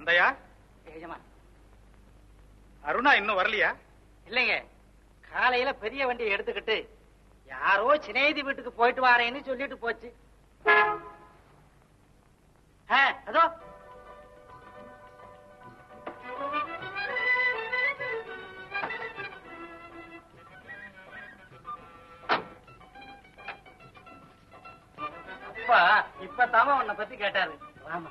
கந்தையா எஜமா அருணா இன்னும் வரலையா இல்லைங்க காலையில பெரிய வண்டியை எடுத்துக்கிட்டு யாரோ சினேதி வீட்டுக்கு போயிட்டு வாரேன்னு சொல்லிட்டு போச்சு ஆ, அதோ அப்பா இப்பதாம உன்னை பத்தி கேட்டாரு வாமா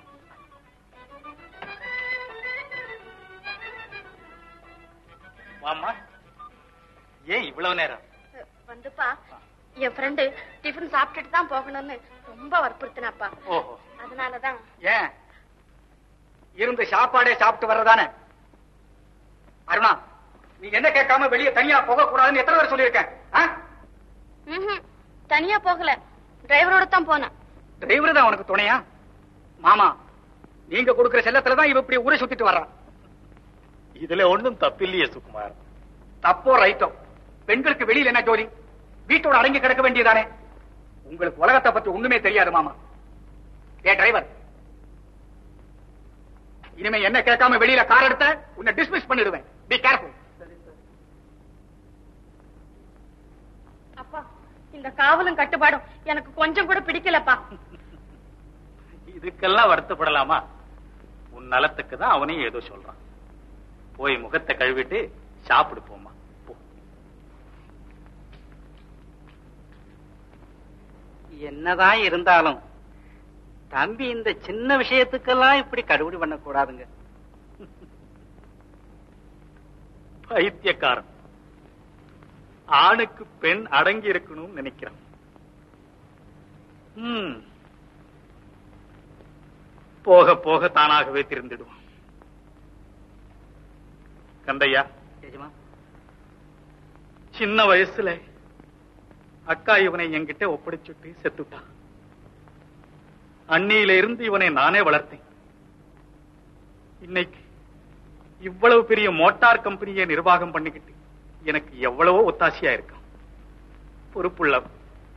வாம்மா ஏன் இவ்வளவு நேரம் வந்துப்பா என் ஃப்ரெண்டு டிஃபன் சாப்பிட்டுட்டு தான் போகணும்னு ரொம்ப வற்புறுத்தினாப்பா ஓஹோ அதனாலதான் ஏன் இருந்து சாப்பாடே சாப்பிட்டு வர்றதானே அருணா நீ என்ன கேட்காம வெளியே தனியா போக கூடாதுன்னு எத்தனை பேர் சொல்லியிருக்கேன் ஆ? ம்ஹும். தனியா போகல டிரைவரோட தான் போனேன் டிரைவர் தான் உனக்கு துணையா மாமா நீங்க கொடுக்கிற செல்லத்துல தான் இவ இப்படி ஊரை சுத்திட்டு வர்றான் இதுல ஒண்ணும் தப்பில்லையே சுகுமார் தப்போ ரைட்டோ பெண்களுக்கு வெளியில என்ன ஜோலி வீட்டோட அடங்கி கிடக்க வேண்டியதானே உங்களுக்கு உலகத்தை பத்தி ஒண்ணுமே தெரியாது மாமா ஏ டிரைவர் இனிமே என்ன கேட்காம வெளியில கார் எடுத்த உன்னை டிஸ்மிஸ் பண்ணிடுவேன் பி கேர்ஃபுல் அப்பா இந்த காவலும் கட்டுப்பாடும் எனக்கு கொஞ்சம் கூட பிடிக்கலப்பா இதுக்கெல்லாம் வருத்தப்படலாமா உன் நலத்துக்கு தான் அவனையும் ஏதோ சொல்றான் போய் முகத்தை கழுவிட்டு சாப்பிடு போம்மா போ என்னதான் இருந்தாலும் தம்பி இந்த சின்ன விஷயத்துக்கெல்லாம் இப்படி கடுபிடி பண்ண கூடாதுங்க பைத்தியக்காரன் ஆணுக்கு பெண் அடங்கி இருக்கணும்னு நினைக்கிறான் ம். போக போக தானாகவே திருந்திடுவான் கந்தையா எஜமா சின்ன வயசுல அக்கா இவனை என்கிட்ட ஒப்படைச்சுட்டு செத்துட்டான் அன்னியில இருந்து இவனை நானே வளர்த்தேன் இன்னைக்கு இவ்வளவு பெரிய மோட்டார் கம்பெனியை நிர்வாகம் பண்ணிக்கிட்டு எனக்கு எவ்வளவோ ஒத்தாசையா இருக்கான் பொறுப்புள்ளவன்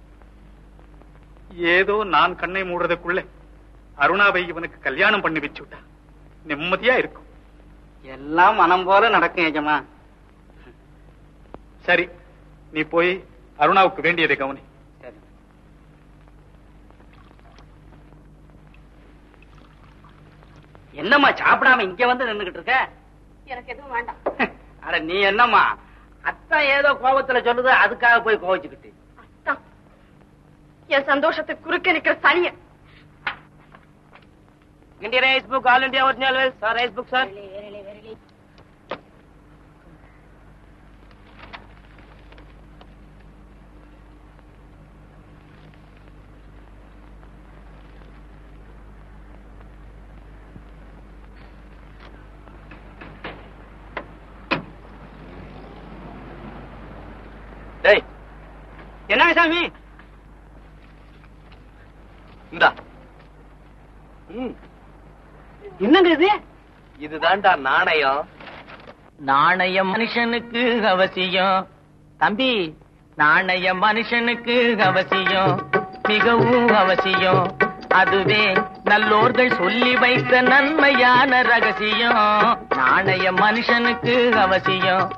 ஏதோ நான் கண்ணை மூடுறதுக்குள்ள அருணாவை இவனுக்கு கல்யாணம் பண்ணி வச்சுட்டா நிம்மதியா இருக்கும் எல்லாம் மனம் போல நடக்கும் எஜமா சரி நீ போய் அருணாவுக்கு வேண்டியதை கவனி சரி என்னம்மா சாப்பிடாம இங்க வந்து நின்னுகிட்டு இருக்க எனக்கு எதுவும் வேண்டாம் அட நீ என்னம்மா அத்தான் ஏதோ கோபத்துல சொல்லுது அதுக்காக போய் கோவிச்சுக்கிட்டு அத்தான் என் சந்தோஷத்துக்கு குறுக்க நிக்கிற சனிய இந்திய rice book all India original sir rice book sir டேய் என்ன சாமி இந்தா என்னங்க இது இதுதான்டா நாணயம் நாணயம் மனுஷனுக்கு அவசியம் தம்பி நாணயம் மனுஷனுக்கு அவசியம் மிகவும் அவசியம் அதுவே நல்லோர்கள் சொல்லி வைத்த நன்மையான ரகசியம் நாணயம் மனுஷனுக்கு அவசியம்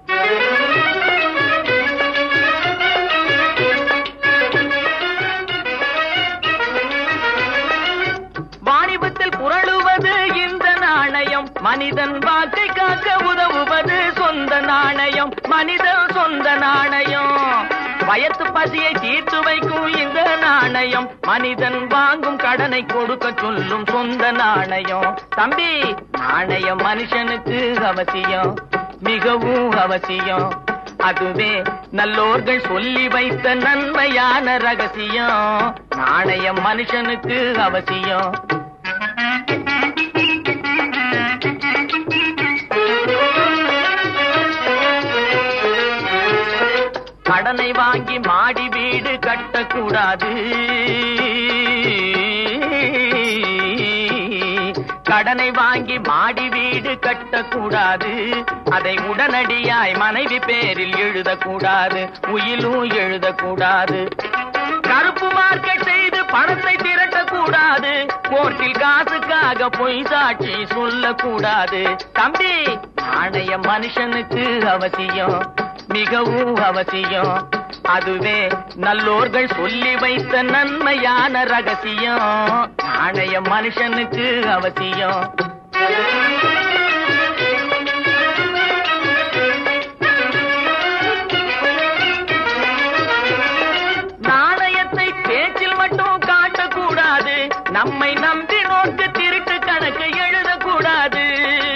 வாணிபத்தில் புரளுவது இந்த நாணயம் மனிதன் வாக்கை காக்க உதவுவது சொந்த நாணயம் மனிதன் சொந்த நாணயம் வயத்து பசியை தீர்த்து வைக்கும் இந்த நாணயம் மனிதன் வாங்கும் கடனை கொடுக்க சொல்லும் சொந்த நாணயம் தம்பி நாணயம் மனுஷனுக்கு அவசியம் மிகவும் அவசியம் அதுவே நல்லோர்கள் சொல்லி வைத்த நன்மையான ரகசியம் நாணயம் மனுஷனுக்கு அவசியம் கடனை வாங்கி மாடி வீடு கட்டக்கூடாது கடனை வாங்கி மாடி வீடு கட்டக்கூடாது அதை உடனடியாய் மனைவி பேரில் எழுதக்கூடாது உயிலும் எழுதக்கூடாது கருப்பு மார்க்கெட் செய்து பணத்தை திரட்டக்கூடாது கோர்ட்டில் காசுக்காக பொய் சாட்சி சொல்லக்கூடாது தம்பி நாணய மனுஷனுக்கு அவசியம் மிகவும் அவசியம் அதுவே நல்லோர்கள் சொல்லி வைத்த நன்மையான ரகசியம் நாணய மனுஷனுக்கு அவசியம் நாணயத்தை பேச்சில் மட்டும் காட்டக்கூடாது நம்மை நம்பி நோக்கு திருட்டு கணக்கு எழுதக்கூடாது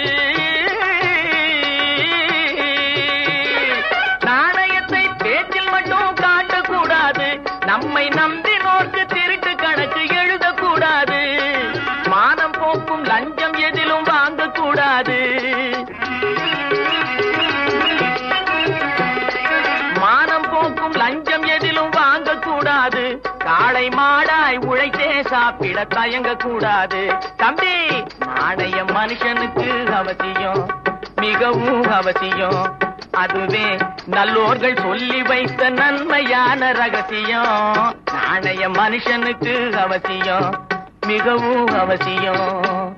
நாணயத்தை பேச்சில் மட்டும் காட்டக்கூடாது நம்மை நம்பி நோக்கு திருட்டு கணக்கு எழுதக்கூடாது மானம் போக்கும் லஞ்சம் எதிலும் வாங்கக்கூடாது மானம் போக்கும் லஞ்சம் எதிலும் வாங்கக்கூடாது காளை மாடாய் உழைத்தே சாப்பிட தயங்க கூடாது தம்பி நாணயம் மனுஷனுக்கு அவசியம் மிகவும் அவசியம் அதுவே நல்லோர்கள் சொல்லி வைத்த நன்மையான ரகசியம் நாணய மனுஷனுக்கு அவசியம் மிகவும் அவசியம்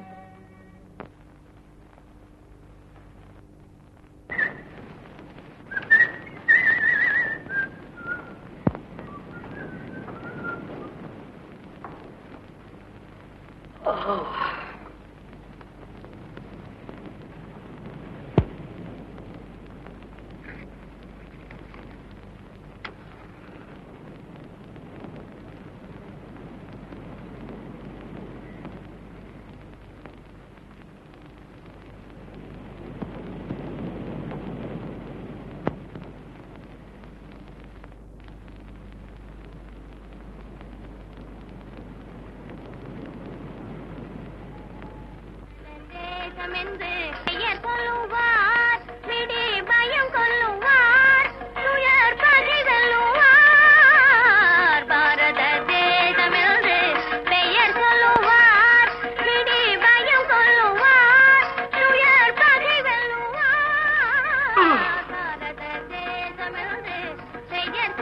தேசமென்று பெயர் சொல்லுவார் விடி பயம் கொள்ளுவார் துயர் பகை வெல்லுவார் பாரத தேசமென்று பெயர் சொல்லுவார் விடி பயம் கொள்ளுவார் துயர் பகை வெல்லுவார் பாரத தேசமென்று பெயர்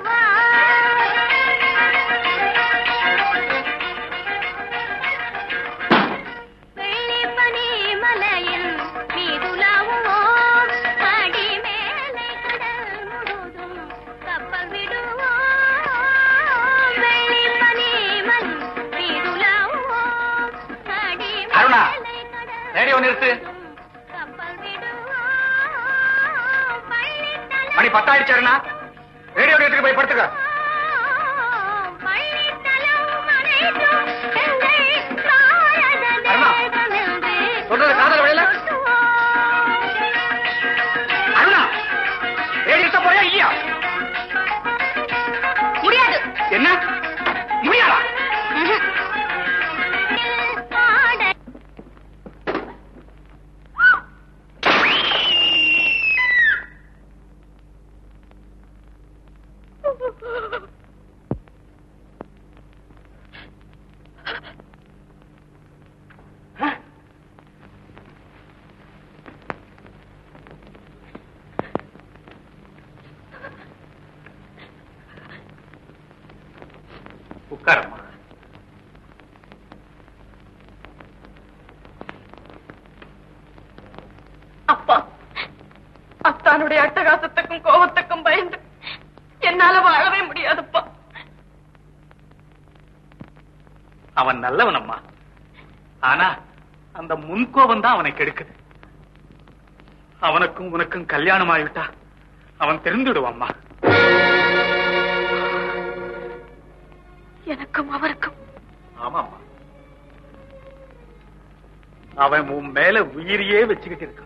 சொல்லுவார் வெள்ளிப்பனி மலையில் மீதுலாவுவோம் அடி மேலே கடல் முழுதும் கப்பல் விடுவோம் வெள்ளிப்பனி மலை மீதுலாவுவோம் அடி அருணா, மேலே கடல் ரேடியோ நிறுத்து. கப்பல் விடுவோம் பள்ளித்தலை மணி பத்தாயிடுச்சாருண்ணா ரேடியோ நிறுத்துக்கு போய் படுத்துக்க பள்ளித்தலம் அனைத்தும் எங்கள் பாரத அருணா, தேசமென்று சொல்றது காதல் விழல? அருணா ரேடியோ நிறுத்த போறியா இல்லையா முடியாது என்ன முடியாதா பாட உட்காரம்மா அப்பா அத்தானுடைய அட்டகாசத்துக்கும் கோபத்துக்கும் பயந்து என்னால வாழவே முடியாதுப்பா அவன் நல்லவனம்மா ஆனா அந்த முன்கோபம் தான் அவனை கெடுக்குது அவனுக்கும் உனக்கும் கல்யாணம் ஆகிவிட்டா அவன் தெரிந்துடுவாம்மா எனக்கும் அவருக்கும் ஆமாம்மா அவன் உன் மேல உயிரியே வச்சுக்கிட்டு இருக்கான்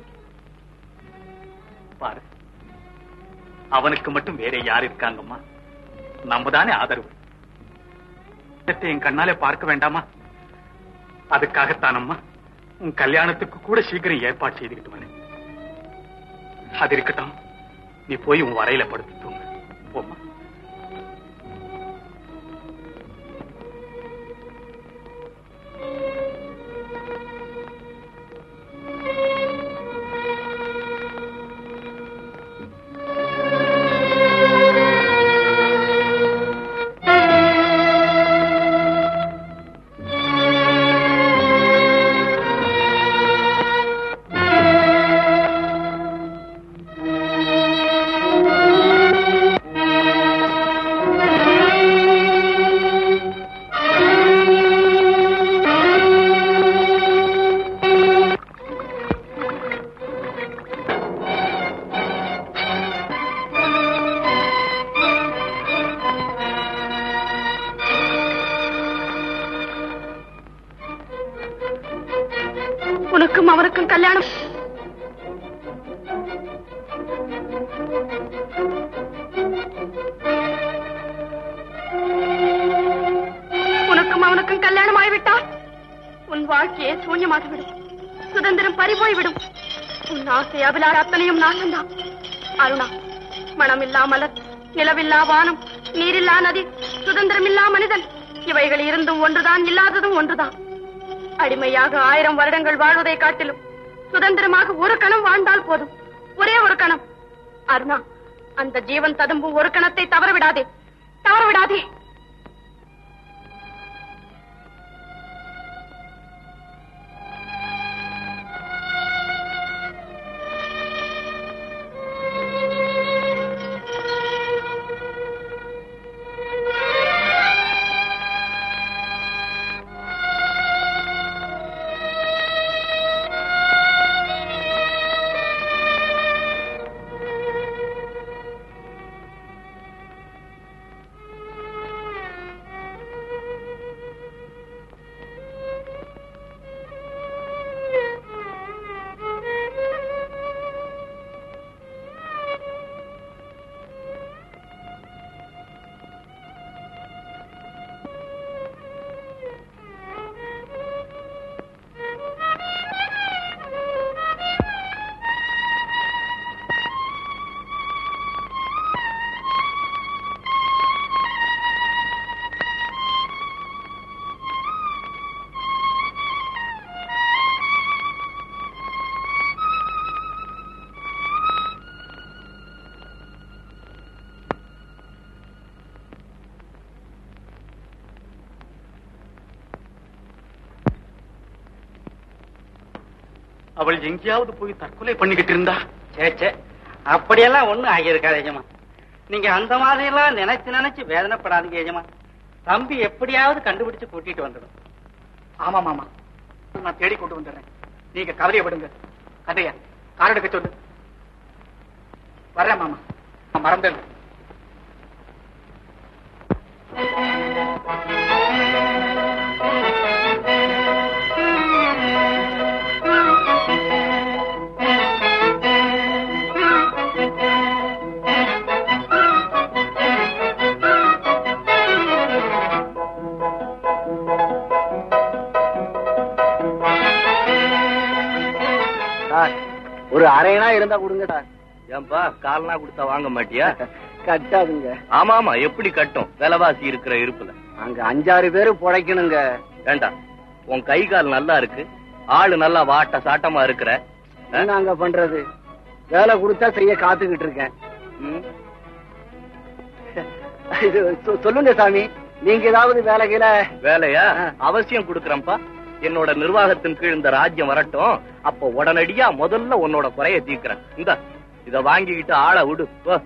பாரு அவனுக்கு மட்டும் வேற யார் இருக்காங்கம்மா நம்ம தானே ஆதரவு இதை என் கண்ணாலே பார்க்க வேண்டாமா அதுக்காகத்தானம்மா உன் கல்யாணத்துக்கு கூட சீக்கிரம் ஏற்பாடு செய்துக்கிட்டு வரேன் அது இருக்கட்டும் நீ போய் உன் வரையில படுத்து தூங்கு போம்மா உனக்கும் அவனுக்கும் கல்யாணம் ஆகிவிட்டால் உன் வாழ்க்கையே சூன்யமாகிவிடும் சுதந்திரம் பறிபோய்விடும் உன் ஆசை அபிலார் அத்தனையும் நாசம்தான் அருணா மனமில்லா மலர் நிலவில்லா வானம் நீரில்லா நதி சுதந்திரமில்லா மனிதன் இவைகள் இருந்தும் ஒன்றுதான் இல்லாததும் ஒன்றுதான் அடிமையாக ஆயிரம் வருடங்கள் வாழ்வதை காட்டிலும் சுதந்திரமாக ஒரு கணம் வாழ்ந்தால் போதும் ஒரே ஒரு கணம் அருணா அந்த ஜீவன் ததும்பும் ஒரு கணத்தை தவறவிடாதே தவறவிடாதே அவள் எங்கேயாவது போய் தற்கொலை பண்ணிக்கிட்டு இருந்தா சே சே அப்படியெல்லாம் ஒண்ணும் ஆகியிருக்காது எஜமா நீங்க அந்த மாதிரி எல்லாம் நினைச்சு நினைச்சு வேதனைப்படாதீங்க எஜமா தம்பி எப்படியாவது கண்டுபிடிச்சு கூட்டிட்டு வந்துடும் ஆமா மாமா நான் தேடி கொண்டு வந்துடுறேன் நீங்க கவலையை விடுங்க கதையா கார் எடுக்க சொல்லு வர்றேன் மாமா நான் மறந்தேன் ஒரு அரைனா இருந்தா கொடுங்கடா ஏன்பா கால்னா கொடுத்தா வாங்க மாட்டியா கட்டாதுங்க ஆமா ஆமா எப்படி கட்டும் விலைவாசி இருக்கிற இருப்புல அங்க அஞ்சாறு பேரு புழைக்கணுங்க வேண்டாம் உன் கை கால் நல்லா இருக்கு ஆளு நல்லா வாட்ட சாட்டமா இருக்கிற ஆ? என்ன அங்க பண்றது வேலை கொடுத்தா செய்ய காத்துக்கிட்டு இருக்கேன் ம். இது சொ- சொல்லுங்க சாமி நீங்க ஏதாவது வேலைகள வேலையா ஆ. அவசியம் கொடுக்கறேன்ப்பா என்னோட நிர்வாகத்தின் கீழ் இந்த ராஜ்யம் வரட்டும் அப்ப உடனடியா முதல்ல உன்னோட குறைய தீர்க்கிறேன் இந்த இத வாங்கிக்கிட்டு ஆளை விடு போ.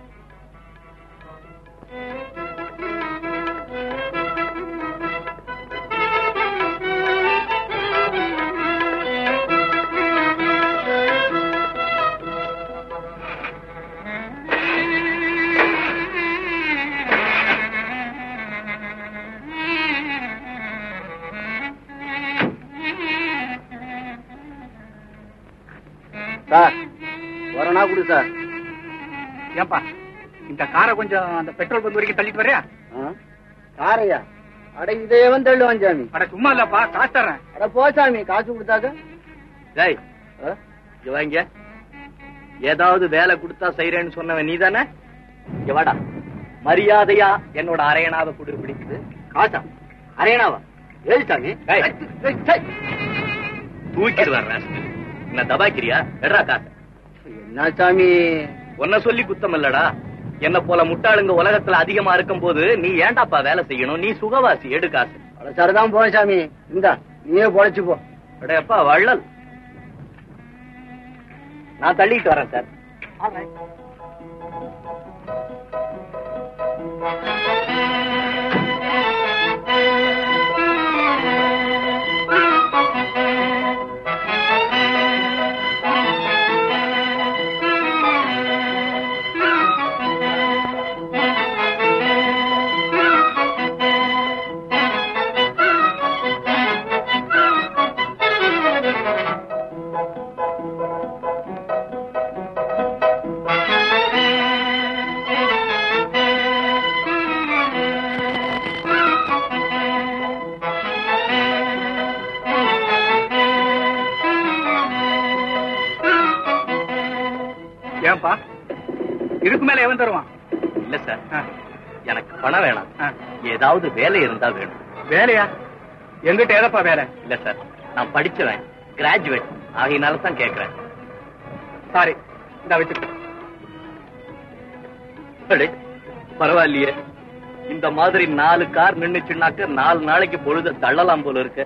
சார் வரனா கொடு சார் ஏன்பா இந்த காரை கொஞ்சம் அந்த பெட்ரோல் பங்க் வரைக்கும் தள்ளிட்டு வரையா ஆ? காரையா அட இதேவன் தள்ளுவான் சாமி அட சும்மா இல்லப்பா காசு தர்றேன் அட போ சாமி காசு கொடுத்தாக்க டேய் ஆ? இங்க வாங்க ஏதாவது வேலை கொடுத்தா செய்யறேன்னு சொன்னவன் நீதானே இங்க வாடா மரியாதையா என்னோட அரையனாவை குடு பிடிக்குது காசா அரையனாவா ஏழு சாமி ஏய். ஏய், ஏய், ஏய். தூக்கிடுவார் ராஸ்கல். என்ன தபாக்கிறியா எட்ரா காசு என்ன சாமி உன்ன சொல்லி குத்தம் இல்லடா என்ன போல முட்டாளுங்க உலகத்துல அதிகமா இருக்கும் போது நீ ஏன்டாப்பா வேலை செய்யணும் நீ சுகவாசி எடு காசு அட சரிதான் போ சாமி இந்தா நீயே பொழைச்சு போ அடையப்பா வள்ளல் நான் தள்ளிட்டு வரேன் சார் ஆ ஏன்பா இதுக்கு மேல எவன் தருவான் இல்ல சார் ஆ, எனக்கு பணம் வேணாம் ஆ. ஏதாவது வேலை இருந்தா வேணும் வேலையா எங்கிட்ட ஏதப்பா வேலை இல்ல சார் நான் படிச்சவன் கிராஜுவேட் ஆகையினால தான் கேக்குறேன் சாரி இந்த வச்சுக்க அடே, பரவாயில்லையே இந்த மாதிரி நாலு கார் நின்னுச்சுன்னாக்க நாலு நாளைக்கு பொழுத தள்ளலாம் போல இருக்கு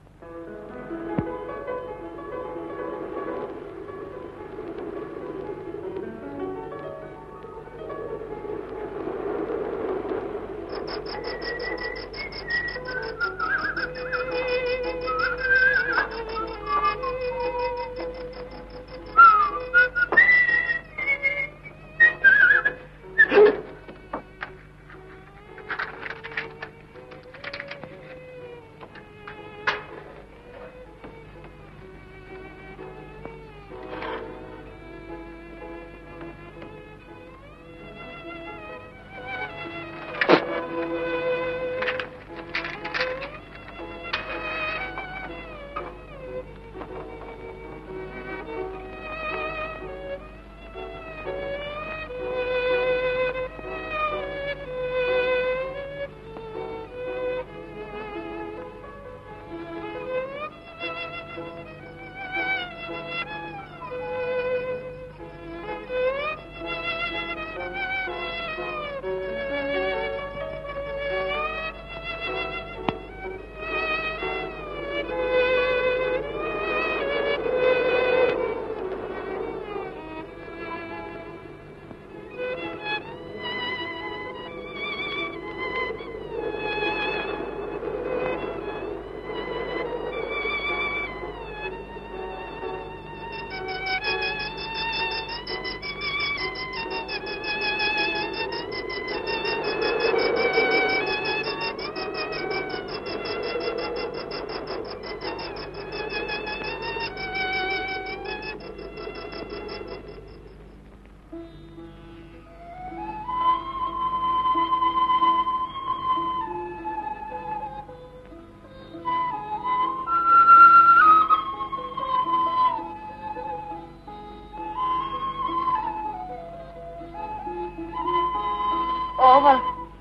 Oval.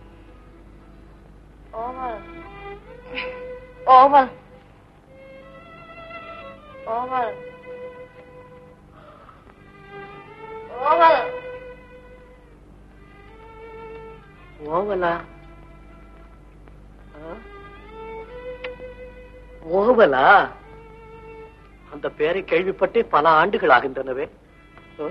Oval. Oval. Oval. Oval. ஓவலா ஓவலா அந்த பேரை கேள்விப்பட்டே பல ஆண்டுகள் ஆகின்றனவே ஆ?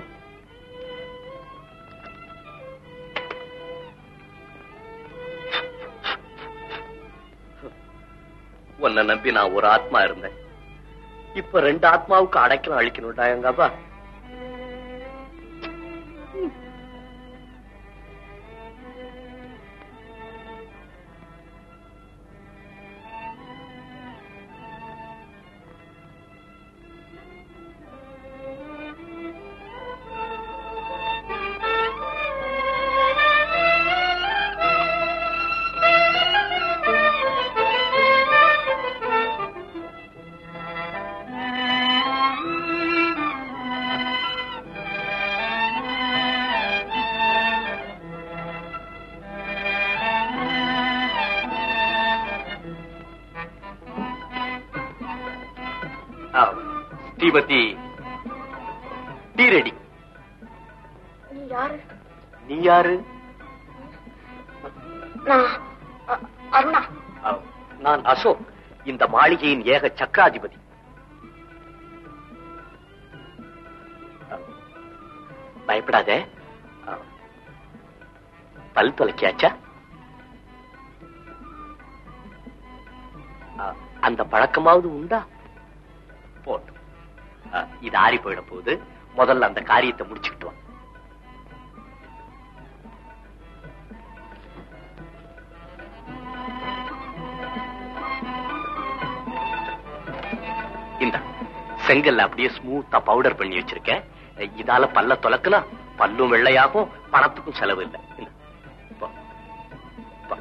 உன்னை நம்பி நான் ஒரு ஆத்மா இருந்தேன் இப்ப ரெண்டு ஆத்மாவுக்கு அடைக்கலம் அழிக்கணும்டா எங்க அப்பா ஆ, ஸ்ரீமதி டீ ரெடி நீ யாரு நீ யாரு நான் அ- அருணா ஆ, நான் அசோக் இந்த மாளிகையின் ஏக சக்கராதிபதி ஆ, பயப்படாதே ஆ, பல் தொலைக்கியாச்சா ஆ, அந்த பழக்கமாவது உண்டா போட்டும் ஆ, இது ஆறி போயிட போகுது முதல்ல அந்த காரியத்தை முடிச்சுக்கிட்டு வா இந்த செங்கல்ல அப்படியே ஸ்மூத்தா பவுடர் பண்ணி வச்சிருக்கேன் இதால பல்ல தொலக்கலாம் பல்லும் வெள்ளையாகும் பணத்துக்கும் செலவு இல்லை இந்தா. போ. போ.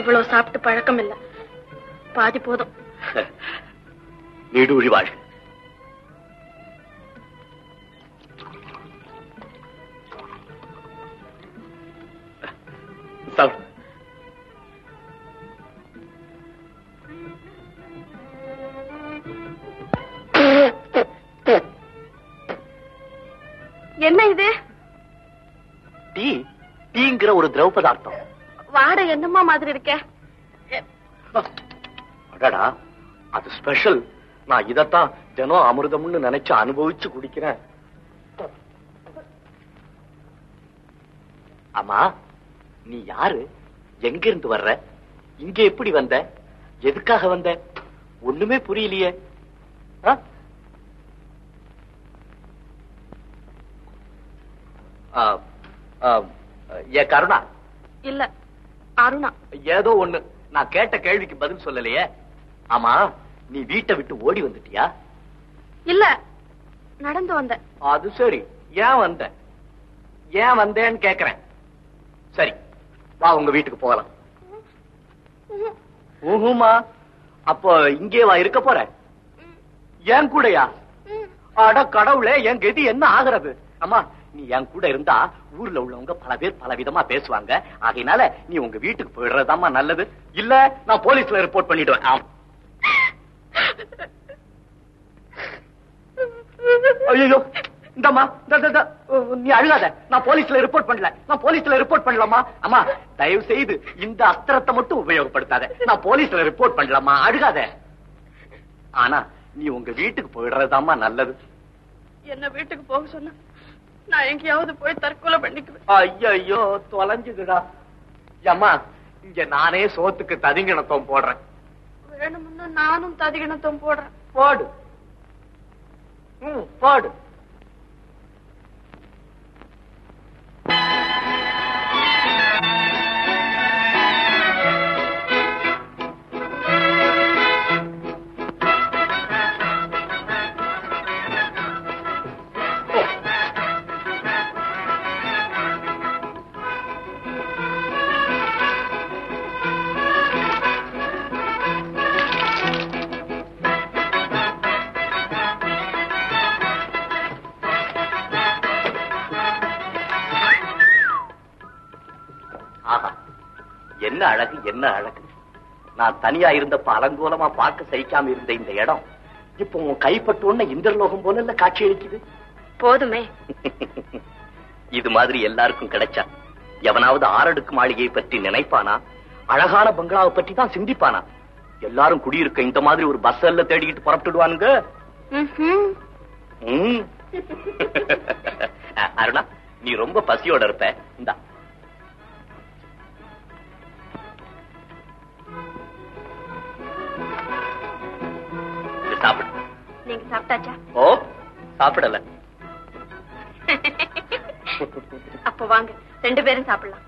இவ்வளவு சாப்பிட்டு பழக்கம் இல்ல பாதி போதும் நீடூழி வாழ் சாப்பிடு என்ன இது டீ டீங்கிற ஒரு திரவ பதார்த்தம் வாடை என்னம்மா மாதிரி இருக்கே அடடா அது ஸ்பெஷல் நான் இதத்தான் தினம் அமிர்தம்னு நினைச்சு அனுபவிச்சு குடிக்கிறேன் ஆமா நீ யாரு எங்க இருந்து வர்ற இங்க எப்படி வந்த எதுக்காக வந்த ஒண்ணுமே புரியலையே ஆ? ஆ, ஆ, ஏ கருணா இல்ல அருணா ஏதோ ஒண்ணு நான் கேட்ட கேள்விக்கு பதில் சொல்லலையே ஆமா நீ வீட்டை விட்டு ஓடி வந்துட்டியா இல்ல நடந்து வந்தேன் அது சரி ஏன் வந்த ஏன் வந்தேன்னு கேக்குறேன் சரி வா உங்க வீட்டுக்கு போகலாம் ஊஹுமா அப்போ இங்கே வா இருக்க போற ஏன் கூடயா அட கடவுளே என் கதி என்ன ஆகுறது அம்மா நீ என் கூட இருந்தா ஊர்ல உள்ளவங்க பல பேர் பல விதமா பேசுவாங்க ஆகையினால நீ உங்க வீட்டுக்கு போயிடுறதாம்மா நல்லது இல்ல நான் போலீஸ்ல ரிப்போர்ட் பண்ணிடுவேன் ஆம். ஐயோ இந்தம்மா இந்த, இந்த, இந்த, நீ அழுகாத நான் போலீஸ்ல ரிப்போர்ட் பண்ணல நான் போலீஸ்ல ரிப்போர்ட் பண்ணலாமா அம்மா தயவு செய்து இந்த அஸ்திரத்தை மட்டும் உபயோகப்படுத்தாத நான் போலீஸ்ல ரிப்போர்ட் பண்ணலாமா அழுகாத ஆனா நீ உங்க வீட்டுக்கு போயிடுறதாம்மா நல்லது என்ன வீட்டுக்கு போக சொன்ன நான் எங்கேயாவது போய் தற்கொலை பண்ணிக்குவேன் ஐயோ தொலைஞ்சுதுடா அம்மா இங்க நானே சோத்துக்கு ததிங்கிணத்தம் போடுறேன் வேணும்னு நானும் ததிகிணத்தம் போடுறேன் போடு ம், போடு ஆஹா என்ன அழகு என்ன அழகு நான் தனியா இருந்தப்ப அலங்கோலமா பார்க்க சகிக்காம இருந்த இந்த இடம் இப்போ உன் கைப்பட்ட உடனே இந்திரலோகம் போல இல்ல காட்சி அளிக்குது போதுமே இது மாதிரி எல்லாருக்கும் கிடைச்சா எவனாவது ஆறடுக்கு மாளிகையை பற்றி நினைப்பானா அழகான பங்களாவை பற்றி தான் சிந்திப்பானா எல்லாரும் குடியிருக்க இந்த மாதிரி ஒரு பஸ் எல்லாம் தேடிக்கிட்டு புறப்பட்டுடுவானுங்க ம்ஹும். ம். அருணா நீ ரொம்ப பசியோட இருப்ப இந்தா இது சாப்பிடு நீங்க சாப்பிட்டாச்சா ஓ சாப்பிடல அப்ப வாங்க ரெண்டு பேரும் சாப்பிடலாம்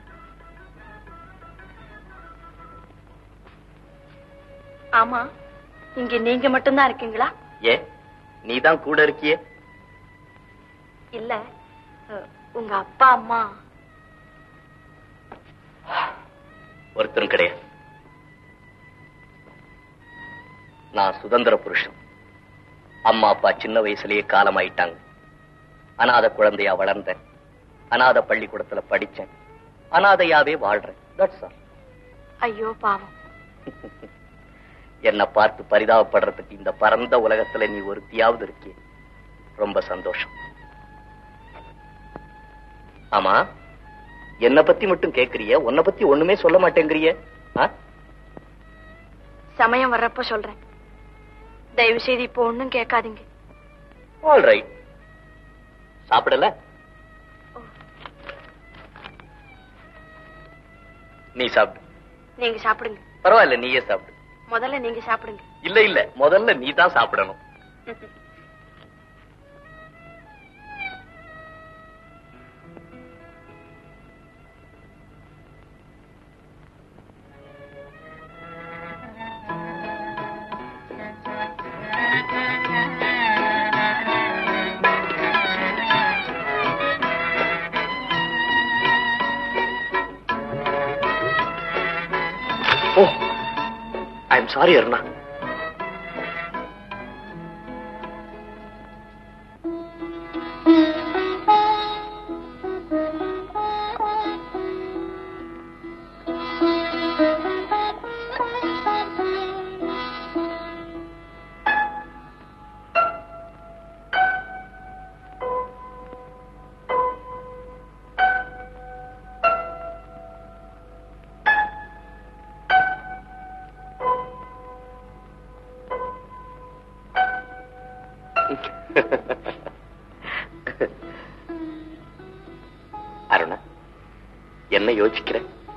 ஆமா இங்க நீங்க மட்டும்தான் இருக்கீங்களா ஏ நீதான் கூட இருக்கியே இல்ல அஹ், உங்க அப்பா அம்மா ஒருத்தரும் கிடையாது நான் சுதந்திர புருஷன் அம்மா அப்பா சின்ன வயசுலயே காலமாயிட்டாங்க அனாதை குழந்தையா வளர்ந்தேன் அனாதை பள்ளிக்கூடத்துல படிச்சேன் அனாதையாவே வாழ்றேன் தட்ஸ் ஆல் ஐயோ பாவம் என்ன பார்த்து பரிதாபப்படுறதுக்கு இந்த பரந்த உலகத்துல நீ ஒருத்தியாவது இருக்கிய ரொம்ப சந்தோஷம் ஆமா என்ன பத்தி மட்டும் கேக்குறிய உன்னை பத்தி ஒண்ணுமே சொல்ல மாட்டேங்கிறிய ஆ? சமயம் வர்றப்ப சொல்றேன் தயவு செய்து இப்போ ஒண்ணும் கேட்காதீங்க ஆல் ரைட் சாப்பிடல நீ சாப்பிடு நீங்க சாப்பிடுங்க பரவாயில்ல நீயே சாப்பிடு முதல்ல நீங்க சாப்பிடுங்க இல்ல இல்ல முதல்ல நீ தான் சாப்பிடணும் ஐம் சாரி அருணா அருணா என்ன யோசிக்கிற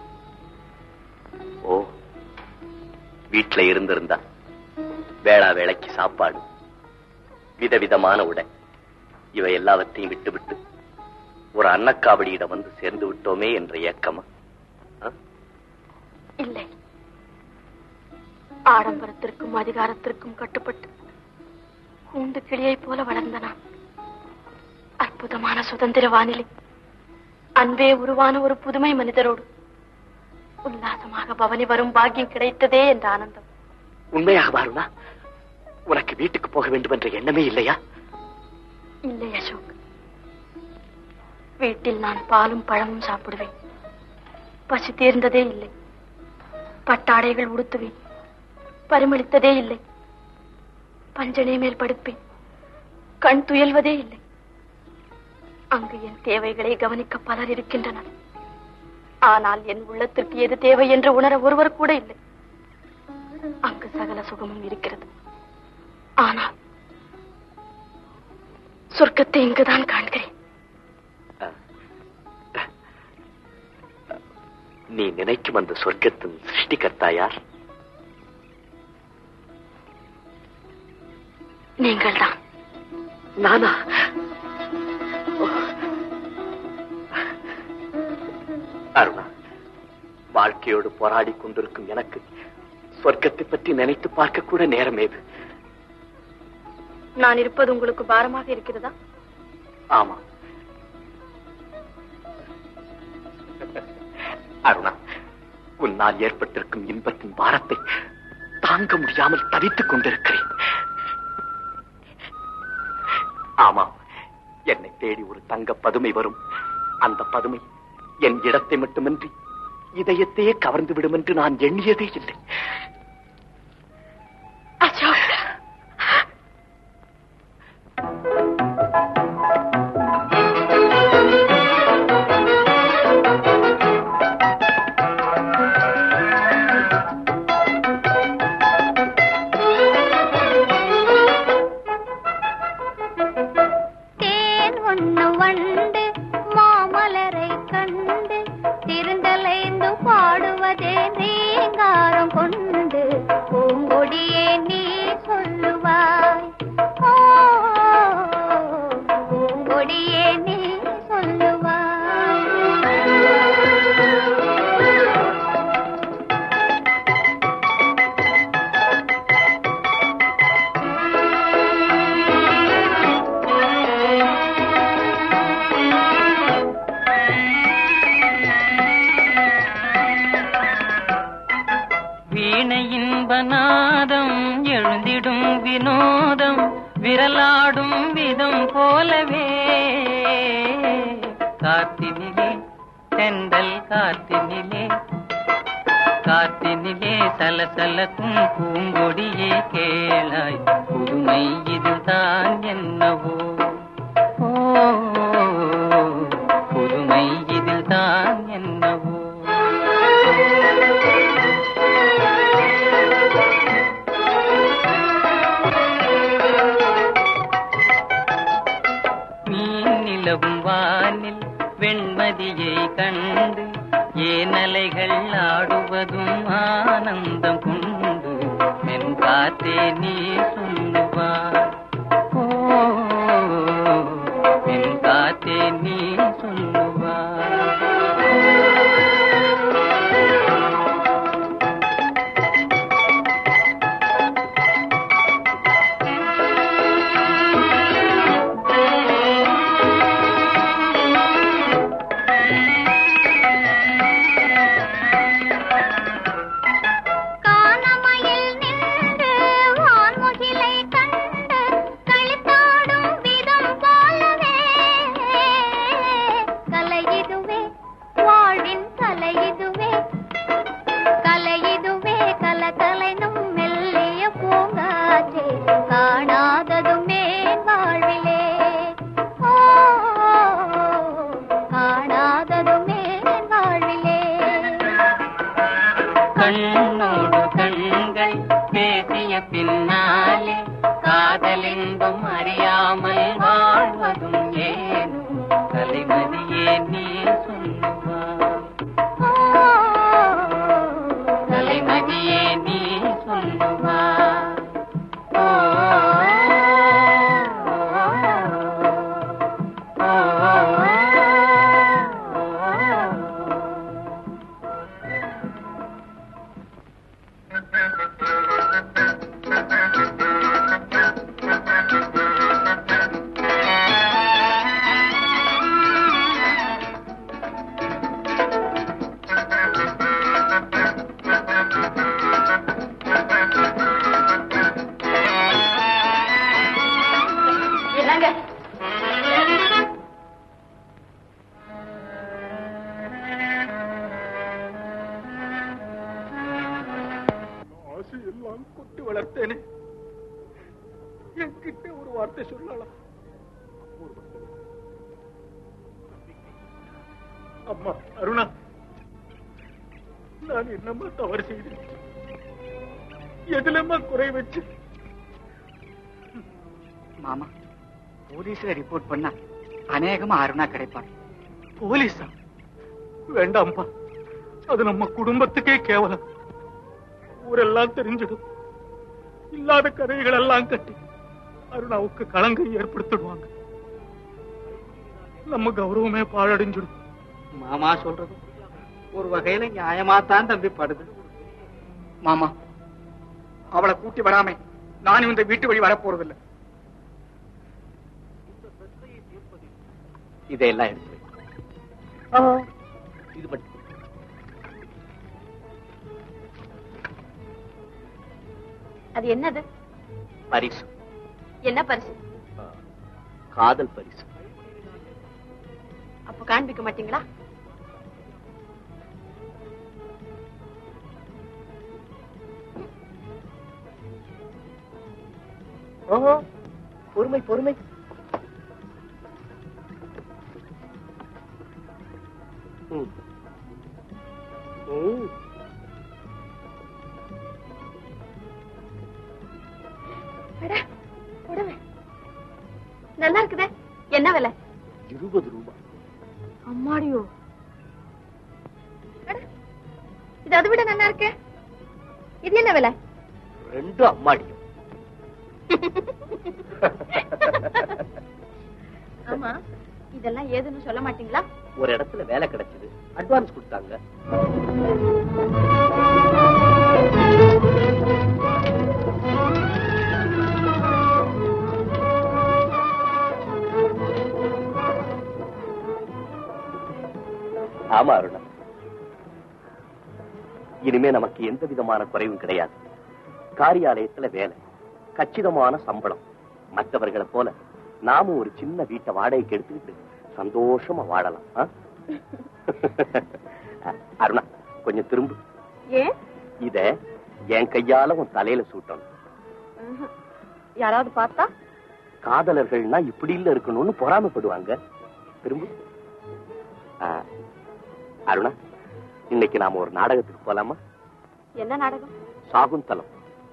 ஓ வீட்டுல இருந்திருந்தா வேளா வேளைக்கு சாப்பாடு விதவிதமான உடை இவை எல்லாவற்றையும் விட்டு விட்டு ஒரு அன்னக்காவடியிடம் வந்து சேர்ந்து விட்டோமே என்ற ஏக்கமா ஆ? இல்லை ஆடம்பரத்திற்கும் அதிகாரத்திற்கும் கட்டுப்பட்டு கூண்டு கிளியைப் போல வளர்ந்த நான் அற்புதமான சுதந்திர வானிலை அன்பே உருவான ஒரு புதுமை மனிதரோடு உல்லாசமாக பவனி வரும் பாக்கியம் கிடைத்ததே என்ற ஆனந்தம் உண்மையாக அருணா உனக்கு வீட்டுக்கு போக வேண்டும் என்ற எண்ணமே இல்லையா இல்லை அசோக் வீட்டில் நான் பாலும் பழமும் சாப்பிடுவேன் பசி தீர்ந்ததே இல்லை பட்டாடைகள் உடுத்துவேன் பரிமளித்ததே இல்லை பஞ்சனை மேல் படுப்பேன் கண் துயல்வதே இல்லை அங்கு என் தேவைகளை கவனிக்க பலர் இருக்கின்றனர் ஆனால் என் உள்ளத்திற்கு எது தேவை என்று உணர ஒருவர் கூட இல்லை அங்கு சகல சுகமும் இருக்கிறது ஆனால் சொர்க்கத்தை இங்குதான் காண்கிறேன் நீ நினைக்கும் அந்த சொர்க்கத்தின் சிருஷ்டிகர்த்தா யார் நீங்கள்தான் நானா அருணா வாழ்க்கையோடு போராடி கொண்டிருக்கும் எனக்கு சொர்க்கத்தை பற்றி நினைத்து பார்க்க கூட நேரம் ஏது நான் இருப்பது உங்களுக்கு பாரமாக இருக்கிறதா ஆமா அருணா உன்னால் ஏற்பட்டிருக்கும் இன்பத்தின் பாரத்தை தாங்க முடியாமல் தவித்துக் கொண்டிருக்கிறேன் ஆமாம் என்னை தேடி ஒரு தங்க பதுமை வரும் அந்த பதுமை என் இடத்தை மட்டுமின்றி இதயத்தையே கவர்ந்து விடும் என்று நான் எண்ணியதே இல்லை அசோக் தேன் ஒண்ணு வண்டு மாமலரை கண்டு திருந்தலைந்து பாடுவதே நீங்காரம் கொண்டு பூங்கொடியே நீ சொல்லுவாய் ஓ, பூங்கொடியே நீ சொல்லுவாய் வீணையின் பநாதம் எழுந்திடும் வினோதம் விரலாடும் விதம் போலவே காத்தினிலே தெண்டல் காத்தினிலே காத்தினிலே சலசலக்கும் பூங்கொடியே கேளாய் புதுமை இதுதான் என்னவோ ஓ புதுமை இதுதான் என்னவோ மீன் நிலவும் வானில் வெண்மதியை கண்டு ஏனலைகள் ஆடுவதும் ஆனந்தம் கொண்டு மென் காத்தே நீ சொல்லுவாய் ஓ மென் காத்தே நீ சொல்லுவாய் கானமயில் காதலின்பம் அறியாமல் வாழ்வதும் ஏனோ தலைமதியே நீ சொல்லுவாய் தலைமதியே நீ சொல்லுவாய் ஓ, ஓ, ஓ, ஓ. என்னங்க ஆசையெல்லாம் கொட்டி வளர்த்தேனே என்கிட்ட ஒரு வார்த்தை சொல்லலாம் ஒரு வார்த்தை. அம்மா அருணா நான் என்னம்மா தவறு செய்தேன் எதுலம்மா குறை வச்சு மாமா போலீஸ்ல ரிப்போர்ட் பண்ணா அநேகமா அருணா கிடைப்பார் போலீஸா வேண்டாம்ப்பா அது நம்ம குடும்பத்துக்கே கேவலம் ஊரெல்லாம் தெரிஞ்சிடும் இல்லாத கதைகள் எல்லாம் கட்டி அருணாவுக்கு களங்கம் ஏற்படுத்திடுவாங்க நம்ம கௌரவமே பாழடைஞ்சிடும் மாமா சொல்றது ஒரு வகையில நியாயமா தான் தம்பி படுது மாமா அவளை கூட்டி வராம நானும் இந்த வீட்டு வழி வரப்போறதில்லை இதையெல்லாம் எடுத்து வை. இது மட்டும் அது என்னது பரிசு என்ன பரிசு ஆ, காதல் பரிசு அப்ப காண்பிக்க மாட்டீங்களா ஓஹோ பொறுமை பொறுமை ம். ம். அட, புடவை. நல்லா இருக்குதே என்ன விலை இருபது ரூபாய் அம்மாடியோ அட, இது அதை விட நல்லா இருக்கே இது என்ன விலை ரெண்டு அம்மாடியும் ஆமா இதெல்லாம் ஏதுன்னு சொல்ல மாட்டீங்களா ஒரு இடத்துல வேலை கிடைச்சது அட்வான்ஸ் கொடுத்தாங்க ஆமா அருணா இனிமே நமக்கு எந்த விதமான குறைவும் கிடையாது காரியாலயத்துல வேலை கச்சிதமான சம்பளம் மற்றவர்களை போல நாமும் ஒரு சின்ன வீட்டை வாடகைக்கு எடுத்துக்கிட்டு சந்தோஷமா வாழலாம் ஆ? அருணா கொஞ்சம் திரும்பு ஏன் இத என் கையால உன் தலையில சூட்டணும் யாராவது பார்த்தா காதலர்கள்னா இப்படி இல்ல இருக்கணும்னு பொறாமைப்படுவாங்க திரும்ப ஆ, அருணா இன்னைக்கு நாம ஒரு நாடகத்துக்கு போலாமா என்ன நாடகம் சாகுந்தலம்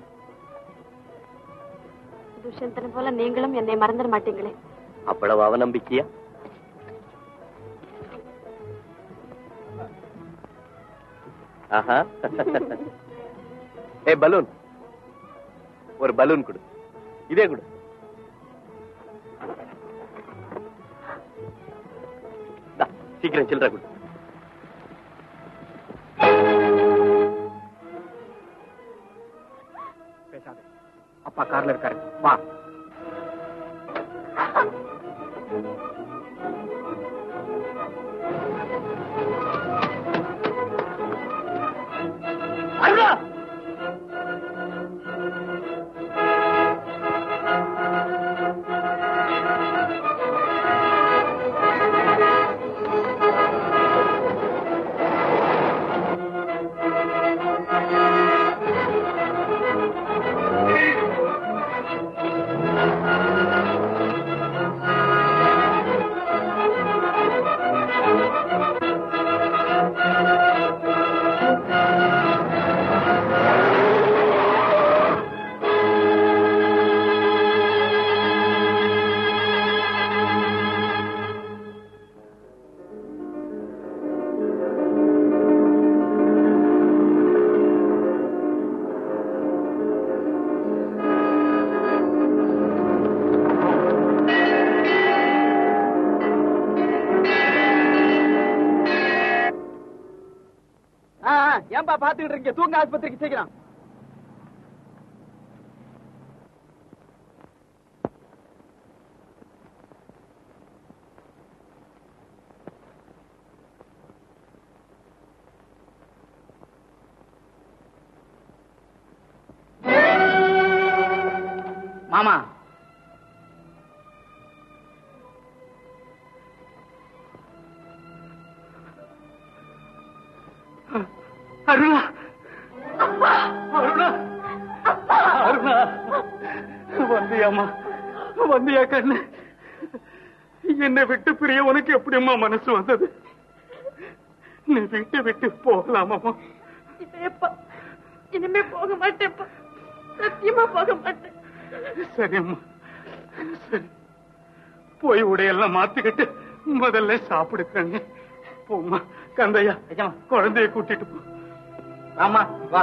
துஷ்யந்தனை போல நீங்களும் என்னை மறந்துட மாட்டீங்களே அவ்வளவு அவநம்பிக்கையா ஆஹா ஏ பலூன் ஒரு பலூன் கொடு இதே கொடு இந்தா, சீக்கிரம் சில்லற கொடு பேசாத அப்பா கார்ல இருக்காரு வா அருணா ஏன்பா பாத்துக்கிட்டு இருக்கீங்க தூங்க ஆஸ்பத்திரிக்கு சீக்கிரம் மாமா அருணா அருணா அருணா வந்தியாமா வந்தியா கண்ணு என்னை விட்டு பிரிய உனக்கு எப்படிம்மா மனசு வந்தது நீ விட்டு விட்டு போகலாமாமா இல்லையப்பா இனிமே போக மாட்டேன்ப்பா சத்தியமா போக மாட்டேன் சரியம்மா சரி போய் உடையெல்லாம் மாத்திக்கிட்டு முதல்ல சாப்பிடுக்கங்க போம்மா கந்தையா நிஜமா? குழந்தைய கூட்டிட்டு போ ஆமா வா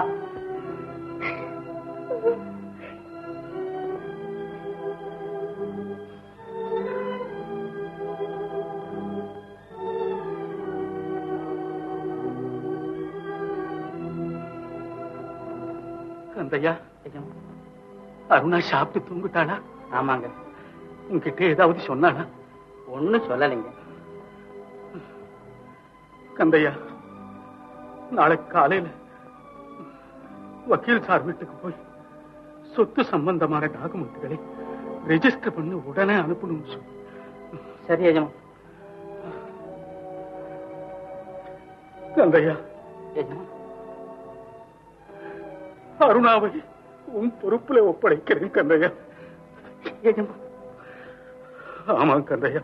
கந்தையா நிஜமா? அருணா சாப்பிட்டு தூங்கிட்டாளா ஆமாங்க உன்கிட்ட ஏதாவது சொன்னாளா ஒண்ணும் சொல்லலைங்க கந்தையா நாளைக்கு காலையில வக்கீல் சார் வீட்டுக்கு போய் சொத்து சம்பந்தமான டாக்குமெண்ட்களை ரெஜிஸ்டர் பண்ணி உடனே அனுப்பணும் சொல்லு. சரி எஜமா கந்தையா எஜமா அருணாவை உன் பொறுப்புல ஒப்படைக்கிறேன் கந்தையா எஜமா ஆமா கந்தையா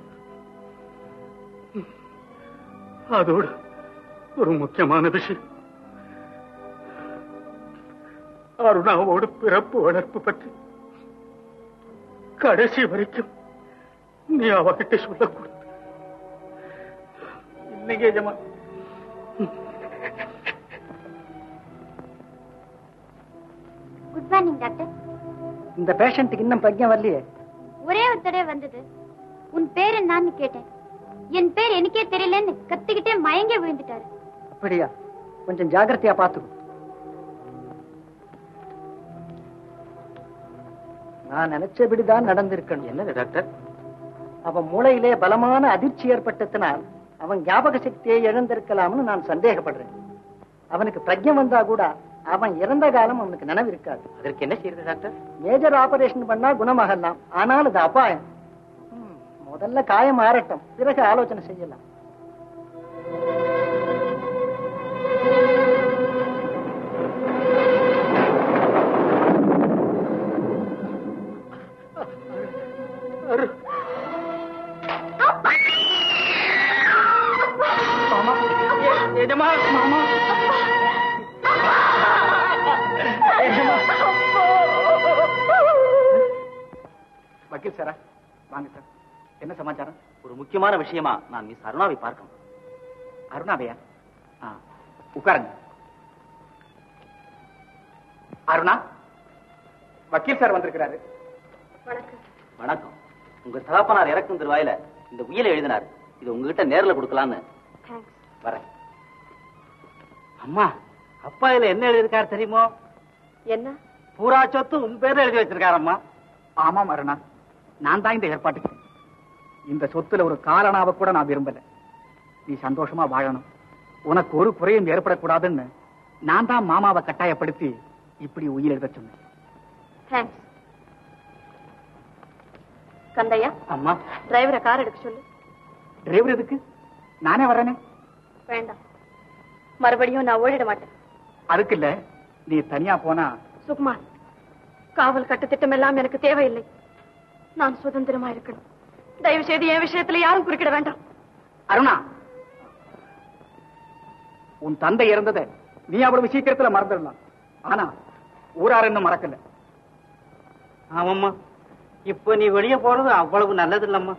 அதோடு ஒரு முக்கியமான விஷயம் அருணாவோடு பிறப்பு வளர்ப்பு பற்றி கடைசி வரைக்கும் நீ அவகிட்ட சொல்லக்கூடாது இல்லைங்க எஜமா குட் மார்னிங் டாக்டர் இந்த பேஷண்ட்டுக்கு இன்னும் பிரஜம் வரலையே ஒரே ஒரு தடவை வந்தது உன் பேர் என்னன்னு கேட்டேன் என் பேர் எனக்கே தெரியலன்னு கத்திக்கிட்டே மயங்கி விழுந்துட்டாரு அப்படியா கொஞ்சம் ஜாக்கிரதையா பாத்துக்கோ நான் நினைச்சபடிதான் நடந்திருக்கணும் என்னது டாக்டர் அவன் மூளையிலே பலமான அதிர்ச்சி ஏற்பட்டதனால் அவன் ஞாபக சக்தியை இழந்திருக்கலாம்னு நான் சந்தேகப்படுறேன் அவனுக்கு பிரஜம் வந்தா கூட அவன் இறந்த காலம் அவனுக்கு நினைவு இருக்காது அதற்கு என்ன செய்யறது டாக்டர் மேஜர் ஆபரேஷன் பண்ணா குணமாகலாம் ஆனால் அது அபாயம் ம், முதல்ல காயம் ஆறட்டும் பிறகு ஆலோசனை செய்யலாம் எஜமா மாமா வக்கீல் சாரா வாங்க சார் என்ன சமாச்சாரம் ஒரு முக்கியமான விஷயமா நான் மிஸ் அருணாவை பார்க்கணும் அருணாவையா ஆ, உட்காருங்க அருணா வக்கீல் சார் வந்திருக்கிறாரு வணக்கம் வணக்கம் உங்க தகப்பனார் இறக்கும் திருவாயில இந்த உயிலை எழுதினார் இது உங்ககிட்ட நேர்ல கொடுக்கலான்னு தேங்க்ஸ் வரேன் அம்மா அப்பா இதுல என்ன எழுதியிருக்காரு தெரியுமோ என்ன பூரா சொத்து உன் பேர்ல எழுதி வச்சிருக்காரம்மா ஆமாம் அருணா நான் தான் இந்த ஏற்பாட்டுக்கு இந்த சொத்துல ஒரு காரணாவை கூட நான் விரும்பல நீ சந்தோஷமா வாழணும் உனக்கு ஒரு குறையும் ஏற்படக்கூடாதுன்னு நான் தான் மாமாவை கட்டாயப்படுத்தி இப்படி உயிர் எழுத சொன்னேன் தேங்க்ஸ் கந்தையா அம்மா டிரைவரை கார் எடுக்க சொல்லு டிரைவர் எதுக்கு நானே வரேனே வேண்டாம் மறுபடியும் நான் ஓடிட மாட்டேன் அதுக்கு இல்ல நீ தனியா போனா சுகுமார் காவல் கட்டுத்திட்டம் எல்லாம் எனக்கு தேவையில்லை நான் சுதந்திரமா இருக்கணும் தயவு செய்து என் விஷயத்துல யாரும் குறுக்கிட வேண்டாம் அருணா உன் தந்தை இறந்ததை நீ அவ்வளவு சீக்கிரத்துல மறந்துடலாம் ஆனா ஊரார் இன்னும் மறக்கல ஆமாம்மா இப்ப நீ வெளியே போறது அவ்வளவு நல்லது இல்லம்மா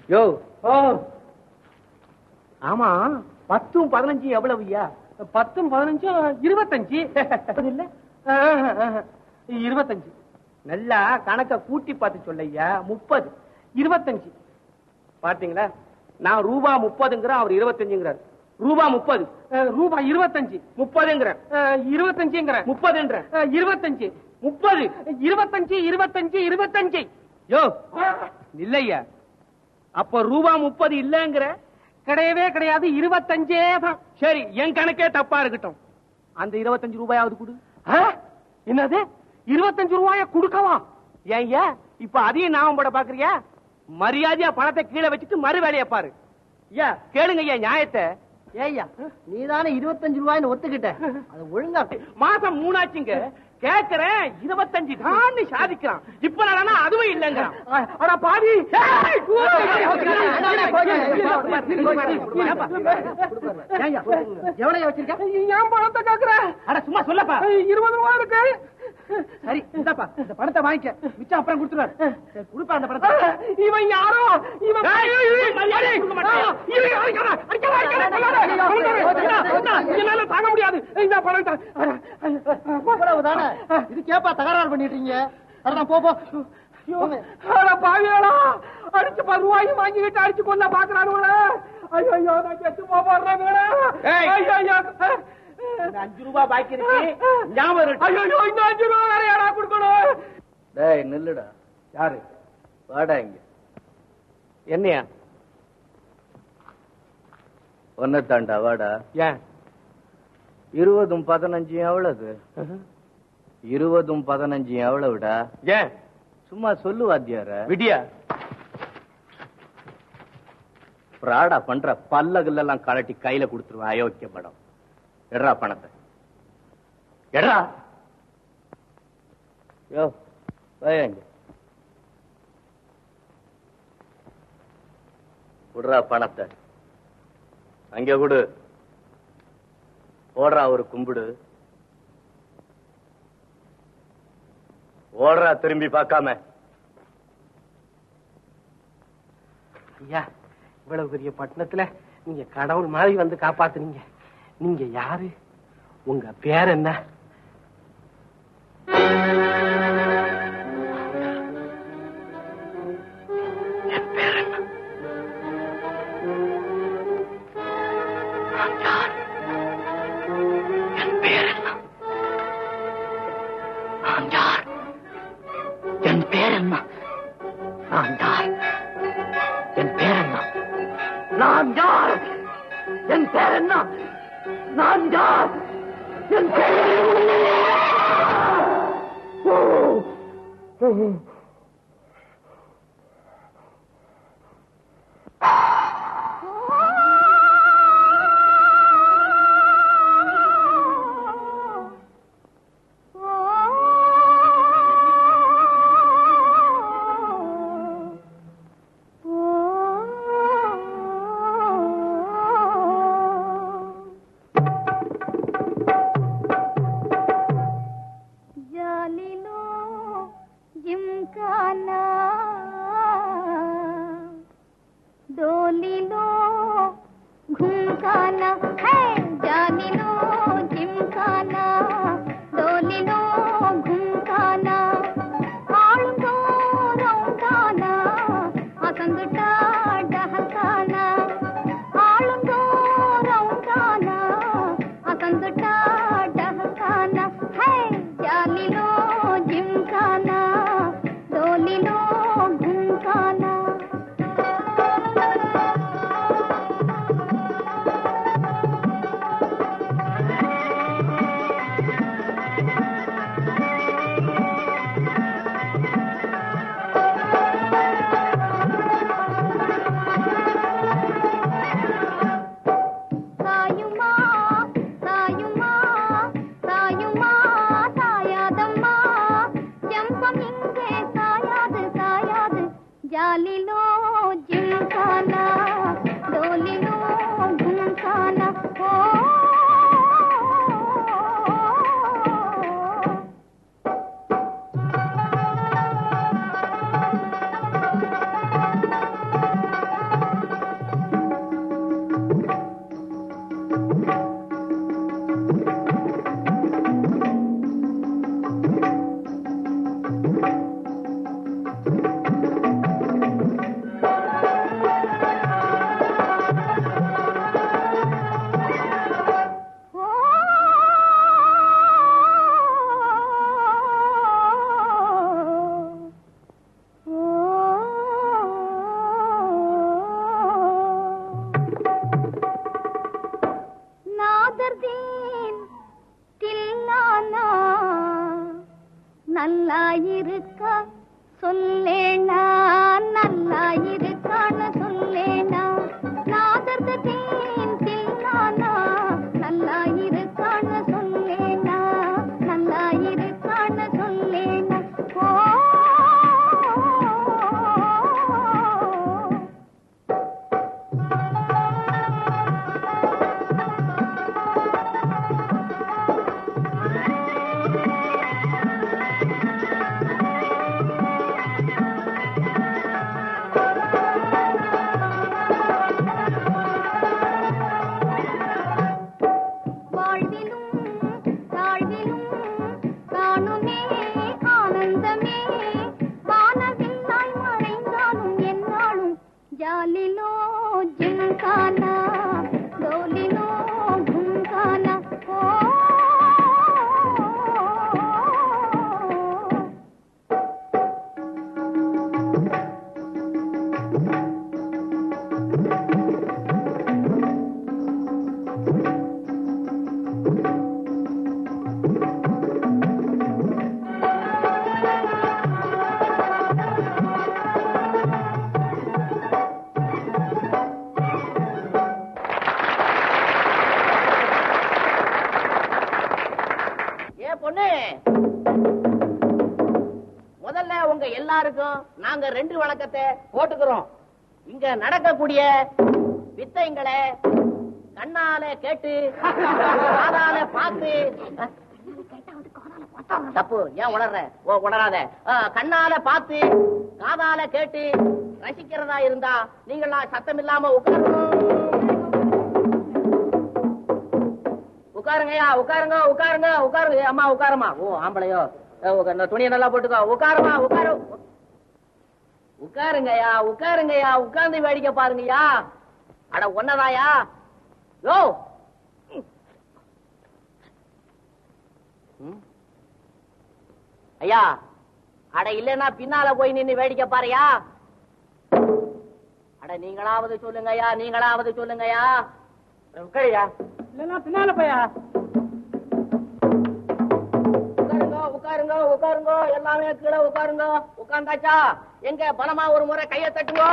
யோ ஓ ஆமா பத்தும் பதினஞ்சும் எவ்வளவுயா பத்தும் பதினஞ்சும் இருபத்தஞ்சு இல்ல இருபத்தஞ்சு நல்லா கணக்க கூட்டி பார்த்து சொல்லையா முப்பது இருபத்தஞ்சு பாத்தீங்களா நான் ரூபா முப்பதுங்கிறேன் அவர் இருபத்தஞ்சுங்கிறார் ரூபா முப்பது அஹ், ரூபாய் இருபத்தஞ்சு முப்பதுங்கிறேன் அஹ், இருபத்தஞ்சுங்கிற முப்பதுன்ற அஹ், இருபத்தஞ்சு முப்பது இருபத்தஞ்சு இருபத்தஞ்சு இருபத்தஞ்சு யோ இல்லையா அப்ப ரூபா முப்பது இல்லங்கிற கிடையவே கிடையாது இருபத்தஞ்சே தான் சரி என் கணக்கே தப்பா இருக்கட்டும் அந்த இருபத்தஞ்சு ரூபாயாவது கொடு ஆ? என்னது இருபத்தஞ்சு ரூபாய கொடுக்கவா ஏய்யா இப்ப அதையும் நாம போட பாக்குறியா மரியாதையா பணத்தை கீழே வச்சுட்டு மறு வேலையை பாரு ஐயா கேளுங்க ஐயா நியாயத்தை ஏய்யா நீ தானே இருபத்தஞ்சு ரூபாய்னு ஒத்துக்கிட்ட அது ஒழுங்கா மாசம் மூணாச்சுங்க கேக்குறேன் இருபத்தஞ்சு தான் சாதிக்கிறான் இப்ப நான் அதுவும் இல்லைங்கிறான் அட பாவி ஏய், எவ்வளவு வச்சிருக்க ஏன் பணத்தை கேக்குற அட சும்மா சொல்லப்பா இருபது ரூபாய் இருக்கு சரி இந்தாப்பா இந்த பணத்தை வாங்கிக்க மிச்சம் அப்புறம் கொடுத்துருவாரு சரி, கொடுப்பா அந்த பணத்தை இவன் யாரோ இவன் ஏய், ஏய், மரியாதை கொடுக்க மாட்டேன். இவன் அடிக்காத, அடிக்காத, அடிக்காத, கொல்லாத, கொல்லாத. இந்தா, இந்தா, என்னால தாங்க முடியாது இந்த பணத்தை இவ்வளவுதானே இது கேப்பா தகராறு பண்ணிட்டு இருக்கீங்க அதான் போ போ போங்க. அட பாவியாடா அடிச்சு பத்து ரூபாயும் வாங்கிக்கிட்டு அடிச்சு கொல்ல பாக்குறானுங்கள ஐயோ ஐயோ நான் கெட்டு போறானுங்களே ஏய். ஐயோ ஐயோ இந்த அஞ்சு ரூபாய் பாக்கி இருக்கு ஞாபகம் இருக்கு. ஐயோ ஐயோ இந்த அஞ்சு ரூபா வேறையாடா கொடுக்கணும் டேய் நில்லுடா யாரு வாடா இங்க என்னையா ஒன்னத்தாண்டா வாடா ஏன் இருபதும் பதினஞ்சும் எவ்வளவு இருபதும் பதினஞ்சும் எவ்வளவுடா ஏன் சும்மா சொல்லு வாத்தியார விடியா பிராடா பண்ற பல்லகுல்லாம் கழட்டி கையில கொடுத்துருவேன் அயோக்கிய படம் எட்ரா பணத்தை எட்ரா யோ வாங்க விடுறா பணத்தை அங்க கொடு ஓடுறா ஒரு கும்பிடு ஓடுறா திரும்பி பார்க்காம ஐயா இவ்வளவு பெரிய பட்டணத்துல நீங்க கடவுள் மாதிரி வந்து காப்பாத்துனீங்க நீங்க யாரு உங்க பேர் என்ன நான் யார் என் பேர் என்ன நான் யார் என் பேர் என்ன நான் யார் என் பேர் என்ன நான் யார் என் பேர் జాలిలో జింకానా డోలిలో ఘుంకానా హే జాలిలో జింకానా డోలిలో ఘుంకానా ఆளுந்தோ ரவுண்டானா அசந்துட்டா டஹக்கானா ஆளுந்தோ ரவுண்டானா அசந்துட்டா டஹக்கானா ஹே జాలిలో జింకానా డోలిలో ఘుంకానా डोली लो जिमखाना डोली लो घुमखाना ओ ஏ பொண்ணு முதல்ல உங்க எல்லாருக்கும் நாங்க ரெண்டு வழக்கத்தை போட்டுக்கிறோம் இங்க நடக்கக்கூடிய வித்தைங்களை கண்ணால கேட்டு காதால பார்த்து தப்பு ஏன் உணர்ற ஓ உணராத ஆ, கண்ணால பார்த்து காதால கேட்டு ரசிக்கிறதா இருந்தா நீங்களா சத்தம் இல்லாம உட்காரணும் உட்காருங்கய்யா உட்காருங்க உட்காருங்க உட்காருங்க ஏய், அம்மா உட்காருமா ஓ ஆம்பளையோ ஏ, உக்க- இந்த துணியை நல்லா போட்டுக்கோ உட்காருமா உட்காரு உட்காருங்கய்யா உட்காருங்கய்யா உட்கார்ந்து வேடிக்கை பாருங்கய்யா அட ஒன்னதாயா யோ ம். ஐயா அட இல்லன்னா பின்னால போய் நின்னு வேடிக்கை பாருயா அட நீங்களாவது சொல்லுங்கய்யா நீங்களாவது சொல்லுங்கய்யா உட்காருயா இல்லன்னா பின்னால போயா உட்காருங்க உட்காருங்க உட்காருங்க எல்லாமே கீழே உட்காருங்க உட்கார்ந்தாச்சா எங்க பலமா ஒரு முறை கைய தட்டுங்க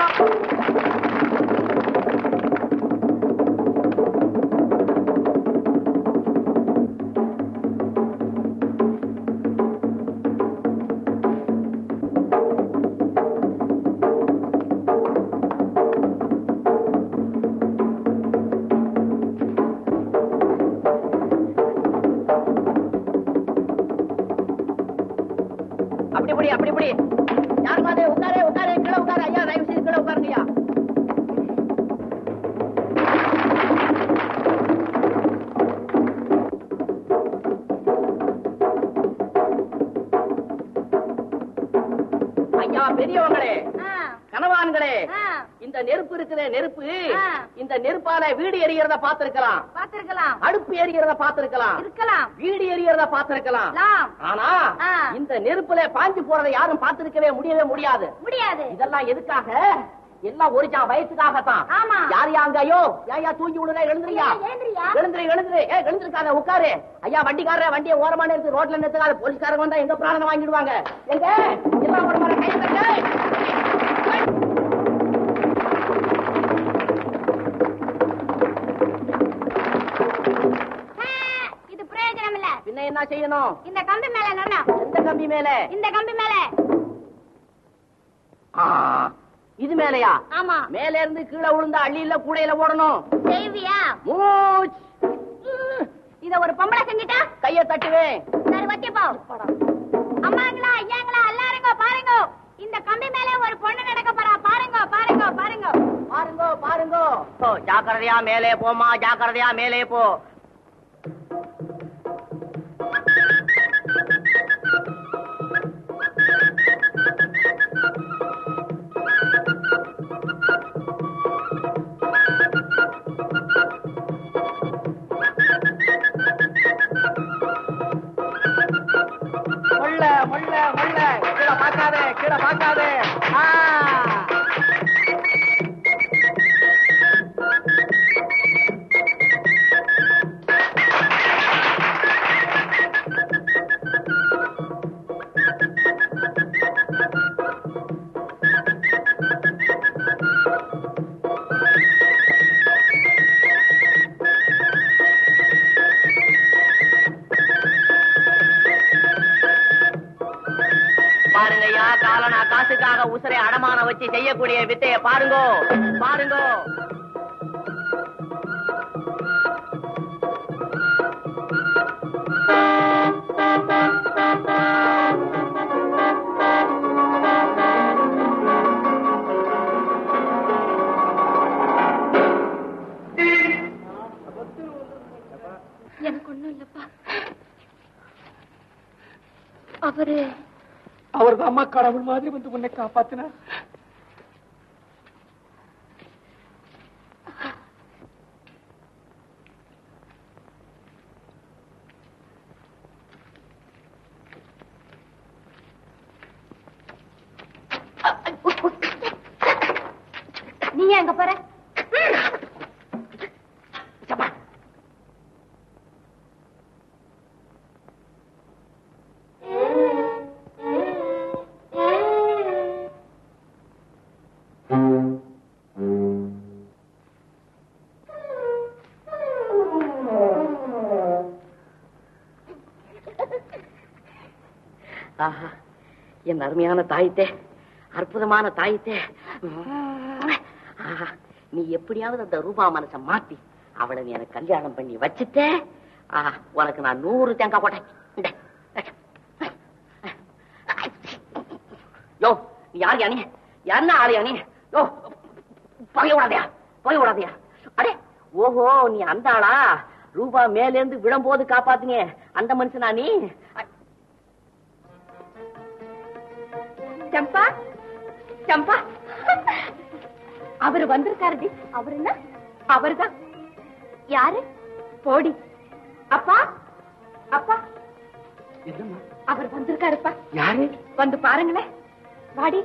அப்படி இப்படி அப்படி இப்படி யார் மாதிரி உட்காரு உட்காரு கீழே உட்காரு ஐயா தயவு செய்து கீழே உட்காருங்க ஐயா ஐயா பெரியவங்களே கனவான்களே இந்த நெருப்பு இருக்கிற நெருப்பு இந்த நெருப்பால வீடு எரியறத பார்த்திருக்கலாம் பார்த்திருக்கலாம் அடுப்பு எரியறத பார்த்திருக்கலாம் இருக்கலாம் வீடு எரியறத பார்த்திருக்கலாம் லாம். ஆனா ஆ. இந்த நெருப்புல பாஞ்சு போறதை யாரும் பார்த்திருக்கவே முடியவே முடியாது முடியாது இதெல்லாம் எதுக்காக எல்லாம் ஒரு ஜான் வயசுக்காகத்தான் ஆமா. யார் யாங்க ஐயோ ஏன் தூங்கி விடுற எழுந்துறியா ஐயா, எழுந்திரியா. எழுந்துரு எழுந்துரு ஏ எழுந்திருக்காத உட்காரு ஐயா வண்டிக்காரர வண்டியை ஓரமா நிறுத்து ரோட்ல நிறுத்துக்காத போலீஸ்காரங்க வந்தா எங்க பிராணம் வாங்கிடுவாங்க எங்க எல்லாம் ஒரு முறை கை தட்டு இது பிரயோஜனம் இல்ல பின்ன என்ன செய்யணும் இந்த கம்பி மேல நடனம் எந்த கம்பி மேல இந்த கம்பி மேல ஆ, இது மேலயா ஆமா மேல இருந்து கீழே விழுந்தா அள்ளியில கூடையில போடணும் செய்வியா மூச் இத ஒரு பொம்பளை செஞ்சுட்டா கைய தட்டுவேன் சரி வச்சுப்போ அம்மாங்களா ஐயாங்களா எல்லாருங்க பாருங்க இந்த கம்பி மேல ஒரு பொண்ணு நடக்க போறா பாருங்க பாருங்க பாருங்க பாருங்க பாருங்க ஓ, ஜாக்கிரதையா மேலே போமா ஜாக்கிரதையா மேலே போ முள்ள முள்ள முள்ள கீழே பார்க்காதே கீழே பார்க்காதே ஆ பாருங்கய்யா காலனா காசுக்காக உசுரை அடமான வச்சு செய்யக்கூடிய வித்தைய பாருங்கோ பாருங்கோ எனக்கு ஒண்ணும் இல்லப்பா அவரு அவர் தான் கடவுள் மாதிரி வந்து உன்னை காப்பாத்தினார் எங்க போற ஆஹா என் அருமையான தாயித்தே அற்புதமான தாயித்தே ஆஹா நீ எப்படியாவது அந்த ரூபா மனச மாத்தி அவளை நீ எனக்கு கல்யாணம் பண்ணி வச்சுட்டே ஆஹா உனக்கு நான் நூறு தேங்காய் போட்டேன் இந்தா. யோ நீ யார் யானி என்ன ஆளு யானி யோ பகைய விடாதயா பகைய விடாதயா அடே ஓஹோ நீ அந்த ஆளா ரூபா மேலேந்து விழும்போது காப்பாத்துனியே அந்த மனுஷனா நீ சம்பா சம்பா அவர் வந்திருக்காருடி அவர் என்ன அவர்தான் யாரு போடி அப்பா அப்பா என்னம்மா அவர் வந்திருக்காருப்பா யாரு வந்து பாருங்களேன் வாடி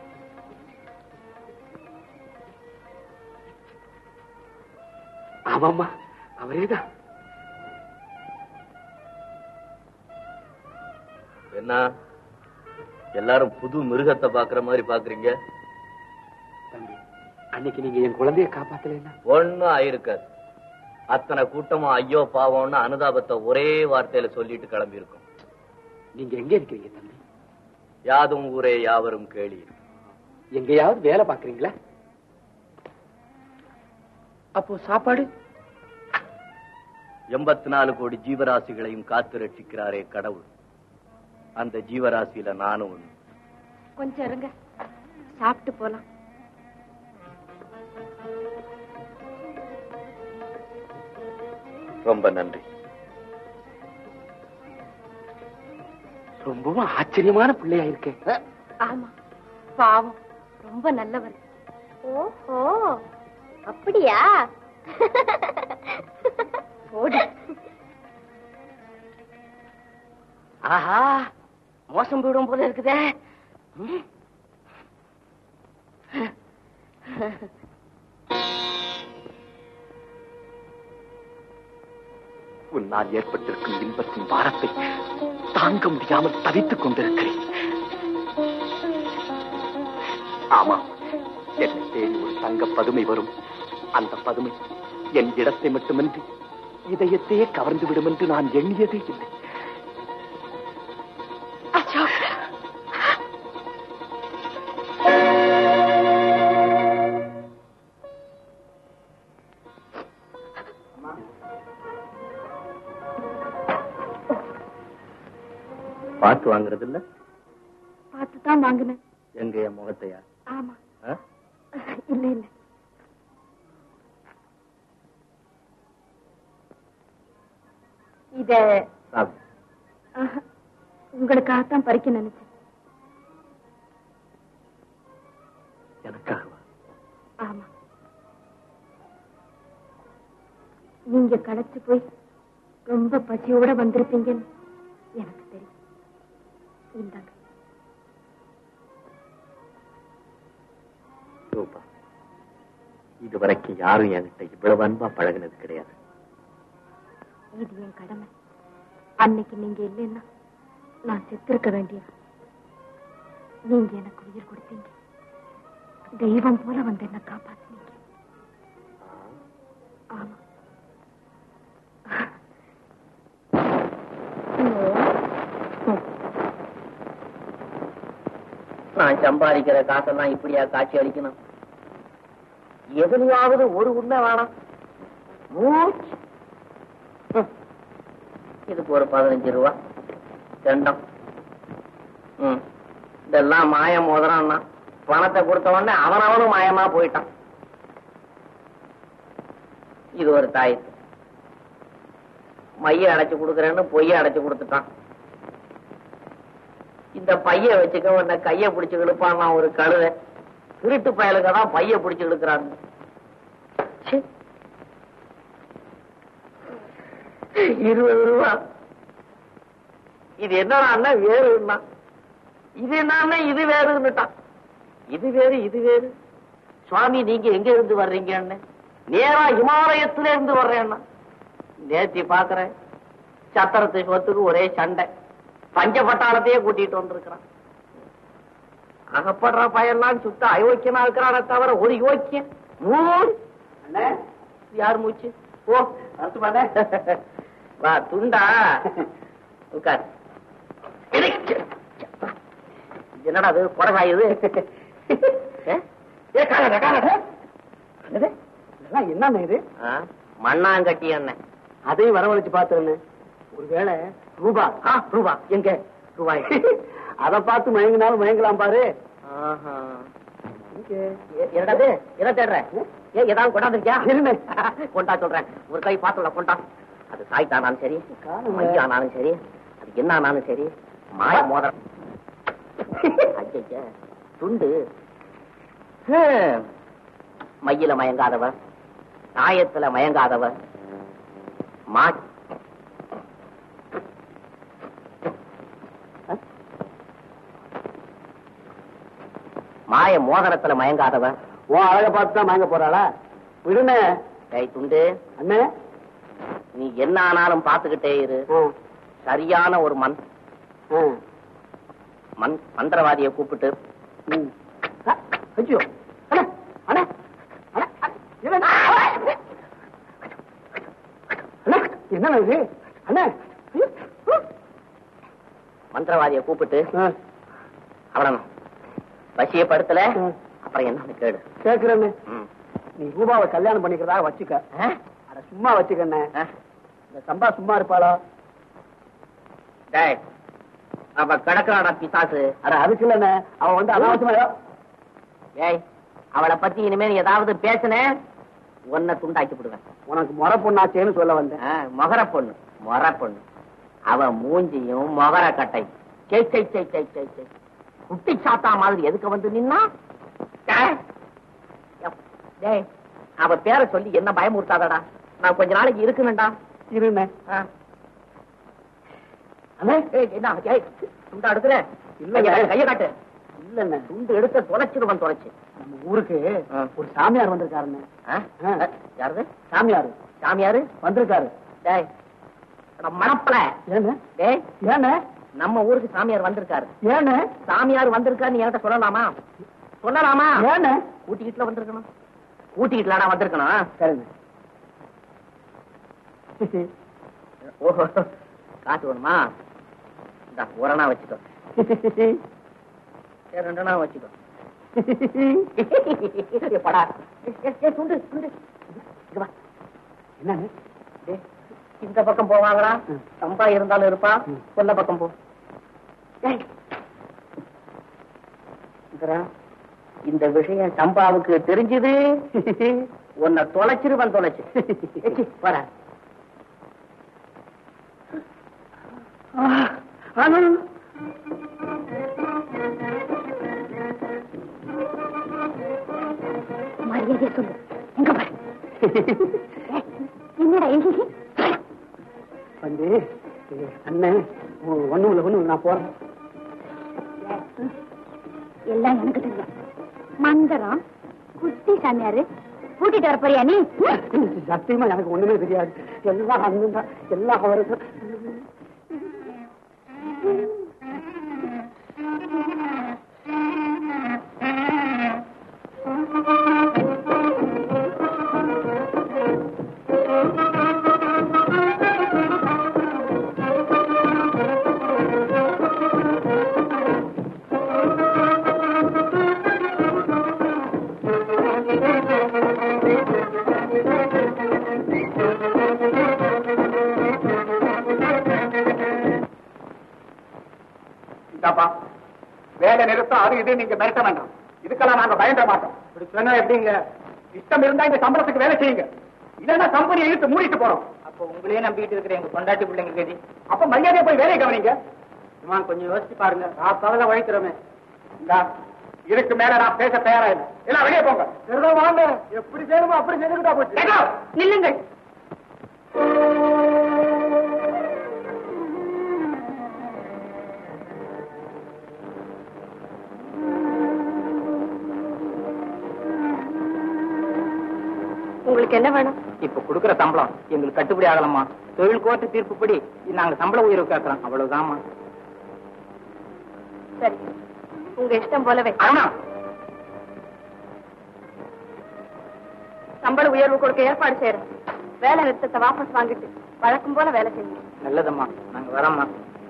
ஆமாம்மா அவரேதான் என்ன எல்லாரும் புது மிருகத்தை பாக்குற மாதிரி பாக்குறீங்க தம்பி அன்னைக்கு நீங்க என் குழந்தைய காப்பாத்தலைன்னா ஒண்ணும் ஆயிருக்காது அத்தனை கூட்டமும் ஐயோ பாவம்னு அனுதாபத்தை ஒரே வார்த்தையில சொல்லிட்டு கிளம்பி இருக்கும் நீங்க எங்க இருக்கிறீங்க தம்பி யாதும் ஊரே யாவரும் கேளி எங்கேயாவது வேலை பாக்குறீங்களா அப்போ சாப்பாடு எண்பத்தி நாலு கோடி ஜீவராசிகளையும் காத்து ரட்சிக்கிறாரே கடவுள் அந்த ஜீவராசியில நானும் ஒண்ணு கொஞ்சம் இருங்க சாப்பிட்டு போலாம் ரொம்ப நன்றி ரொம்பவும் ஆச்சரியமான பிள்ளையா இருக்கேன் ஆமா பாவம் ரொம்ப நல்லவர் ஓஹோ அப்படியா போடி ஆஹா மோசம் போயிடும் போல இருக்குதே ம். உன்னால் ஏற்பட்டிருக்கும் இன்பத்தின் பாரத்தை தாங்க முடியாமல் தவித்துக் கொண்டிருக்கிறேன் ஆமாம் என்னை தேடி ஒரு தங்க பதுமை வரும் அந்த பதுமை என் இடத்தை மட்டுமின்றி இதயத்தையே கவர்ந்து விடும் என்று நான் எண்ணியதே இல்லை பார்த்து வாங்குறது இல்ல பார்த்து தான் வாங்கினேன் எங்க என் முகத்தையா ஆமா ஆ? இல்ல இல்ல இத சாப்பிடு. ஆஹா, உங்களுக்காகத்தான் பறிக்க நினைச்சேன் எனக்காகவா ஆமா நீங்க களைச்சு போய் ரொம்ப பசியோட வந்திருப்பீங்கன்னு எனக்கு தெரியும் இந்தாங்க ரூபா இதுவரைக்கும் யாரும் என்கிட்ட இவ்வளவு அன்பா பழகினது கிடையாது இது என் கடமை அன்னைக்கு நீங்க இல்லைன்னா நான் செத்திருக்க வேண்டியது நீங்க எனக்கு உயிர் கொடுத்தீங்க தெய்வம் போல வந்து என்ன காப்பாத்தினீங்க ஆமா நான் சம்பாதிக்கிற காசெல்லாம் இப்படியா காட்சி அளிக்கணும் எதுலையாவது ஒரு உண்மை வேணாம் மூச்சு. ம். இதுக்கு ஒரு பதினஞ்சு ரூபா ரெண்டம் ம். இதெல்லாம் மாய மோதிரம்னா பணத்தை கொடுத்த உடனே அவனவனும் மாயமா போயிட்டான் இது ஒரு தாய் மைய அடைச்சு கொடுக்கறேன்னு பொய்ய அடைச்சு கொடுத்துட்டான் இந்த பைய வச்சுக்க உன்னை கைய பிடிச்சு இழுப்பான் நான் ஒரு கழுதை திருட்டு பயலுக்கு தான் பைய பிடிச்சு இழுக்கிறாங்க ச்சே. இருபது ரூபா இது என்னடா வேறுன்னா இது என்னன்னா இது வேறுன்னுட்டான் இது வேறு இது வேறு சுவாமி நீங்க எங்க இருந்து வர்றீங்கன்னு நேரா இமாலயத்துல இருந்து வர்றேன்னா நேத்தி பாக்குறேன் சத்திரத்து சொத்துக்கு ஒரே சண்டை பஞ்சபட்டாளத்தையே கூட்டிட்டு வந்திருக்கிறான் அகப்படுற பயன்லாம் சுத்த அயோக்கியமா இருக்கிறானே தவிர ஒரு யோக்கியம் மூணு அண்ணே, இது யார் மூச்சு ஓ அர்த்தமானே வா துண்டா உட்கார் இடிக்கு. என்னடா அது புடகாய் இது ஏ? ஏ, காணாத, காணாத. என்னது? இதெல்லாம் என்னண்ணே இது ஆ, மண்ணாங்கட்டி எண்ணெய் அதையும் வரவழைச்சு பாத்துருந்தேன் ஒருவேளை ரூபா ஆ, ரூபா எங்க ரூபாய் அதை பார்த்து மயங்கினாலும் மயங்கலாம் பாரு ஆஹா. எ- என்னடாது என்ன தேடுற ஏ ஏதாவது கொண்டாந்துருக்கியா கொண்டா சொல்றேன் ஒரு கை பாத்துல கொண்டா அது சாய்த்தானாலும் சரி மையானாலும் சரி அது என்ன ஆனாலும் சரி மாய மோதிரம் ஐயையே, துண்டு ஹம். மையில மயங்காதவர் தாயத்துல மயங்காதவர் மா மாய மோதிரத்துல மயங்காதவர் உன் அழக பார்த்து தான் மயங்க போறாளா விடுனே கை துண்டு அண்ணே நீ என்ன ஆனாலும் பாத்துக்கிட்டே இரு ஆ, சரியான ஒரு மண் ஆ, மண் மந்திரவாதியை கூப்பிட்டு ம். ஆ, ஐயோ அண்ணே அண்ணே அண்ணே என்னண்ணே? அண்ணே என்னண்ணே இது அண்ணே ஐயோ. மந்திரவாதியை கூப்பிட்டு ஆ, அவன வசியப்படுத்தல ம். அப்புறம் என்னன்னு கேடு கேக்குறேண்ணே ம். நீ ரூபாவை கல்யாணம் பண்ணிக்கிறதா வச்சுக்க ஆ? அட சும்மா வச்சுக்கண்ணே ஆ? இந்த சம்பா சும்மா இருப்பாளா டேய், அவ கிடக்குறாடா பிசாசு அட அதுக்கு இல்லண்ணே அவன் வந்து அனாவசியமா ஏதோ- ஏய் அவளை பத்தி இனிமே நீ ஏதாவது பேசுன உன்னை துண்டாக்கி விடுவேன் உனக்கு முறை பொண்ணாச்சேன்னு சொல்ல வந்தேன் ஆ, மொகர பொண்ணு மொர பொண்ணு அவ மூஞ்சியும் மொகர கட்டை செய் செய் செய் செய் செய் செய் குட்டி சாத்தா மாதிரி எதுக்கு வந்து நின்னா டேய், எப், டேய், அவ பேரை சொல்லி என்ன பயமுறுத்தாதடா நான் கொஞ்ச நாளைக்கு இருக்கணும்டா இருண்ணே ஆ. அண்ணே, ஏய், என்ன ஏய், துண்டா எடுக்கிற இல்லைங்க. கையை காட்டு, கையை காட்டு இல்லண்ணே துண்டு எடுத்து தொலைச்சிடுவன் தொலைச்சு நம்ம ஊருக்கு ஆ. ஒரு சாமியார் வந்திருக்காருண்ணே ஆ? ஆ. யாருது சாமியார் சாமியாரு வந்திருக்காரு டேய் அட மணப்பல ஏண்ணே டேய் ஏண்ணே நம்ம ஊருக்கு சாமியார் வந்திருக்காரு ஏண்ணே சாமியார் வந்திருக்காருன்னு என்கிட்ட சொல்லலாமா சொல்லலாமா ஏண்ணே ஊட்டிக்கிட்டுல வந்திருக்கணும் ஊட்டிக்கிட்டுலடா வந்திருக்கணும் சரிண்ணே ஓஹோ காசு வேணுமா இந்த ஒரணா வச்சுக்கோ சரி, ரெண்டனா வச்சுக்கோ ஏய், படா ஏய், ஏய், ஏய், துண்டு துண்டு இங்க வா. என்னண்ணே டேய், இந்த பக்கம் போவாங்களா ம். சம்பா இருந்தாலும் இருப்பா ம். கொல்ல பக்கம் போ டேய். இங்கடா, இந்த விஷயம் சம்பாவுக்கு தெரிஞ்சது உன்னை தொலைச்சிருவன் தொலைச்சு ஏச்சி, போடா மரியாதையா சொல்லு எங்க பாரு என்னடா எங்க வந்து ஏய், அண்ணன் ஒண்ணும் இல்லை ஒண்ணும் இல்ல, நான் போறேன் எல்லாம் எனக்கு தெரியும் மந்திரம் குட்டி சாமியாரு கூட்டிட்டு வர போறியா நீ சத்தியமா எனக்கு ஒண்ணுமே தெரியாது எல்லாம் அண்ணன் தான் எல்லாம் அவருக்கு இந்தாப்பா வேலை நிறுத்தம் அது இது நீங்க மிரட்ட வேண்டாம் இதுக்கெல்லாம் நாங்க பயந்த மாட்டோம் இப்படி சொன்னா எப்படிங்க இஷ்டம் இருந்தா இந்த சம்பளத்துக்கு வேலை செய்யுங்க இல்லைன்னா கம்பெனியை இழுத்து மூடிட்டு போறோம் அப்போ உங்களையே நம்பிட்டு இருக்கிற எங்க பொண்டாட்டி பிள்ளைங்க கதி அப்ப மரியாதையா போய் வேலையை கவனிங்க சும்மா கொஞ்சம் யோசிச்சு பாருங்க ராத்தாவில உழைக்கிறோமே இந்தா, இதுக்கு மேல நான் பேச தயாரா இல்லை எல்லாம் வெளியே போங்க சரிதா வாங்க எப்படி செய்யணுமோ அப்படி செஞ்சுக்கிட்டா போச்சு கேட்டோ? நில்லுங்கள் உங்களுக்கு என்ன வேணும் இப்ப கொடுக்கற சம்பளம் எங்களுக்கு கட்டுப்படி ஆகலம்மா தொழில் கோர்ட்டு தீர்ப்புப்படி நாங்க சம்பள உயர்வு கேட்கறோம் அவ்வளவுதாம்மா சரி உங்க இஷ்டம் போலவே அருணா சம்பள உயர்வு கொடுக்க ஏற்பாடு செய்யறேன் வேலை நிறுத்தத்தை வாபஸ் வாங்கிட்டு வழக்கம் போல வேலை செய்யுங்க நல்லதம்மா நாங்க வரோம்மா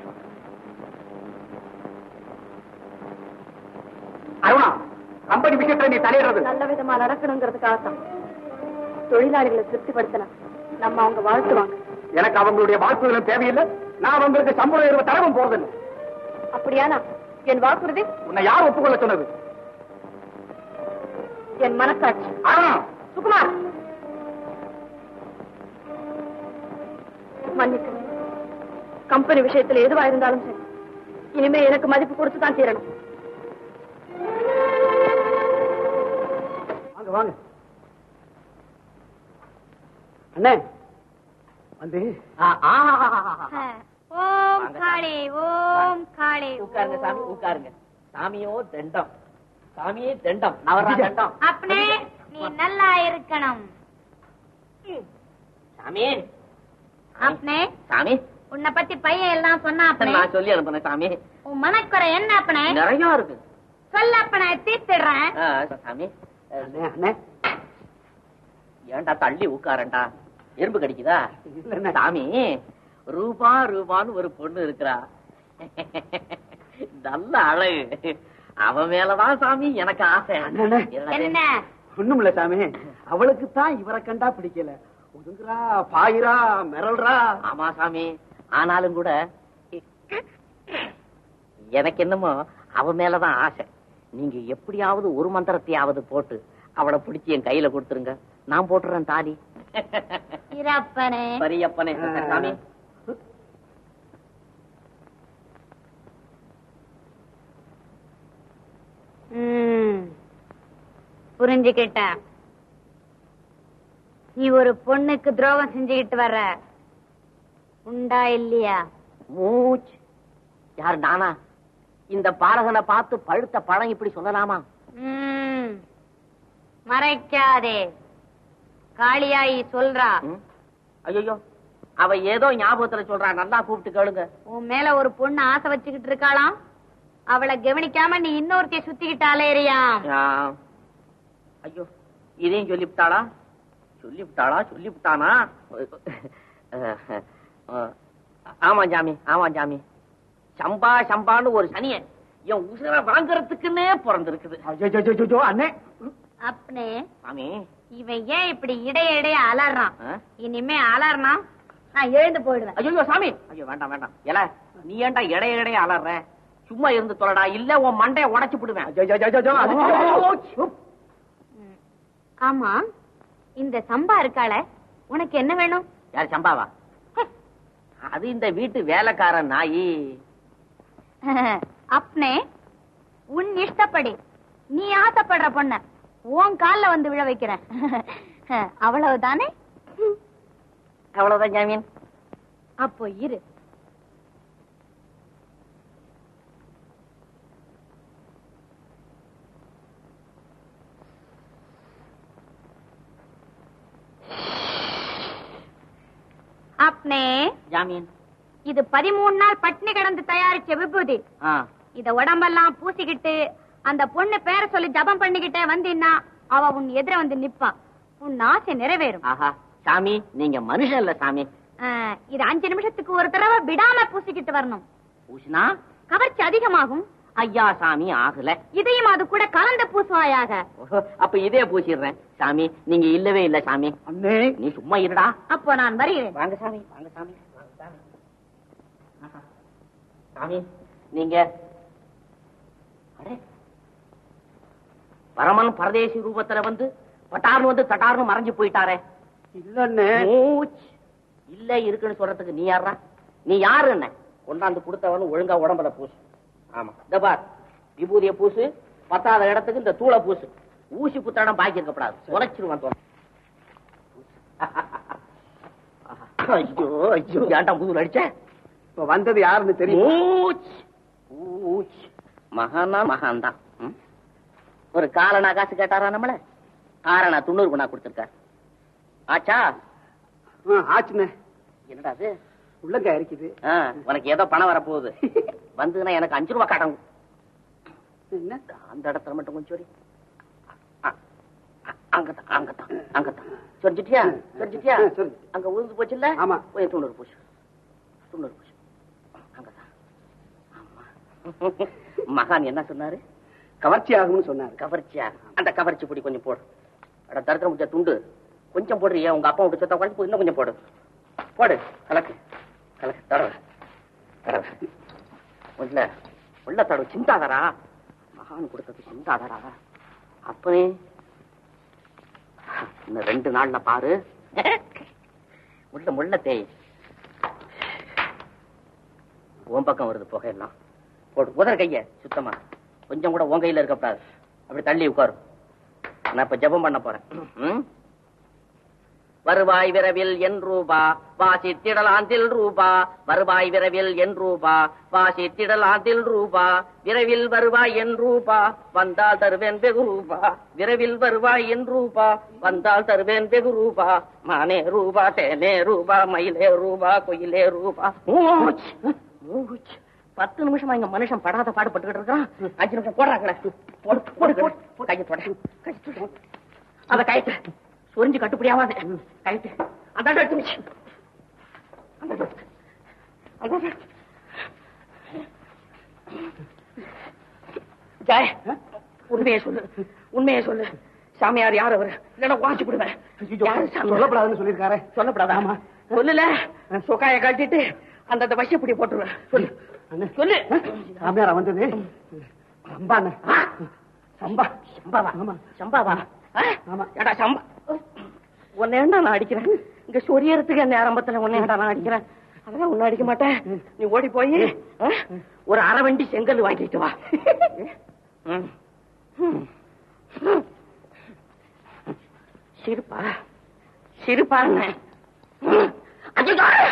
அருணா கம்பெனி விஷயத்துல நீ தலையிடுறது நல்ல விதமா நடக்கணுங்கிறதுக்காகத்தான் தொழிலாளிகளை திருப்திப்படுத்தினா நம்ம அவங்க வாழ்த்துவாங்க எனக்கு அவங்களுடைய வாழ்த்துதலும் தேவையில்லை நான் அவங்களுக்கு சம்பள உயர்வு தரவும் போறதில்லை அப்படியானா என் வாக்குறுதி உன்னை யார் ஒப்புக்கொள்ள சொன்னது என் மனசாட்சி அருணா சுகுமார் மன்னிக்க கம்பெனி விஷயத்துல எதுவா இருந்தாலும் சரி இனிமே எனக்கு மதிப்பு கொடுத்து தான் தீரணும் வாங்க வாங்க அண்ணே வந்து ஓம் காளி ஓம் காளி உட்காருங்க சாமி உட்காருங்க சாமியோ தண்டம் சாமியே தண்டம் நவரா தண்டம் அப்பனே நீ நல்லா இருக்கணும் சாமி அப்பனே சாமி உன்னை பத்தி பையன் எல்லாம் சொன்னா அப்பனே நான் சொல்லி அனுப்புனேன் சாமி உன் மனக்குறை என்ன அப்பனே நிறைய இருக்கு சொல்ல அப்பனே தீர்த்திடுறேன் ஆ, சாமி அண்ணே அண்ணே ஏன்டா தள்ளி உட்காரண்டா எறும்பு கடிக்குதா இல்லண்ணே. சாமி ரூபா ரூபான்னு ஒரு பொண்ணு இருக்கிறா நல்ல அழகு அவ மேலதான் சாமி எனக்கு ஆசை அண்ணே. என்ன ஒண்ணுமில்ல சாமி அவளுக்கு தான் இவரை கண்டா பிடிக்கல ஒதுங்குறா பாயிரா மிரள்றா ஆமா சாமி ஆனாலும் கூட எனக்கு என்னமோ அவ மேலதான் ஆசை நீங்க எப்படியாவது ஒரு மந்திரத்தையாவது போட்டு அவளை பிடிச்சி என் கையில கொடுத்துருங்க நான் போட்டுறேன் தாலி இரப்பனே பரியப்பனே சாமி ம். புரிஞ்சுக்கிட்டேன் நீ ஒரு பொண்ணுக்கு துரோகம் செஞ்சுக்கிட்டு வர்ற உண்டா இல்லையா மூச் யார் நானா இந்த பாலகனை பார்த்து பழுத்த பழம் இப்படி சொல்லலாமா ம். மறைக்காதே காளியாயி சொல்றா ஐயோ அவ ஏதோ ஞாபகத்துல சொல்றா நல்லா கூப்பிட்டு கேளுங்க உன் மேல ஒரு பொண்ணு ஆசை வச்சுக்கிட்டு இருக்காளாம் அவளை கவனிக்காம நீ இன்னொருத்தைய சுத்திக்கிட்டு அலையறியாம் ஆ. ஐயோ இதையும் சொல்லிவிட்டாளா சொல்லிவிட்டாளா சொல்லிவிட்டானா ஆமா ஜாமி ஆமா ஜாமி சம்பா சம்பான்னு ஒரு சனியன் என் உசுரை வாங்குறதுக்குன்னே பிறந்திருக்குது ஐயோ அண்ணே அப்பனே சாமி இவன் ஏன் இப்படி இடைய இடைய அலறான் ஆ? இனிமே அலறனா நான் எழுந்து போயிடுவேன் ஐயோ சாமி ஐயோ வேண்டாம் வேண்டாம் ஏல நீ ஏன்டா இடைய இடைய அலற சும்மா இருந்து தொலைடா இல்ல உன் மண்டைய உடைச்சு விடுவேன் ம். ஆமா இந்த சம்பா இருக்காள உனக்கு என்ன வேணும் யார் சம்பாவா அது இந்த வீட்டு வேலைக்காரன் நாயி அப்பனே உன் இஷ்டப்படி நீ ஆசைப்படுற பொண்ண உன் கால்ல வந்து விழ வைக்கிறேன் அவ்வளவுதானே அவ்வளவுதான் ஜாமீன் அப்போ இரு அப்பனே ஜாமீன் இது பதிமூணு நாள் பட்னி கிடந்து தயாரிச்ச விபூதி ஆ இத உடம்பெல்லாம் பூசிக்கிட்டு அந்த பொண்ணு பேரை சொல்லி ஜபம் பண்ணிக்கிட்டே வந்தீன்னா அவ உன் எதிர வந்து நிப்பா உன் ஆசை நிறைவேறும் ஆஹா சாமி நீங்க மனுஷன் இல்ல சாமி ஆ, இது அஞ்சு நிமிஷத்துக்கு ஒரு தடவை விடாம பூசிக்கிட்டு வரணும் பூசினா கவர்ச்சி அதிகமாகும் ஐயா சாமி ஆகல இதையும் அது கூட கலந்து பூசுவாயாக ஓஹோ, அப்ப இதே பூசிடுறேன் சாமி நீங்க இல்லவே இல்ல சாமி அண்ணே நீ சும்மா இருடா அப்போ நான் வருகிறேன் வாங்க சாமி வாங்க சாமி வாங்க சாமி ஆஹா. சாமி நீங்க அடே பரமன் பரதேசி ரூபத்துல வந்து பட்டார்னு வந்து தட்டார்னு மறைஞ்சு போயிட்டாரே இல்லண்ணே மூச். இல்ல இருக்குன்னு சொல்றதுக்கு நீ யாரா நீ யாரு என்ன கொண்டாந்து கொடுத்தவனு ஒழுங்கா உடம்புல பூசு ஆமா இந்த பார் விபூதிய பூசு பத்தாத இடத்துக்கு இந்த தூளை பூசு ஊசி புத்தடம் பாக்கி இருக்கக்கூடாது உரைச்சிருவான் தோணும் ஐயோ ஐயோ ஏன்டா முதுகுல அடிச்ச இப்ப வந்தது யாருன்னு தெரியும் மூச். ஊச். மகானா மகான் தான் ம்? ஒரு காலனா காசு கேட்டாரா நம்மள காரணா துண்ணூறு குணா கொடுத்திருக்கார் ஆச்சா ஆச்சுண்ணே என்னடா அது உள்ளங்க இருக்குது ஆ, உனக்கு ஏதோ பணம் வரப்போகுது வந்ததுன்னா எனக்கு அஞ்சு ரூபா கடன் என்ன அந்த இடத்துல மட்டும் கொஞ்சம் சொரி. ஆ, ஆ, அங்கதான் அங்கதான் அங்கதான் சொரிஞ்சிட்டியா சொரிஞ்சிட்டியா ஆ, சரி. அங்க உழுந்து போச்சுல்ல ஆமா. போய் தொண்ணூறு போச்சு தொண்ணூறு போச்சு அங்கதான் ஆமா மகான் என்ன சொன்னாரு கவர்ச்சி ஆகும்னு சொன்னாரு கவர்ச்சியா அந்த கவர்ச்சி பொடி கொஞ்சம் போடு அட தரத்துல முடிச்ச துண்டு கொஞ்சம் போடுறியா உங்க அப்பா விட்டு சொத்த குறைச்சி இன்னும் கொஞ்சம் போடு போடு கலக்கு கலக்கு தடவை தடவை உள்ள உள்ள தடவை சிந்தாதரா மகான் கொடுத்தது சிந்தாதரா அப்பனே இன்னும் ரெண்டு நாள்ல பாரு உள்ள முள்ள தேய் உன் பக்கம் வருது புகையெல்லாம் போடு உதற கைய சுத்தமா கொஞ்சம் கூட உன் கையில இருக்கக்கூடாது அப்படி தள்ளி உட்காரு நான் இப்ப ஜெபம் பண்ண போறேன் ம்? வருவாய் விரவில் என் ரூபா வாசி திடலாந்தில் ரூபா வருவாய் விரவில் என் ரூபா வாசி திடலாந்தில் ரூபா விரைவில் வருவாய் என் ரூபா வந்தால் தருவேன் வெகு ரூபா விரைவில் வருவாய் என் ரூபா வந்தால் தருவேன் வெகு ரூபா மானே ரூபா தேனே ரூபா மயிலே ரூபா கொயிலே ரூபா மூச்சு மூச்சு பத்து நிமிஷமா இங்க மனுஷன் படாத பாடுபட்டுக்கிட்டு இருக்கான் அஞ்சு நிமிஷம் போடுறாங்களே போடு போடு போடு கையை தொட கை தொட அத கைட்டு சொரிஞ்சு கட்டுப்படி ஆகாது கைட்டு அந்த எடுத்து வச்சு அந்த எடுத்து. அந்த எடுத்து. ஜெய், உண்மையை சொல்லு உண்மையை சொல்லு சாமியார் யார் அவரு இல்லைன்னா வாசி விடுவேன் யாரு சாமியார்? சொல்லப்படாதுன்னு சொல்லியிருக்காரு சொல்லப்படாதா ஆமா சொல்லுல சொக்காய கட்டிட்டு அந்த அந்த வசியப்படி போட்டுருவேன் சொல்லு சொல்லு சாமியாரா வந்தது சம்பாண்ண ஆ? சம்பா சம்பாவா ஆமா. சம்பாவா ஆ? ஆமா. ஏடா சம்பா உன்னை ஏன்டா நான் அடிக்கிறேன் இங்க சொரியறதுக்கு என்ன ஆரம்பத்துல உன்னை ஏன்டா நான் அடிக்கிறேன் அதெல்லாம் உன்னை அடிக்க மாட்டேன் நீ ஓடி போய் ஆ? ஒரு அரை வண்டி செங்கல் வாங்கிட்டு வா ம். ம். சிரிப்பா சிரிப்பா என்ன ம். ஐயோ!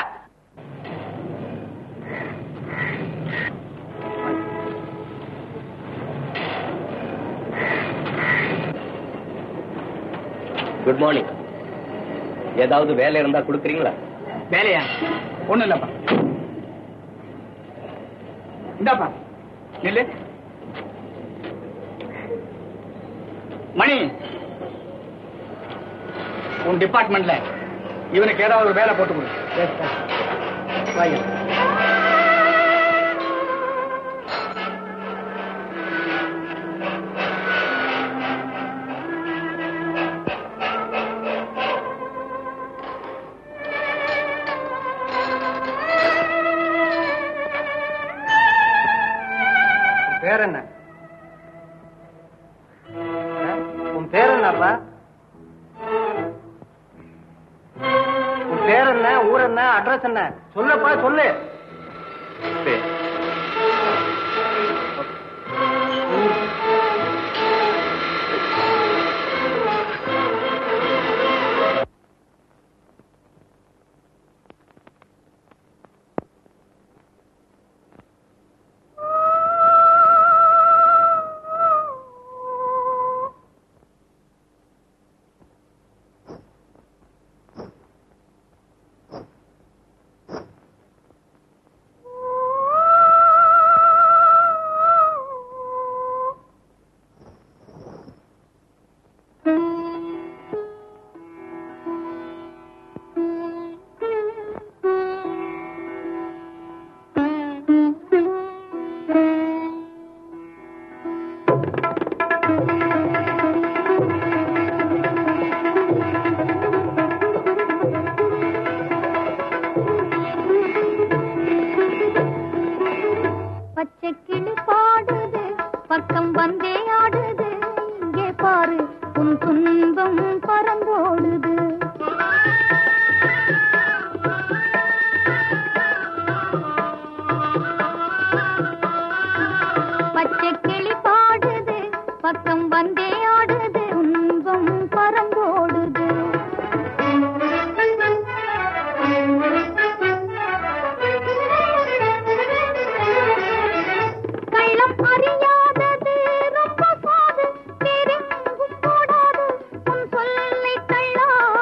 குட் மார்னிங் ஏதாவது வேலை இருந்தா கொடுக்குறீங்களா வேலையா ஒண்ணும் இல்லப்பா இந்தாப்பா நில்லு மணி உன் டிபார்ட்மெண்ட்ல இவனுக்கு ஏதாவது ஒரு வேலை போட்டு கொடு வாங்க. பேர் என்ன உன் பேர் என்னப்பா உன் பேர் என்ன ஊர் என்ன அட்ரஸ் என்ன சொல்லப்பா சொல்லு பச்சை கிளி பாடுது பக்கம் வந்தே ஆடுது இங்கே பாரு உன் துன்பம் பறந்தோடுது பச்சை கிளி பாடுது பக்கம் வந்தே ஆடுது துன்பம் பறந்தோடுது கள்ளம் அறியாதது ரொம்ப சாது வேறெங்கும் போடாது உன் சொல்லை தள்ளாது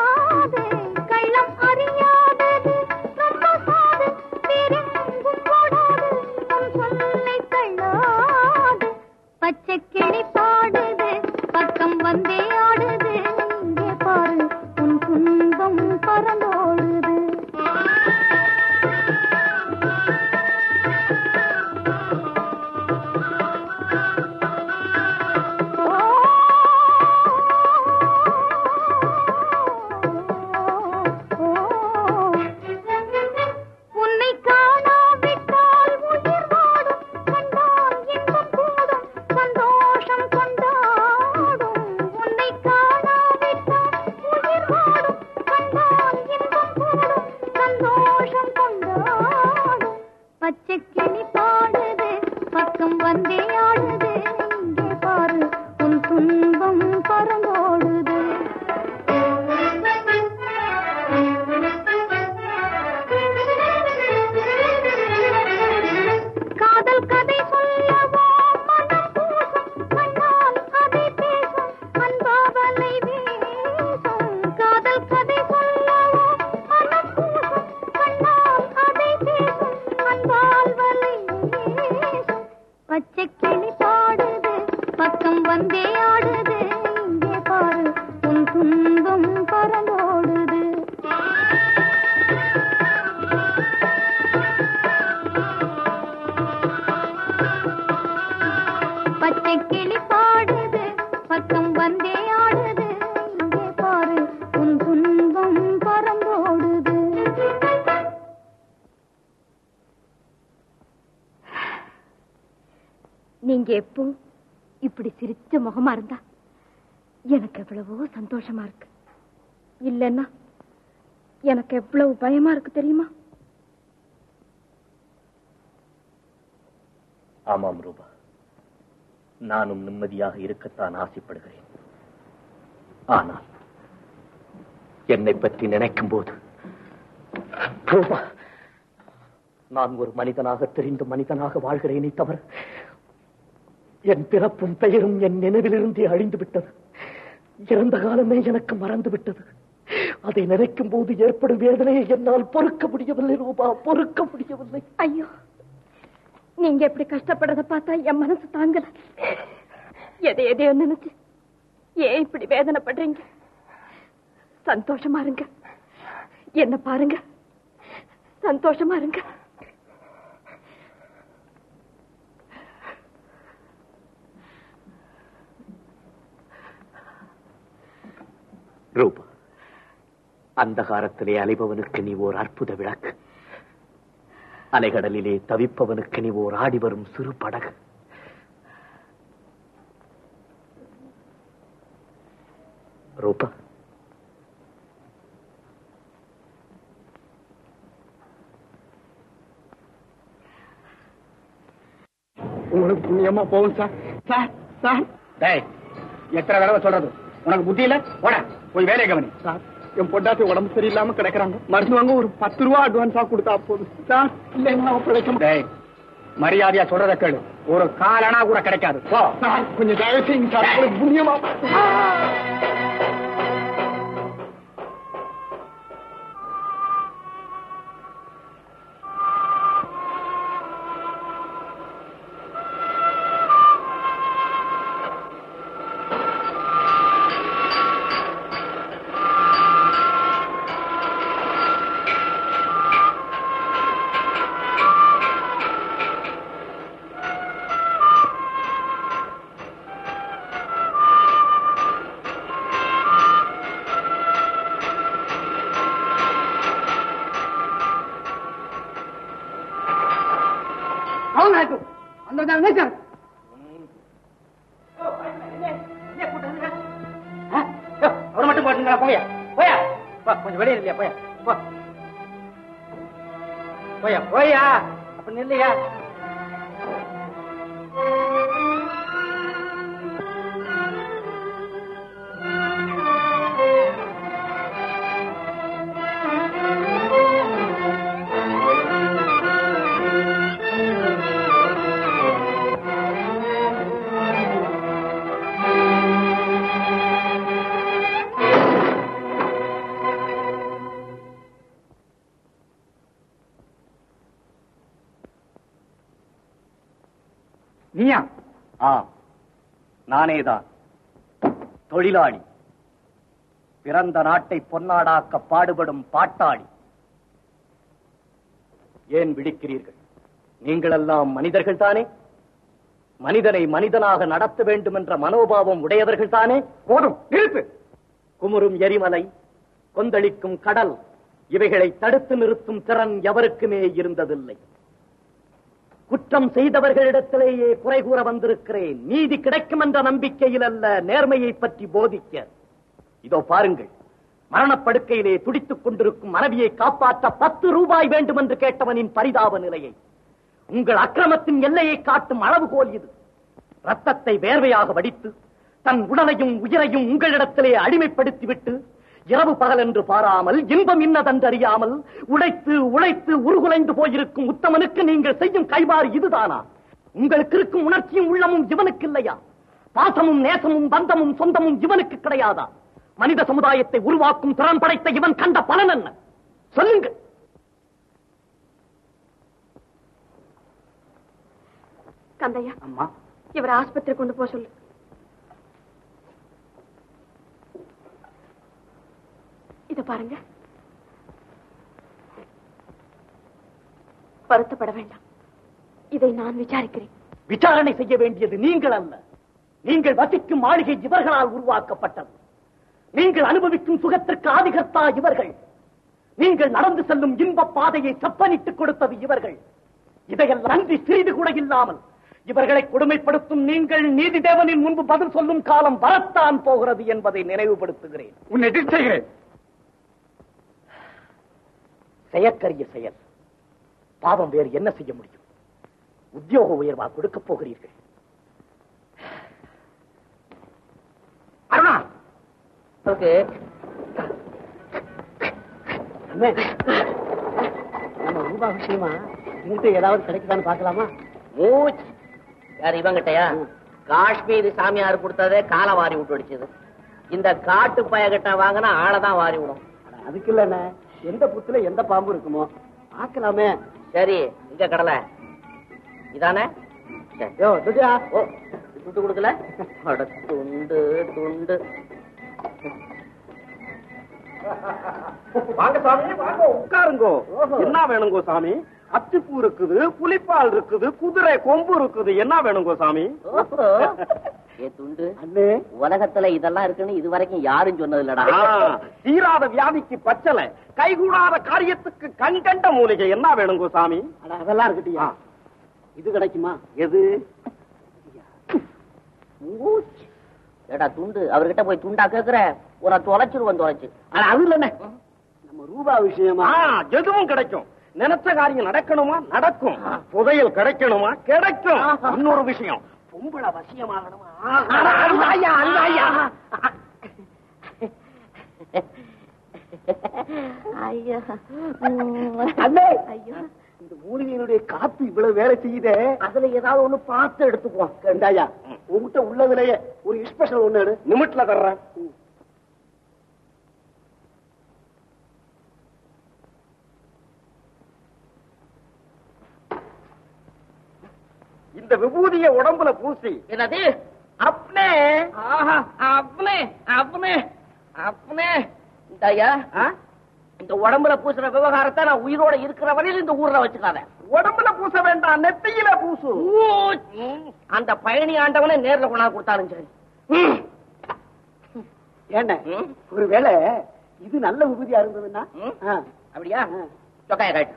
நீங்க எப்பவும் இப்படி சிரிச்ச முகமா இருந்தா எனக்கு எவ்வளவோ சந்தோஷமா இருக்கு இல்லைன்னா எனக்கு எவ்வளவு பயமா இருக்கு தெரியுமா ஆமாம் ரூபா நானும் நிம்மதியாக இருக்கத்தான் ஆசைப்படுகிறேன் ஆனால் என்னை பற்றி நினைக்கும் போது ரூபா நான் ஒரு மனிதனாக தெரிந்த மனிதனாக வாழ்கிறேனே தவிர என் பிறப்பும் பெயரும் என் நினைவிலிருந்தே அழிந்து விட்டது இறந்த காலமே எனக்கு மறந்து விட்டது அதை நினைக்கும் போது ஏற்படும் வேதனையை என்னால் பொறுக்க முடியவில்லை ரூபா பொறுக்க முடியவில்லை ஐயோ நீங்க எப்படி கஷ்டப்படுறத பார்த்தா என் மனசு தாங்கல எதை எதையோ நினைச்சு ஏன் இப்படி வேதனைப்படுறீங்க சந்தோஷமா இருங்க என்ன பாருங்க சந்தோஷமா இருங்க ரூபா அந்தகாரத்திலே அலைபவனுக்கு நீ ஓர் அற்புத விளக்கு அலைகடலிலே தவிப்பவனுக்கு நீ ஓர் ஆடி வரும் சிறு படகு ரூபா உங்களுக்கு புண்ணியமா போகும் சார் சார் சார் டேய் எத்தனை தடவை சொல்றது உனக்கு புத்தி இல்ல போட போய் வேலையை கவனி சார் என் பொண்டாட்டி உடம்பு சரியில்லாம கிடக்குறாங்க மருந்து வாங்க ஒரு பத்து ரூபா அட்வான்ஸா கொடுத்தா போதும் சார் இல்லைன்னா பிழைக்க டேய் மரியாதையா சொல்றத கேளு ஒரு காலனா கூட கிடைக்காது போ சார் கொஞ்சம் தயவு செய்யுங்க சார் உங்களுக்கு புண்ணியமா అవునాయకు అందరూ దాని వేశారు அவர் மட்டும் போட்டுங்களா போயா போயா போ, கொஞ்சம் வெளியே இல்லையா போயா போ போயா போயா அப்ப நில்லையா நீயா ஆ நானேதான் தொழிலாளி பிறந்த நாட்டை பொன்னாடாக்க பாடுபடும் பாட்டாளி ஏன் விழிக்கிறீர்கள் நீங்களெல்லாம் மனிதர்கள் தானே மனிதனை மனிதனாக நடத்த வேண்டும் என்ற மனோபாவம் உடையவர்கள் தானே போதும் நிறுத்து குமுறும் எரிமலை கொந்தளிக்கும் கடல் இவைகளை தடுத்து நிறுத்தும் திறன் எவருக்குமே இருந்ததில்லை குற்றம் செய்தவர்களிடத்திலேயே குறை கூற வந்திருக்கிறேன் நீதி கிடைக்கும் என்ற நம்பிக்கையில் அல்ல நேர்மையை பற்றி போதிக்க இதோ பாருங்கள் மரணப்படுக்கையிலே துடித்துக் கொண்டிருக்கும் மனைவியை காப்பாற்ற பத்து ரூபாய் வேண்டும் என்று கேட்டவனின் பரிதாப நிலையை உங்கள் அக்கிரமத்தின் எல்லையை காட்டும் அளவுகோல் இது ரத்தத்தை வேர்வையாக வடித்து தன் உடலையும் உயிரையும் உங்களிடத்திலே அடிமைப்படுத்திவிட்டு இரவு பகல் என்று பாராமல் இன்பம் இன்னதென்று அறியாமல் உழைத்து உழைத்து உருகுலைந்து போயிருக்கும் உத்தமனுக்கு நீங்கள் செய்யும் கைமாறு இதுதானா உங்களுக்கு இருக்கும் உணர்ச்சியும் உள்ளமும் இவனுக்கு இல்லையா பாசமும் நேசமும் பந்தமும் சொந்தமும் இவனுக்கு கிடையாதா மனித சமுதாயத்தை உருவாக்கும் திறன் படைத்த இவன் கண்ட பலன் என்ன சொல்லுங்கள் கந்தையா அம்மா இவரை ஆஸ்பத்திரி கொண்டு போக சொல்லு இத பாருங்க வருத்தப்பட வேண்டாம் இதை நான் விசாரிக்கிறேன் விசாரணை செய்ய வேண்டியது நீங்கள் அல்ல நீங்கள் வசிக்கும் மாளிகை இவர்களால் உருவாக்கப்பட்டது நீங்கள் அனுபவிக்கும் சுகத்திற்கு ஆதிகர்த்தா இவர்கள் நீங்கள் நடந்து செல்லும் இன்ப பாதையை செப்பனிட்டுக் கொடுத்தது இவர்கள் இதையெல்லாம் நன்றி சிறிது கூட இல்லாமல் இவர்களை கொடுமைப்படுத்தும் நீங்கள் நீதி தேவனின் முன்பு பதில் சொல்லும் காலம் வரத்தான் போகிறது என்பதை நினைவுபடுத்துகிறேன் உன்னை எதிர்த்து செய்கிறேன் செயற்கரிய செயல் பாவம் வேறு என்ன செய்ய முடியும் உத்தியோக உயர்வா கொடுக்க போகிறீர்கள் அருணா ஓகே அண்ணே, நம்ம ரூபா விஷயமா எங்கிட்ட ஏதாவது கிடைக்குதான்னு பார்க்கலாமா மூச் யார் இவங்கிட்டயா காஷ்மீர் சாமியார் கொடுத்ததே காலை வாரி விட்டு அடிச்சது இந்த காட்டு பயகிட்ட வாங்கினா ஆளைதான் வாரி விடும் அட, அதுக்கு இல்லண்ணே எந்த புத்துல எந்த பாம்பு இருக்குமோ பார்க்கலாமே சரி இங்க கடலை இதானே சரி. யோ துட்டியா ஓ துட்டு கொடுக்கல அட, துண்டு துண்டு வாங்க சாமி வாங்க உட்காருங்கோ என்ன வேணுங்கோ சாமி அத்திப்பூ இருக்குது புலிப்பால் இருக்குது குதிரை கொம்பு இருக்குது என்ன வேணுங்கோ சாமி ஓஹோ. ஏ துண்டு அண்ணே உலகத்துல இதெல்லாம் இருக்குன்னு இது வரைக்கும் யாரும் சொன்னது இல்லடா ஆ, தீராத வியாதிக்கு பச்சலை கைகூடாத காரியத்துக்கு கண்கண்ட மூலிகை என்ன வேணுங்கோ சாமி அட அதெல்லாம் இருக்கட்டியா இது கிடைக்குமா எது மூச். ஏடா துண்டு அவர்கிட்ட போய் துண்டா கேக்குற உன தொலைச்சிருவன் தொலைச்சு அட அது இல்லண்ணே நம்ம ரூபா விஷயமா ஆ, எதுவும் கிடைக்கும் நினைச்ச காரியம் நடக்கணுமா நடக்கும் புதையல் கிடைக்கணுமா கிடைக்கும் இன்னொரு விஷயம் பொம்பளை வசியமாகணுமா அட, அந்த ஐயா, அந்த ஐயா. ஐயா அண்ணே ஐயா இந்த மூலிகையினுடைய காத்து இவ்வளவு வேலை செய்யுதே அதுல ஏதாவது ஒண்ணு பார்த்து எடுத்துக்குவோம் கண்டாயா உங்ககிட்ட உள்ளதுலயே ஒரு ஸ்பெஷல் ஒண்ணு எடு நிமிட்ல தர்றேன் இந்த விபூதிய உடம்புல பூசி என்னது அப்னே ஆஹா அப்பனே அப்பனே அப்பனே இந்த ஐயா ஆ? இந்த உடம்புல பூசுற விவகாரத்தை நான் உயிரோட இருக்கிற வரையில் இந்த ஊர்ல வச்சுக்காத உடம்புல பூச வேண்டாம் நெத்தியில பூசு அந்த பயணி ஆண்டவனே நேர்ல கொண்டாந்து கொடுத்தாலும் சரி ஏண்ணே ம். ஒருவேளை இது நல்ல விபூதியா இருந்ததுன்னா ம். ஆ. அப்படியா சொக்காய காட்டு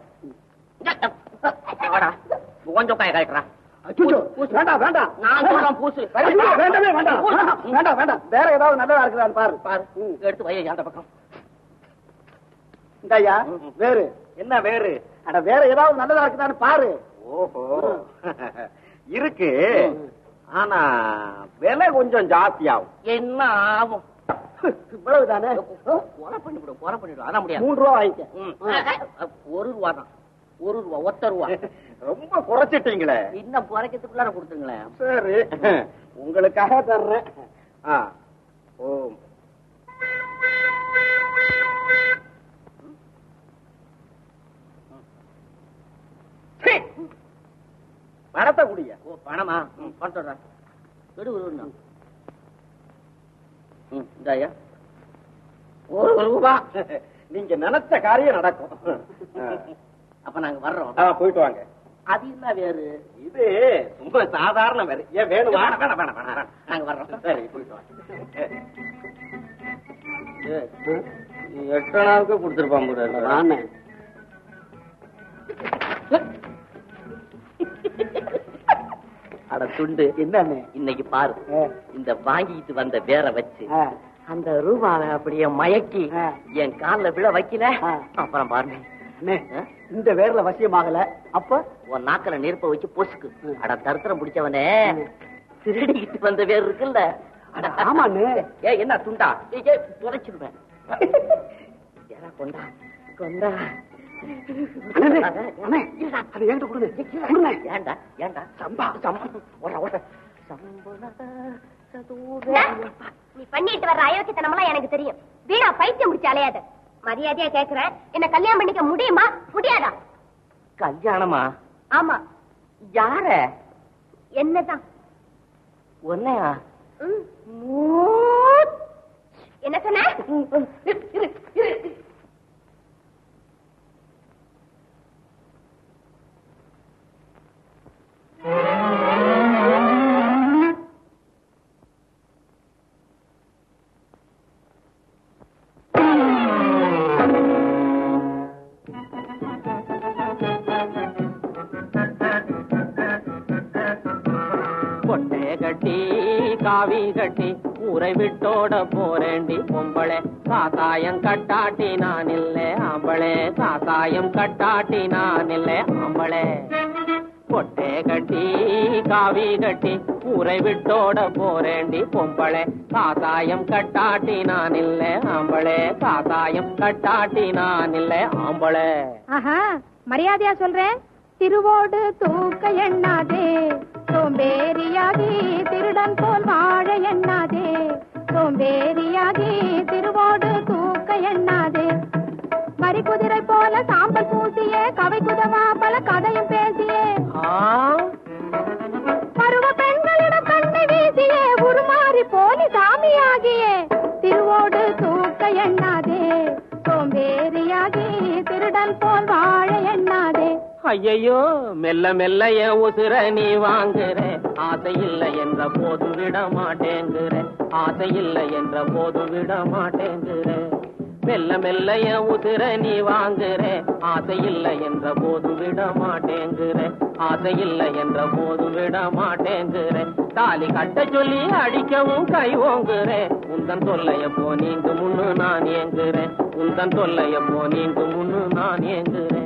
வாடா உன் சொக்காய காட்டுறா அச்சச்சோ, வேண்டாம் வேண்டாம் நான் சொல்றேன் பூசு ஐயோ, வேண்டவே வேண்டாம் வேண்டாம் வேண்டாம் வேற ஏதாவது நல்லதா இருக்குதான்னு பாரு பாரு எடுத்து வைய அந்த பக்கம் இந்தாயா வேறு என்ன வேறு அட வேற ஏதாவது நல்லதா இருக்குதான்னு பாரு ஓஹோ இருக்கு ஆனா விலை கொஞ்சம் ஜாஸ்தியாகும் என்ன ஆகும் இவ்வளவுதானே கொலை பண்ணிவிடும் கொலை பண்ணிவிடும் அதான் முடியாது மூணு ரூபா வாங்கிக்க ம். ஒரு ரூபா தான் ஒரு ரூபா ஒத்த ரூபா ரொம்ப குறைச்சிட்டீங்களே இன்னும் குறைக்கிறதுக்குள்ளார கொடுத்துங்களேன் சரி உங்களுக்காக தர்றேன் ஆ ஓம் சீ. பணத்தை குடிய ஓ பணமா ம், பணத்தோட விடு விடு விடு. ம் இந்த ஐயா ஒரு ரூபா நீங்க நினைச்ச காரியம் நடக்கும் அப்ப நாங்க வர்றோம் ஆ, போயிட்டு வாங்க அது என்ன வேறு இது ரொம்ப சாதாரண வேறு ஏன் வேணுமா வேணாம், வேணாம், வேணாம், வேணாம். நாங்க வர்றோம் சரி போயிட்டு வாங்க எட்டு நாளுக்கு கொடுத்துருப்பான் கூட வாண்ணே. அட துண்டு என்னண்ணே இன்னைக்கு பாரு ஆ. இந்த வாங்கிட்டு வந்த வேற வச்சு ஆ. அந்த ரூபாவை அப்படியே மயக்கி ஆ. என் கால்ல விழ வைக்கல ஆ. அப்புறம் பாருங்க அண்ணே ஆ? இந்த வேர்ல வசியமாகல அப்ப உன் நாக்கில நெருப்ப வச்சு பொசுக்கு ம். அட தருத்திரம் பிடிச்சவனே ம். திருடிக்கிட்டு வந்த வேர் இருக்குல்ல அட ஆமாண்ணே. ஏ என்ன துண்டா ஏய், ஏய், துரைச்சிருவேன் ஏடா, கொண்டா கொண்டா அண்ணே, அண்ணே, அதை என்கிட்ட கொடுங்க. கொடுங்க. ஏண்டா ஏண்டா சம்பா. சம்பா ஓட ஓட சம்பள சதூர நீ பண்ணிட்டு வர்ற அயோக்கியத்தனமெல்லாம் எனக்கு தெரியும் வீணா பைத்தியம் முடிச்சு அலையாத மரியாதையா கேக்குறேன் என்ன கல்யாணம் பண்ணிக்க முடியுமா முடியாதா கல்யாணமா ஆமா யார என்னதான் உன்னையா ம். என்ன சொன்ன காவி கட்டி ஊரை விட்டோட போறேண்டி பொம்பளே காசாயம் கட்டாட்டி நான் இல்லை ஆம்பளே காசாயம் கட்டாட்டி நான் இல்லை ஆம்பளே பொட்டே கட்டி காவி கட்டி ஊரை விட்டோட போறேண்டி பொம்பளே காசாயம் கட்டாட்டி நான் இல்லை ஆம்பளே காசாயம் கட்டாட்டி நான் இல்லை ஆம்பளே ஆஹா மரியாதையா சொல்றேன் திருவோடு தூக்க எண்ணாதே சோம்பேறியாகி திருடன் போல் வாழ எண்ணாதே சோம்பேறியாகி திருவோடு தூக்க எண்ணாதே வரி குதிரை போல சாம்பல் பூசியே கவை குதவா பல கதையும் பேசியே பருவ பெண்களிடம் கண்ணை வீசியே உருமாறி போலி சாமியாகியே திருவோடு தூக்க எண்ணாதே சோம்பேறியாகி திருடன் போல் வாழ எண்ணாதே ஐயையோ மெல்ல மெல்ல என் உசுர நீ வாங்குற ஆசை இல்லை என்ற போது விட மாட்டேங்குற ஆசை இல்லை என்ற போது விட மாட்டேங்குற மெல்ல மெல்ல என் உசுர நீ வாங்குற ஆசை இல்லை என்ற போது விட மாட்டேங்குற ஆசை இல்லை என்ற போது விட மாட்டேங்குற தாலி கட்ட சொல்லி அடிக்கவும் கை ஓங்குற உந்தன் தொல்லைய போ நீங்கு முன்னு நான் ஏங்குறேன் உந்தன் தொல்லைய போ நீங்கு முன்னு நான் ஏங்குறேன்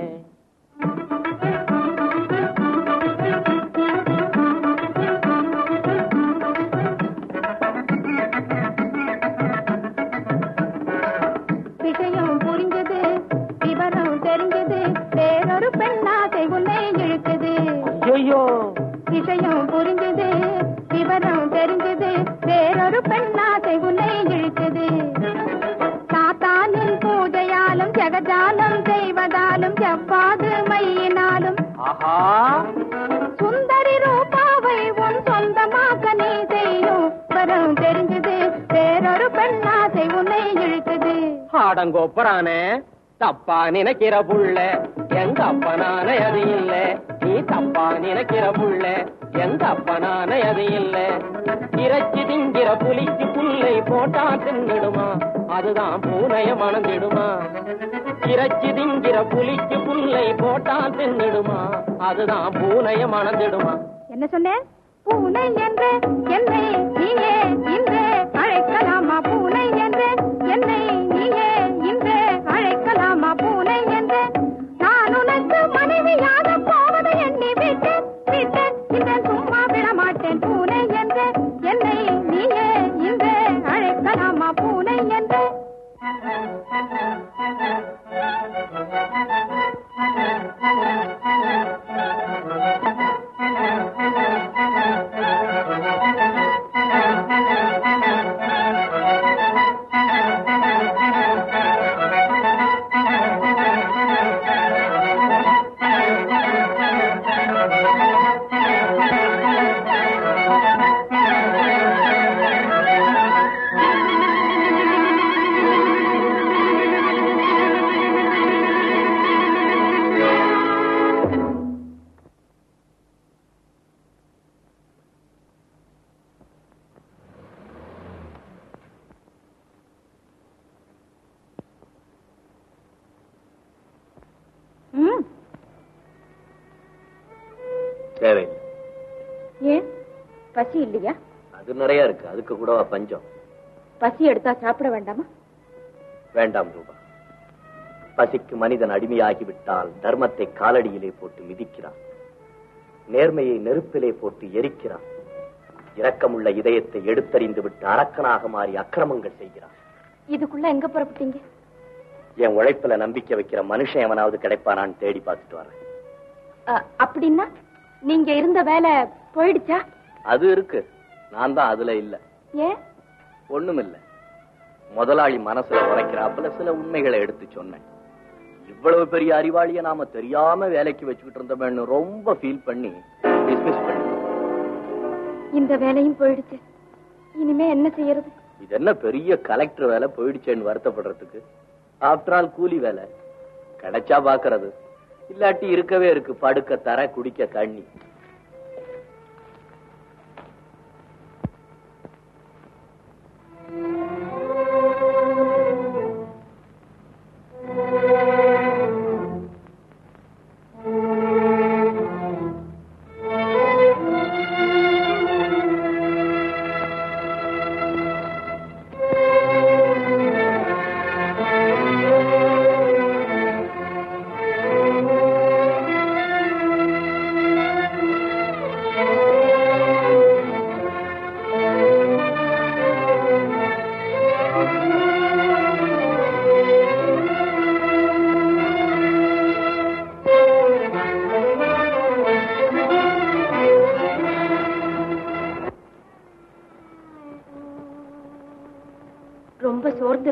விஷயம் புரிஞ்சது விவரம் தெரிஞ்சது வேறொரு பெண்ணாசை உன்னை இழுக்குது ஐயோ விஷயம் புரிஞ்சது விவரம் தெரிஞ்சது வேறொரு பெண்ணாசை உன்னை இழுக்குது சாத்தானின் பூஜையாலும் ஜெகஜாலம் செய்வதாலும் செவ்வாது மையினாலும் ஆஹா சுந்தரி ரூபாவை உன் சொந்தமாக்க நீ செய்யும் வரம் தெரிஞ்சது வேறொரு பெண்ணாசை உன்னை இழுக்குது ஆடங்கோப்பரானே தப்பா நினைக்கிற புள்ள எங்க அப்பனானே அது இல்ல நீ தப்பா நினைக்கிற புள்ள எங்க அப்பனானே அது இல்ல இறைச்சி திங்கிற புலிக்கு புல்லை போட்டா தின்னிடுமா அதுதான் பூனைய மணந்திடுமா இறைச்சி திங்கிற புலிக்கு புல்லை போட்டா தின்னிடுமா அதுதான் பூனைய மணந்திடுமா என்ன சொன்னேன் பூனை என்று என்னை நீயே இன்றே அழைக்கலாமா பூனை என்று என்னை நீயே இன்றே அழைக்கலாமா பூனை என்று நான் உனக்கு மனைவியாக போவதை எண்ணி விட்டேன் விட்டேன் இந்த சும்மா விட மாட்டேன் பூனை என்று என்னை நீயே இன்றே அழைக்கலாமா பூனை என்று ம் தேவையில்லை ஏன் பசி இல்லையா அது நிறைய இருக்கு அதுக்கு கூடவா பஞ்சம் பசி எடுத்தா சாப்பிட வேண்டாமா வேண்டாம் ரூபா பசிக்கு மனிதன் அடிமையாகிவிட்டால் தர்மத்தை காலடியிலே போட்டு மிதிக்கிறான் நேர்மையை நெருப்பிலே போட்டு எரிக்கிறான் இரக்கமுள்ள இதயத்தை எடுத்தறிந்து விட்டு அரக்கனாக மாறி அக்கிரமங்கள் செய்கிறான் இதுக்குள்ள எங்க புறப்பட்டீங்க என் உழைப்புல நம்பிக்கை வைக்கிற மனுஷன் எவனாவது கிடைப்பானான்னு தேடி பார்த்துட்டு வரேன் அ, அப்படின்னா நீங்க இருந்த வேலை போயிடுச்சா அது இருக்கு நான் தான் அதுல இல்ல ஏன் ஒண்ணுமில்ல முதலாளி மனசுல உரைக்கிறாப்புல சில உண்மைகளை எடுத்து சொன்னேன் இவ்வளவு பெரிய அறிவாளிய நாம தெரியாம வேலைக்கு வச்சுக்கிட்டு இருந்தோம்னு ரொம்ப ஃபீல் பண்ணி டிஸ்மிஸ் பண்ணி இந்த வேலையும் போயிடுச்சு இனிமே என்ன செய்யறது இது என்ன பெரிய கலெக்டர் வேலை போயிடுச்சேன்னு வருத்தப்படுறதுக்கு ஆஃப்டர் ஆல் கூலி வேலை கிடைச்சா பாக்குறது இல்லாட்டி இருக்கவே இருக்கு படுக்க தர குடிக்க கண்ணி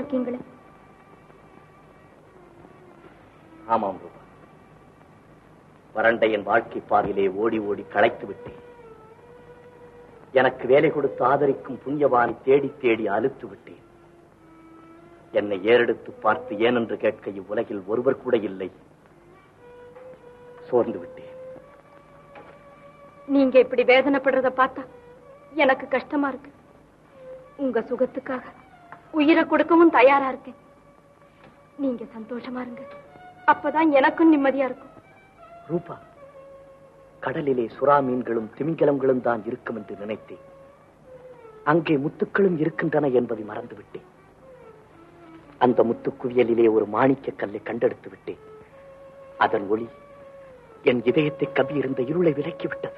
இருக்கீங்களே ஆமாம் ரூபா வறண்ட என் வாழ்க்கை பாதையிலே ஓடி ஓடி களைத்து விட்டேன் எனக்கு வேலை கொடுத்து ஆதரிக்கும் புண்ணியவானை தேடி தேடி அழுத்து விட்டேன் என்னை ஏறெடுத்து பார்த்து ஏனென்று கேட்க இவ்வுலகில் ஒருவர் கூட இல்லை சோர்ந்து விட்டேன் நீங்க இப்படி வேதனைப்படுறத பார்த்தா எனக்கு கஷ்டமா இருக்கு உங்க சுகத்துக்காக உயிரை கொடுக்கவும் தயாரா இருக்கேன் நீங்க சந்தோஷமா இருங்க அப்பதான் எனக்கும் நிம்மதியா இருக்கும் ரூபா கடலிலே சுறா மீன்களும் திமிங்கலங்களும் தான் இருக்கும் என்று நினைத்தேன் அங்கே முத்துக்களும் இருக்கின்றன என்பதை மறந்துவிட்டேன் அந்த முத்துக்குவியலிலே ஒரு மாணிக்க கல்லை கண்டெடுத்து விட்டேன் அதன் ஒளி என் இதயத்தை கவி இருந்த இருளை விலக்கிவிட்டது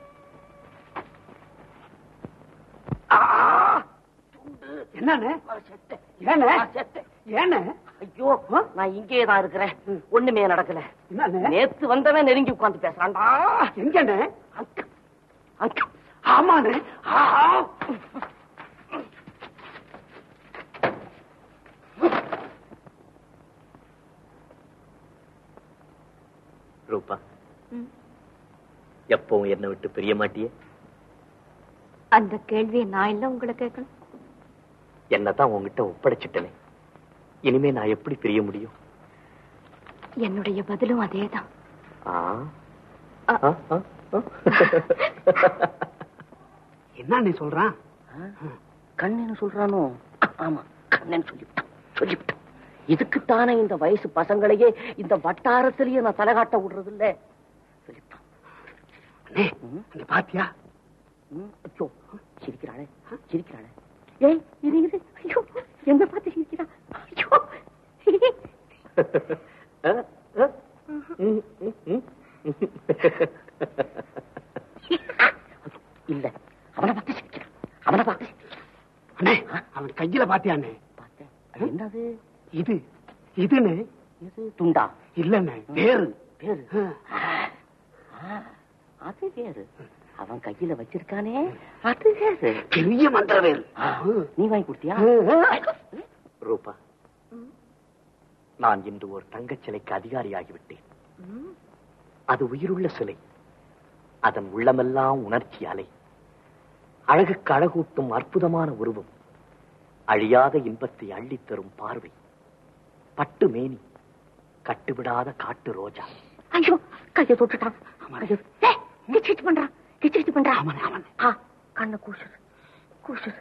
என்னண்ணே ஏண்ணே ஏண்ணே ஐயோ நான் இங்கேயே தான் இருக்கிறேன் ஒண்ணுமே நடக்கல என்னண்ணே நேத்து வந்தவன் நெருங்கி உட்கார்ந்து பேசுறான்டா எங்கண்ணே அங்க, அங்க. ஆமாண்ணே ஆஹா. ரூபா எப்பவும் என்னை விட்டு பிரிய மாட்டியே அந்த கேள்வியை நான் இல்ல உங்களை கேட்கணும் என்னதான் உங்ககிட்ட ஒப்படைச்சிட்டனே இனிமே நான் எப்படி பிரிய முடியும் என்னுடைய பதிலும் அதேதான் ஆ? ஆ, ஆ, ஆ. என்னண்ணே சொல்றான் கண்ணன்னு சொல்றானோ ஆமா கண்ணன் சொல்லிவிட்டான் சொல்லிவிட்டான் இதுக்குத்தானே இந்த வயசு பசங்களையே இந்த வட்டாரத்திலேயே நான் தலைகாட்ட விடுறது இல்ல சொல்லிவிட்டான் அண்ணே அண்ணே பாத்தியா ம், ஐயோ சிரிக்கிறாளே சிரிக்கிறாளே ஏய் இது இது ஐயோ என்ன பார்த்து சிரிக்கிறா ஐயோ ஆ, ஆ. ம், ம், ம். இல்ல அவனை பார்த்து சிரிக்கிறான் அவனை பார்த்து சிரிக்கிறான். அண்ணே அவன் கையில பாத்தியாண்ணே பார்த்தேன் அது என்னது இது இதுன்னு இது துண்டா இல்லண்ணே வேறு பேரு ஆ. ஆ, அது வேறு அவன் கையில வச்சிருக்கானே அது வேறு பெரிய மந்திர வேறு ஆ, நீ வாங்கி கொடுத்தியா ரூபா நான் இன்று ஒரு தங்கச் சிலைக்கு அதிகாரியாகிவிட்டேன் அது உயிருள்ள சிலை அதன் உள்ளமெல்லாம் உணர்ச்சி அலை அழகுக்கு அழகூட்டும் அற்புதமான உருவம் அழியாத இன்பத்தை அள்ளித் தரும் பார்வை பட்டு மேனி கட்டுவிடாத காட்டு ரோஜா ஐயோ கைய தொட்டுட்டான் ஐயோ, ஏய், கிச்சு பண்றான் கிச்சு பண்றான் ஆமாண்ணே ஆமாண்ணே ஆ கண்ண கூசுது கூசுது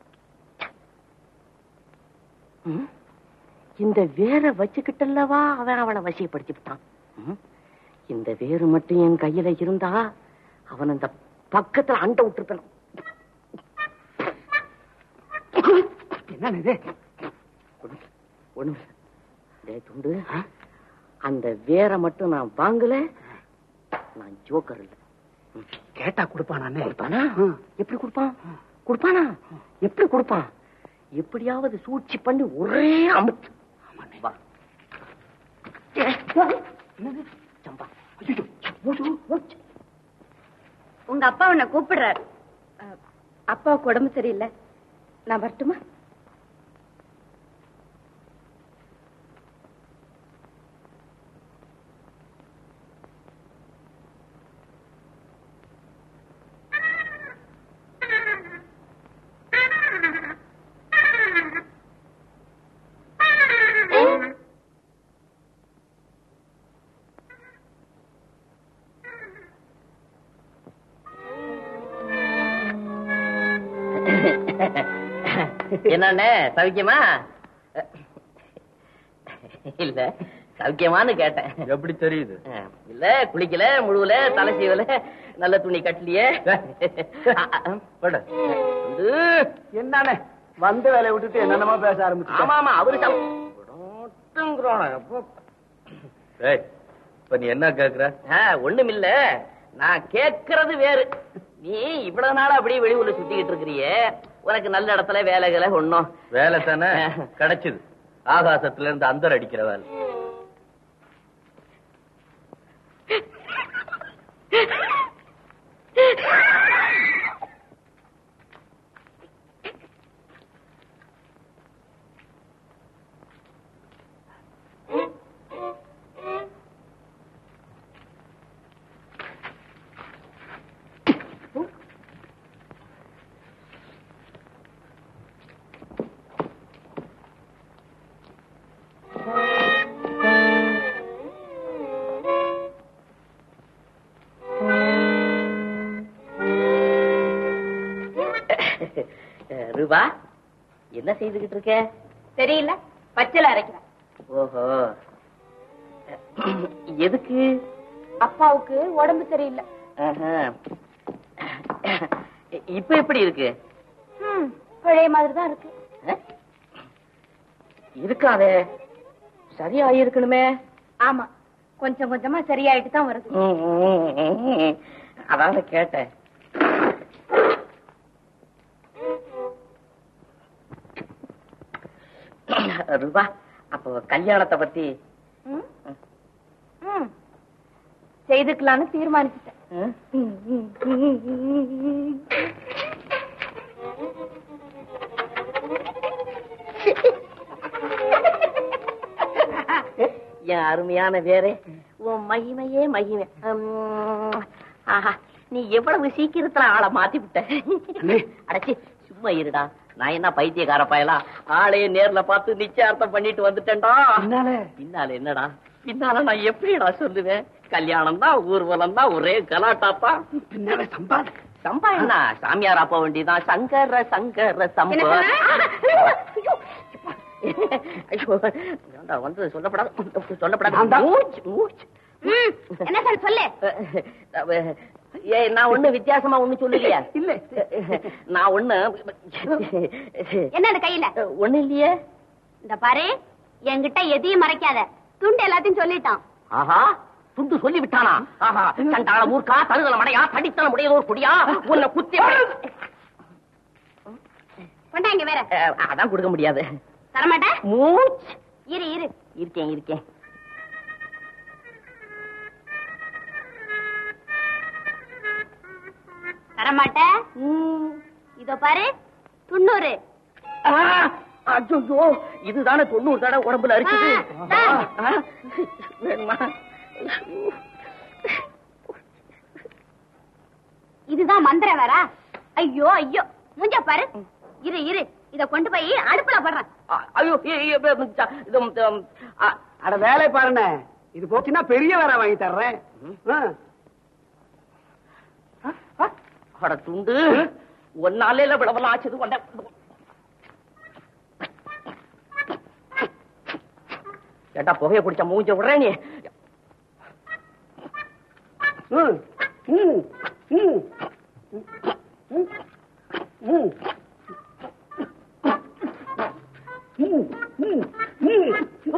ம், இந்த வேரை வச்சுக்கிட்டல்லவா அவன் அவளை வசியப்படுத்தி விட்டான் ம், இந்த வேறு மட்டும் என் கையில இருந்தா அவன் அந்த பக்கத்துல அண்ட விட்டுருப்பான் என்னண்ணே இது ஒண்ணு டேய் துண்டு அந்த வேரை மட்டும் நான் வாங்கல நான் ஜோக்கர் இல்ல கேட்டா கொடுப்பானே கொடுப்பானா எப்படி கொடுப்பான் கொடுப்பானா எப்படி கொடுப்பான் எப்படியாவது சூழ்ச்சி பண்ணி ஒரே அமுத்து வா ஏ, என்னது? சம்பா ஐயோ, மூச்சு, மூச்சு. உங்க அப்பா உன்னை கூப்பிடுறாரு அஹ், அப்பாவுக்கு உடம்பு சரியில்லை நான் வரட்டுமா என்னண்ணே சௌக்கியமா இல்ல சௌக்கியமான்னு கேட்டேன் எப்படி தெரியுது இல்ல குளிக்கல முழுவல தலை சீவல நல்ல துணி கட்டலையே என்னண்ணே வந்த வேலையை விட்டுட்டு என்னென்னமோ பேச ஆரம்பிச்சு ஆமா ஆமா அவரு சம்- விடமாட்டேங்கிறானே, அப்போ. இப்ப நீ என்ன கேக்குற ஆ, ஒண்ணுமில்ல நான் கேக்குறது வேறு நீ இவ்வளவு நாளா அப்படியே வெளியூர்ல சுத்திக்கிட்டு இருக்கிறியே உனக்கு நல்ல இடத்துல வேலைகளை ஒண்ணும் வேலை தானே கிடைச்சது ஆகாசத்துல இருந்து அந்தர் அடிக்கிற வேலை அஹ், ரூபா என்ன செய்துகிட்டு இருக்க தெரியல பச்சளை அரைக்கிறேன் ஓஹோ எதுக்கு அப்பாவுக்கு உடம்பு சரியில்லை ஆஹா. இப்ப எப்படி இருக்கு ம், பழைய மாதிரி தான் இருக்கு அஹ்? இருக்காதே சரியாயிருக்கணுமே ஆமா கொஞ்சம் கொஞ்சமா சரியாயிட்டு தான் வருது அதான் கேட்டேன் ரூபா அப்போ கல்யாணத்தை பத்தி ம்? ம். செய்துக்கலான்னு தீர்மானிச்சுட்டேன் ம்? என் அருமையான வேறே உன் மகிமையே மகிமை உம், ஆஹா நீ எவ்வளவு சீக்கிரத்துல ஆளை மாத்தி விட்ட அடச்சி சும்மா இருடா நான் என்ன பைத்தியக்கார பயலா ஆளையே நேர்ல பார்த்து நிச்சயார்த்தம் பண்ணிட்டு வந்துட்டேன்டா பின்னால என்னடா பின்னால நான் எப்படிடா சொல்லுவேன் கல்யாணம் தான் ஊர்வலம் தான் ஒரே கலாட்டாப்பா பின்னால சம்பாதி சம்பா என்ன சாமியார் அப்ப வேண்டியதான் சங்கர சங்கர சம்பா என்ன ஐயோ, ஐயோ ஏன்டா வந்து சொல்லப்படாது நான் சொல்லப்படாது தான். மூச்சு, மூச்சு. ம், என்ன சார் சொல்லு ஏய் நான் ஒண்ணு வித்தியாசமா ஒண்ணு சொல்லலையா இல்ல நான் ஒண்ணு என்ன அந்த கையில ஒண்ணு இல்லையே இந்த பாரு என்கிட்ட எதையும் மறைக்காத துண்டு எல்லாத்தையும் சொல்லிட்டான் ஆஹா துண்டு சொல்லி விட்டானா ஆஹா சண்டாள மூர்க்கா தருதல மடையா படித்தன உடையதோர் குடியா உன்னை குத்தி கொண்டாங்க வேற அஹ், அதான் கொடுக்க முடியாது தரமாட்டேன் மூச்சு இரு இரு இருக்கேன் இருக்கேன் தரமாட்டேன் இதோ பாரு துண்ணூறு அச்சோ இதுதானே தொண்ணூறு தடவை உடம்புல அரிக்குது ஆ, ஆ, வேணுமா இதுதான் மந்திரம் வேற ஐயோ ஐயோ மூஞ்ச பாரு இரு இரு இத கொண்டு போய் அடுப்புல போடுறேன் ஆ, ஐயோ ஏ, ஏ, ஏ, ச்ச, இது, ம், ஆ, அட வேலை பாருண்ணே இது போச்சுன்னா பெரிய வேலை வாங்கி தர்றேன் ஆ. ஆ, ஆ. அட துண்டு ஒன்னாலே விடவெல்லாம் ஆச்சது கொண்ட ஏட்டா புகைய குடிச்ச மூஞ்ச விடுறேன் நீ ம், ம், ம், ம், ம். ம், ம், ம்.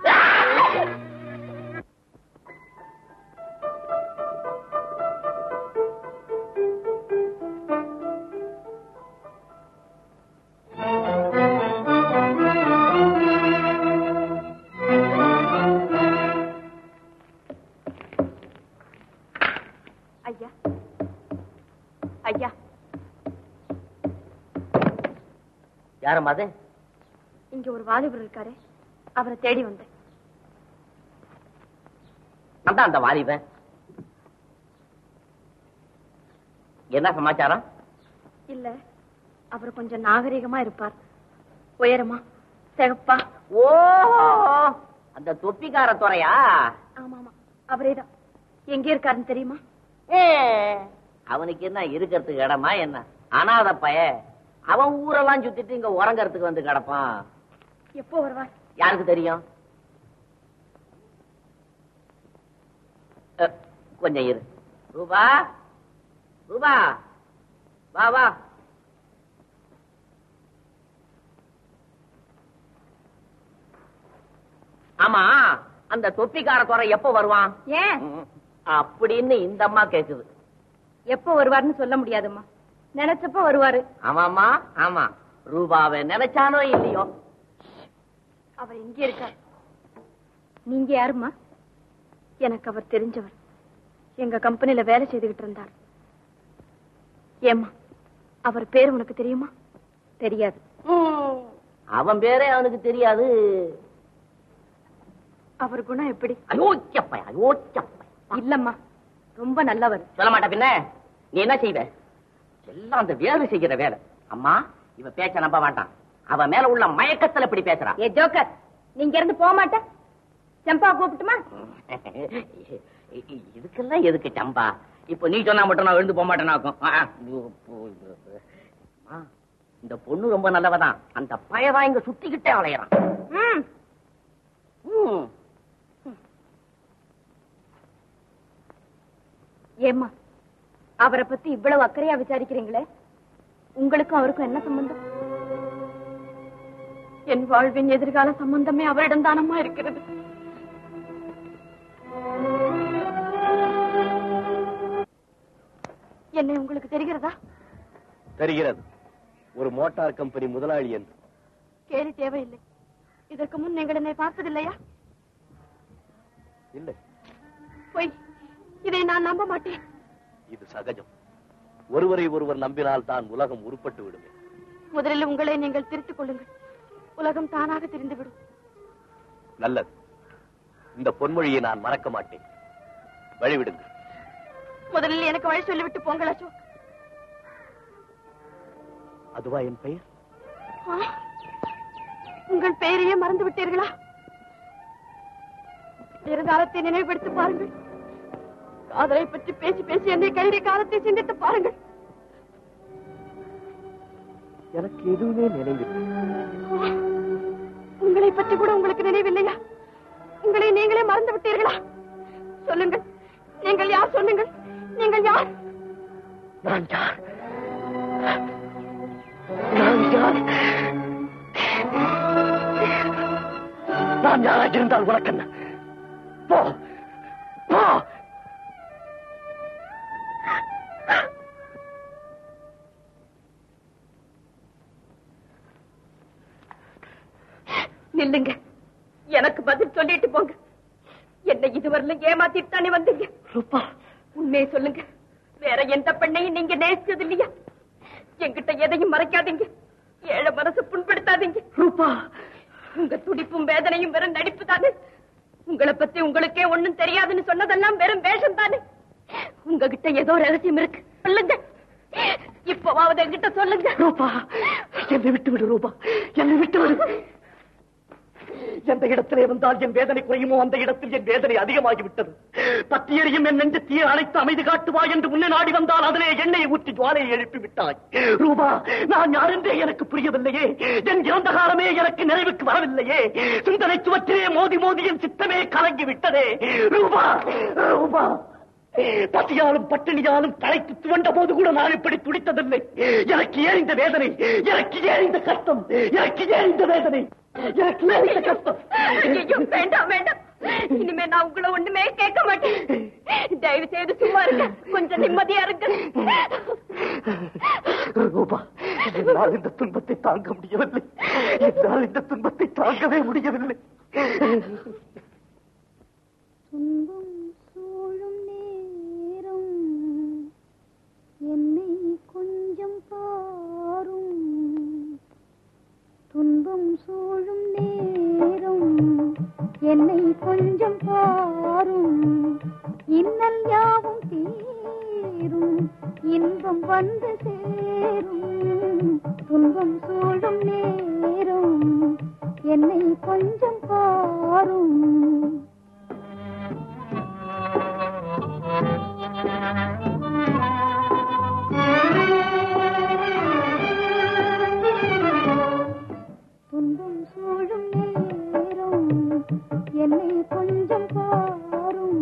ஐயா ஐயா யாரம்மா அது இங்க ஒரு வாலிபர் இருக்காரு அவரை தேடி வந்தேன் நான் தான் அந்த வாலிபன் என்ன சமாச்சாரம் இல்ல அவர் கொஞ்சம் நாகரிகமா இருப்பார் உயரமா சிகப்பா ஓ அந்த தொப்பிக்கார துறையா ஆமா ஆமா அவரேதான் எங்க இருக்காருன்னு தெரியுமா ஏ, அவனுக்கு என்ன இருக்கிறதுக்கு இடமா என்ன அனாத பய அவன் ஊரெல்லாம் சுத்திட்டு இங்க உறங்கறதுக்கு வந்து கிடப்பான் எப்போ வருவார் யாருக்கு தெரியும் அ, கொஞ்சம் இரு ரூபா ரூபா வா வா ஆமா அந்த தொப்பிக்கார துறை எப்ப வருவான் ஏன் ம், அப்படின்னு இந்த அம்மா கேக்குது எப்போ வருவார்னு சொல்ல முடியாதும்மா நினைச்சப்போ வருவாரு ஆமாமா ஆமா ரூபாவை நினைச்சானோ இல்லையோ அவர் எங்க இருக்கார் நீங்க யாரும்மா எனக்கு அவர் தெரிஞ்சவர் எங்க கம்பெனில வேலை செய்துகிட்டு இருந்தார் ஏம்மா அவர் பேர் உனக்கு தெரியுமா தெரியாது ம், அவன் பேரே அவனுக்கு தெரியாது அவர் குணம் எப்படி அயோக்கியப்பை அயோக்கியப்பை இல்லம்மா ரொம்ப நல்லவர் சொல்ல மாட்ட பின்ன நீ என்ன செய்வ எல்லாம் அந்த வேறு செய்கிற வேலை அம்மா இவ பேச்ச நம்ப மாட்டான் அவ மேல உள்ள மயக்கத்துல இப்படி பேசுறா ஏ ஜோக்கர் நீங்க இருந்து போக மாட்ட செம்பா கூப்பிட்டுமா இதுக்கெல்லாம் எதுக்கு சம்பா இப்ப நீ சொன்னா மட்டும் நான் எழுந்து போக மாட்டேனாக்கும் ஆ, ஆ. அம்மா, இந்த பொண்ணு ரொம்ப நல்லவதான் அந்த பயதான் இங்க சுத்திக்கிட்டே அலையறான் ம் ம். ஏம்மா அவரை பத்தி இவ்வளவு அக்கறையா விசாரிக்கிறீங்களே உங்களுக்கும் அவருக்கும் என்ன சம்பந்தம் என் வாழ்வின் எதிர்கால சம்பந்தமே அவரிடம் தானமா இருக்கிறது என்னை உங்களுக்கு தெரிகிறதா தெரிகிறது ஒரு மோட்டார் கம்பெனி முதலாளி என்று கேலி தேவையில்லை இதற்கு முன் நீங்கள் என்னை பார்த்ததில்லையா இல்லை பொய் இதை நான் நம்ப மாட்டேன் இது சகஜம் ஒருவரை ஒருவர் நம்பினால் தான் உலகம் உருப்பட்டு விடுமே முதலில் உங்களை நீங்கள் திருத்திக் கொள்ளுங்கள் உலகம் தானாக தெரிந்துவிடும் நல்லது இந்த பொன்மொழியை நான் மறக்க மாட்டேன் வழிவிடுங்க முதலில் எனக்கு வழி சொல்லிவிட்டு போங்கள் அசோக் அதுவா என் பெயர் ஆ? உங்கள் பெயரையே மறந்து விட்டீர்களா எதிர்காலத்தை நினைவுபடுத்தி பாருங்கள் காதலை பற்றி பேசி பேசி என்னை கல்வி காலத்தை சிந்தித்து பாருங்கள் எனக்கு எதுவுமே நினைவில்லை ஆ? உங்களை பற்றி கூட உங்களுக்கு நினைவில்லையா உங்களை நீங்களே மறந்து விட்டீர்களா சொல்லுங்கள் நீங்கள் யார் சொல்லுங்கள் நீங்கள் யார் நான் யார் நான் யார் நான் யாராக இருந்தால் உனக்கு என்ன போ போ நில்லுங்க எனக்கு பதில் சொல்லிட்டு போங்க என்னை இதுவரையிலும் ஏமாத்திட்டு தானே வந்தீங்க ரூபா உண்மையை சொல்லுங்க வேற எந்த பெண்ணையும் நீங்க நேசிச்சது இல்லையா என்கிட்ட எதையும் மறைக்காதீங்க ஏழை மனசு புண்படுத்தாதீங்க ரூபா உங்க துடிப்பும் வேதனையும் வெறும் நடிப்பு தானே உங்களை பத்தி உங்களுக்கே ஒண்ணும் தெரியாதுன்னு சொன்னதெல்லாம் வெறும் வேஷம் தானே உங்ககிட்ட ஏதோ ரகசியம் இருக்கு சொல்லுங்க இப்பவாவது என்கிட்ட சொல்லுங்க ரூபா என்னை விட்டு விடு ரூபா என்னை விட்டு விடு எந்த இடத்திலே வந்தால் என் வேதனை குறையுமோ அந்த இடத்தில் என் வேதனை அதிகமாகி விட்டது பத்தி எரியும் என் நெஞ்சு தீ அணைத்து அமைதி காட்டுவா என்று முன்னே நாடி வந்தால் அதிலே எண்ணெயை ஊற்றி ஜுவாலையை எழுப்பி விட்டாய் ரூபா நான் யார் என்றே எனக்கு புரியவில்லையே என் இறந்த காலமே எனக்கு நிறைவுக்கு வரவில்லையே சிந்தனை சுவற்றிலே மோதி மோதி என் சித்தமே கலங்கி விட்டதே ரூபா ரூபா பசியாலும் பட்டினியாலும் தலைத்து துவண்ட போது கூட நான் இப்படி துடித்ததில்லை எனக்கு ஏன் இந்த வேதனை எனக்கு ஏன் இந்த கஷ்டம் எனக்கு ஏன் இந்த வேதனை எனக்கு ஏன் இந்த கஷ்டம் ஐயோ வேண்டாம் வேண்டாம் இனிமே நான் உங்களை ஒண்ணுமே கேட்க மாட்டேன் தயவு செய்து சும்மா இருங்க கொஞ்சம் நிம்மதியா இருங்க ரூபா என்னால் இந்த துன்பத்தை தாங்க முடியவில்லை என்னால் இந்த துன்பத்தை தாங்கவே முடியவில்லை துன்பம் சூழும் நேரம் என்னை கொஞ்சம் பாரும் துன்பம் சூழும் நேரம் என்னை கொஞ்சம் பாரும் இன்னல் யாவும் தீரும் இன்பம் வந்து சேரும் துன்பம் சூழும் நேரம் என்னை கொஞ்சம் பாரும் துன்பம் சூழும் நேரம் என்னை கொஞ்சம் பாரும்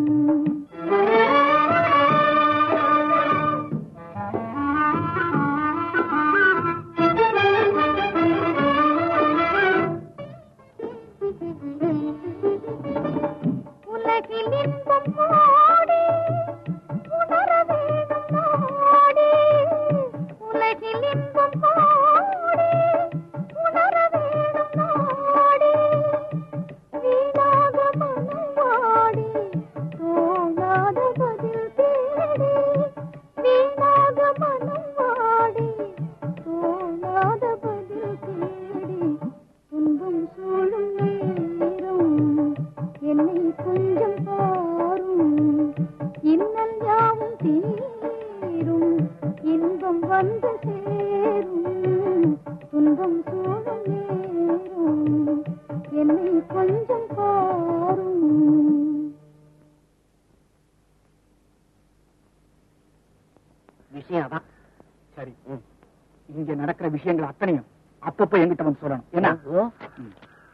உலகில் இன்பம் கோடி உணர வேணும் நாடி உலகில் இன்பம் கோடி உணர வேணும் நாடி வீணாக மனம் வாடி தோணாத பதில் தேடி வீணாக மனம் வாடி தோணாத பதில் தேடி துன்பம் சூழும் நேரம் என்னை கொஞ்சம் பாரும் இங்க நடக்கிற விஷயங்கள் அத்தனையும் அப்பப்போ என்கிட்ட வந்து சொல்லணும் என்ன ம்.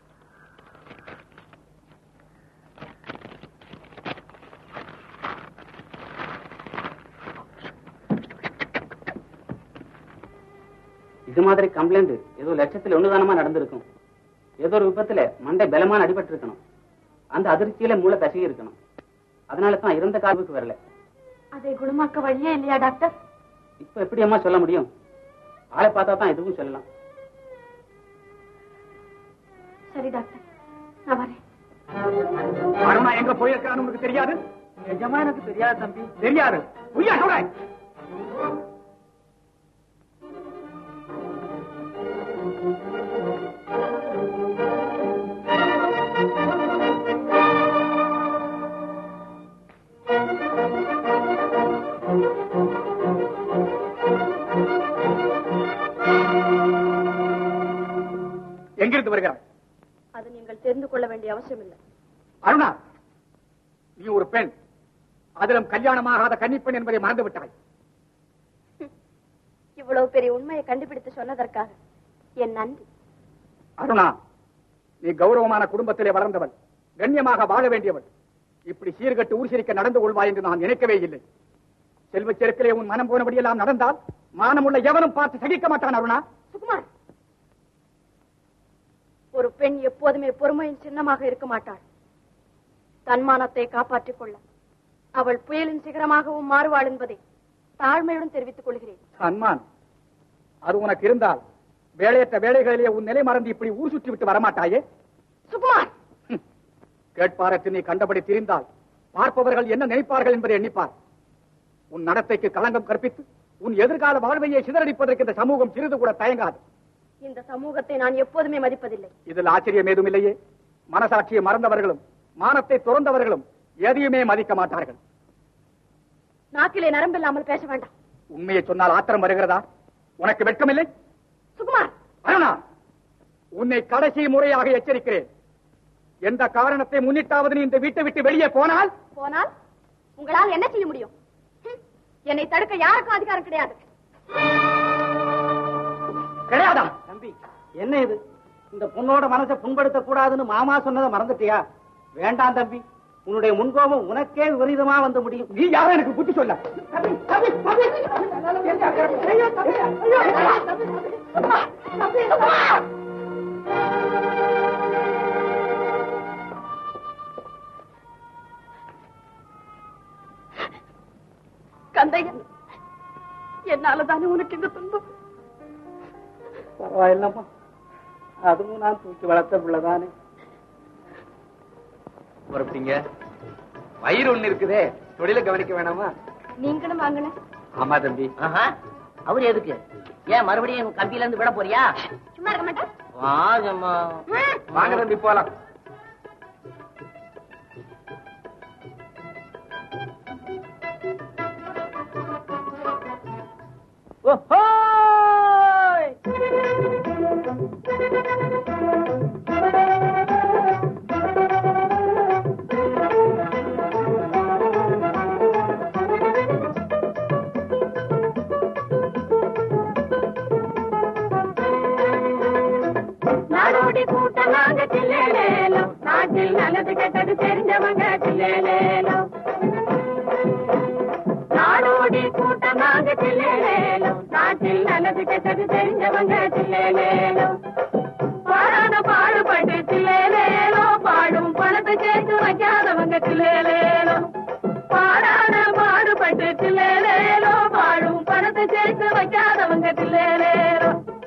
இது மாதிரி கம்ப்ளைண்ட் ஏதோ லட்சத்துல ஒண்ணுதானமா நடந்திருக்கும் ஏதோ ஒரு விபத்துல மண்டை பலமான அடிபட்டு இருக்கணும் அந்த அதிர்ச்சியில மூளை கசகி இருக்கணும் அதனால தான் இருந்த கால்வுக்கு வரல அதை குணமாக்க வழியே இல்லையா டாக்டர் இப்ப எப்படி அம்மா சொல்ல முடியும் ஆளை பார்த்தா தான் எதுவும் சொல்லலாம் சரி டாக்டர் நான் வரேன் அருணா எங்க போயிருக்கான்னு உனக்கு தெரியாது நிஜமா எனக்கு தெரியாது தம்பி தெரியாது பொய்யா சொல்றேன் எங்கிருந்து வருகிறாய் அது நீங்கள் தெரிந்து கொள்ள வேண்டிய அவசியம் இல்லை அருணா நீ ஒரு பெண் அதிலும் கல்யாணமாகாத கன்னிப்பெண் என்பதை மறந்து விட்டாய் இவ்வளவு பெரிய உண்மையை கண்டுபிடித்து சொன்னதற்காக என் நன்றி அருணா நீ கௌரவமான குடும்பத்திலே வளர்ந்தவள் கண்ணியமாக வாழ வேண்டியவள் இப்படி சீர்கட்டு ஊர்சிரிக்க நடந்து கொள்வாய் என்று நான் நினைக்கவே இல்லை செல்வச் செருக்கிலே உன் மனம் போனபடியெல்லாம் நடந்தால் மானமுள்ள எவனும் பார்த்து சகிக்க மாட்டான் அருணா சுகுமார் ஒரு பெண் எப்போதுமே பொறுமையின் சின்னமாக இருக்க மாட்டாள் தன்மானத்தை காப்பாற்றிக் கொள்ள அவள் புயலின் சிகரமாகவும் மாறுவாள் என்பதை தாழ்மையுடன் தெரிவித்துக் கொள்கிறேன் சன்மான் அது உனக்கு இருந்தால் வேலையற்ற வேலைகளிலே உன் நிலை மறந்து இப்படி ஊர் சுற்றி விட்டு வரமாட்டாயே சுகுமார் கேட்பாரத்து நீ கண்டபடி திரிந்தால் பார்ப்பவர்கள் என்ன நினைப்பார்கள் என்பதை எண்ணிப்பார் உன் நடத்தைக்கு களங்கம் கற்பித்து உன் எதிர்கால வாழ்வையை சிதறடிப்பதற்கு இந்த சமூகம் சிறிது கூட தயங்காது இந்த சமூகத்தை நான் எப்போதுமே மதிப்பதில்லை இதில் ஆச்சரியம் ஏதும் இல்லையே மனசாட்சியை மறந்தவர்களும் மானத்தை துறந்தவர்களும் எதையுமே மதிக்க மாட்டார்கள் நாக்கிலே நரம்பில்லாமல் பேச வேண்டாம் உண்மையை சொன்னால் ஆத்திரம் வருகிறதா உனக்கு வெட்கமில்லை சுகுமார் அருணா உன்னை கடைசி முறையாக எச்சரிக்கிறேன் எந்த காரணத்தை முன்னிட்டாவது நீ இந்த வீட்டை விட்டு வெளியே போனால் போனால் உங்களால் என்ன செய்ய முடியும் ஹம், என்னை தடுக்க யாருக்கும் அதிகாரம் கிடையாது கிடையாதா தம்பி என்ன இது இந்த பொண்ணோட மனசை புண்படுத்த கூடாதுன்னு மாமா சொன்னதை மறந்துட்டியா வேண்டாம் தம்பி உன்னுடைய முன்கோபம் உனக்கே விபரீதமா வந்து முடியும் நீ யாரும் எனக்கு புத்தி சொல்ல கந்தையன் என்னாலதானே உனக்கு இந்த துன்பம் பரவாயில்லம்மா அதுவும் நான் தூக்கி வளர்த்த பிள்ளைதானே புறப்பட்டீங்க வயிறு ஒண்ணு இருக்குதே தொழில கவனிக்க வேணாமா நீங்களும் வாங்கின ஆமா தம்பி ஆஹா அவர் எதுக்கு ஏன் மறுபடியும் கம்பியில இருந்து விட போறியா சும்மா இருக்க மாட்டேன் வாஜம்மா வாங்க தம்பி போலாம் நாடோடி கூட்டம் நாங்க சில்லேலேலோ நாட்டில் நல்லது கெட்டது தெரிஞ்சவங்க சில்லேலேலோ நாடோடி கூட்டம் நாங்க சில்லேலேலோ நாட்டில் நல்லது கெட்டது தெரிஞ்சவங்க சில்லேலேலோ பாடாத பாடுபட்டு சில்லேலேலோ பாடும் பணத்தை சேர்த்து வைக்காதவங்க சில்லேலேலோ பாடாத பாடுபட்டு சில்லேலேலோ பாடும் பணத்தை சேர்த்து வைக்காதவங்க சில்லேலேலோ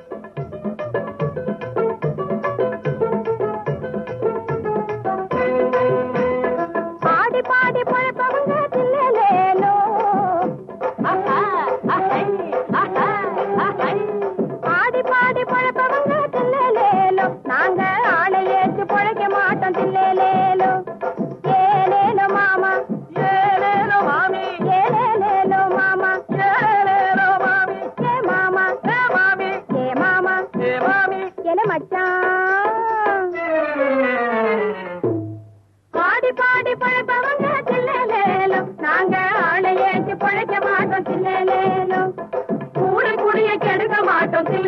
பாடி பாடி பழப்பவங்க தில்லேலேலோ ஆஹா ஆஹை ஆஹா ஆஹை பாடி பாடி பழப்பவங்க தில்லேலேலோ நாங்க ஆளை ஏற்று பழைக்க மாட்டோம் தில்லேலேலோ ஏலேலோ மாமா ஏலேலோ மாமி ஏலேலேலோ மாமா ஏலேலோ மாமி ஏ மாமா ஏ மாமி ஏ மாமா ஏ மாமி என்ன மச்சான் பாடி பாடி பழப்பவங்க சில்லேலேலோ நாங்க ஆளை ஏற்றி பழைக்க மாட்டோம் சில்லேலேலோ கூடி குடிய கெடுக்க மாட்டோம் சில்லேலேலோ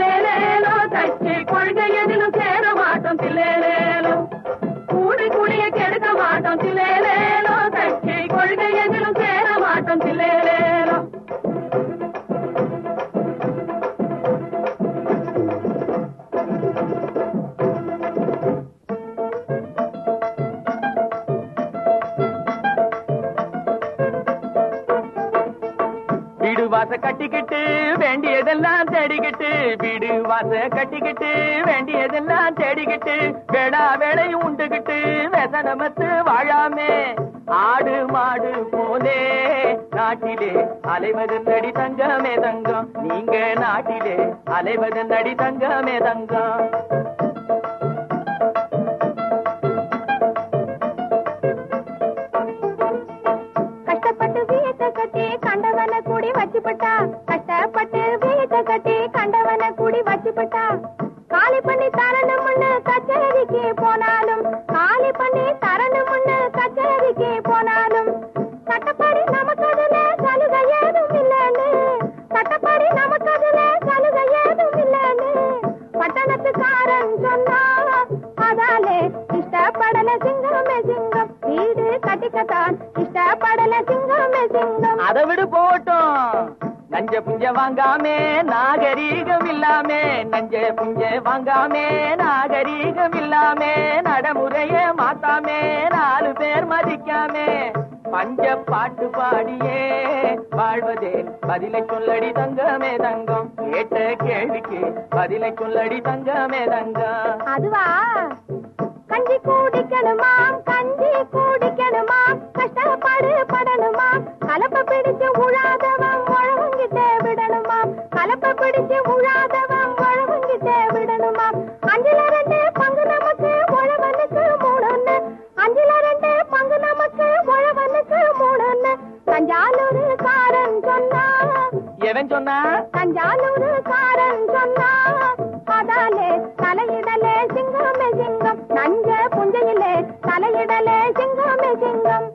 வாச கட்டிக்கிட்டு வேண்டியதெல்லாம் தேடிக்கிட்டு வீடு வாச கட்டிக்கிட்டு வேண்டியதெல்லாம் தேடிக்கிட்டு வேடா வேலை உண்டுகிட்டு வெசனமத்து வாழாமே ஆடு மாடு போலே நாட்டிலே அலைவது நடி தங்கமே தங்கம் நீங்க நாட்டிலே அலைவது நடி தங்கமே தங்கம் கஷ்டப்பட்டு வீட்டை கட்டி கண்டவன கூடி வச்சுப்பட்டா கஷ்டப்பட்டு வீட்டை கட்டி கண்டவன கூடி வச்சுப்பட்டா காலி பண்ணி தரணும்னு கச்சேரிக்கு போனாலும் காலி பண்ணி தரணும்னு கச்சேரிக்கு போனாலும் சட்டப்படி நமக்கு அதுல சலுகை ஏதும் இல்லைன்னு சட்டப்படி நமக்கு அதுல சலுகை ஏதும் இல்லைன்னு பட்டணத்துக்காரன் சொன்னா அதாலே இஷ்டப்படல சிங்கமே சிங்கம் வீடு கட்டிக்கத்தான் இஷ்டப்படல சிங்கமே சிங்கம் அதை விடு போட்டும் நஞ்ச புஞ்ச வாங்காமே நாகரீகம் இல்லாமே நஞ்ச புஞ்ச வாங்காமே நாகரீகம் இல்லாமே நடைமுறைய மாத்தாமே நாலு பேர் மதிக்காமே பஞ்ச பாட்டு பாடியே வாழ்வதே பதிலை சொல்லடி தங்கமே தங்கம் கேட்ட கேள்விக்கு பதிலை சொல்லடி தங்கமே தங்கம் அதுவா கஞ்சி குடிக்கணுமாம் கஞ்சி குடிக்கணுமாம் கஷ்டப்பாடு படணுமாம் கலப்ப பிடிச்சு உழாதவன் உழவங்கிட்ட விடணுமாம் கலப்ப பிடிச்சு உழாதவன் உழவங்கிட்ட விடணுமாம் அஞ்சுல ரெண்டு பங்கு நமக்கு உழவனுக்கு மூணுன்னு அஞ்சுல ரெண்டு பங்கு நமக்கு உழவனுக்கு மூணுன்னு தஞ்சாவூர் காரன் சொன்னா எவன் சொன்னா தஞ்சாவூர் காரன் சொன்னா அதாலே தலையிடலே சிங்கமே சிங்கம் நஞ்ச புஞ்சையிலே தலையிடலே சிங்கமே சிங்கம்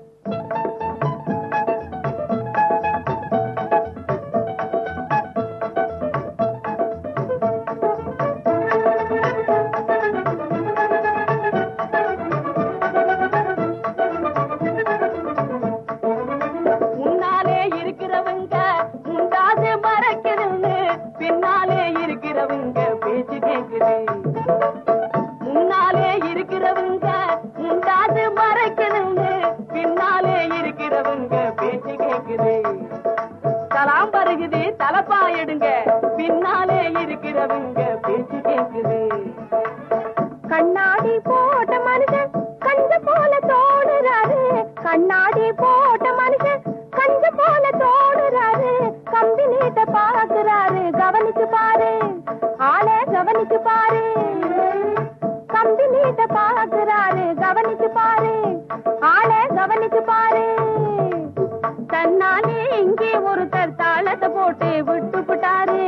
முன்னாலே இருக்கிறவங்க முண்டாது மறைக்குதுன்னு பின்னாலே இருக்கிறவங்க பேச்சு கேக்குது முன்னாலே இருக்கிறவங்க முண்டாது மறைக்குதுன்னு பின்னாலே இருக்கிறவங்க பேச்சு கேக்குது தலாம் பருகுது தலப்பா எடுங்க பின்னாலே இருக்கிறவங்க பேச்சு கேக்குது கண்ணாடி போட்ட மனுஷன் கஞ்ச போல தோடுறாரு கண்ணாடி போட்ட மனுஷன் கஞ்ச போல தோடுறாரு கம்பி நீட்ட பாக்குறாரு கவனிச்சு பாரு ஆளே கவனிச்சு பாரு கம்பி நீட்ட பாக்குறாரு கவனிச்சு பாரு ஆளே கவனிச்சு பாரு தன்னாலே இங்கே ஒருத்தர் தாளத்தை போட்டு விட்டு விட்டாரு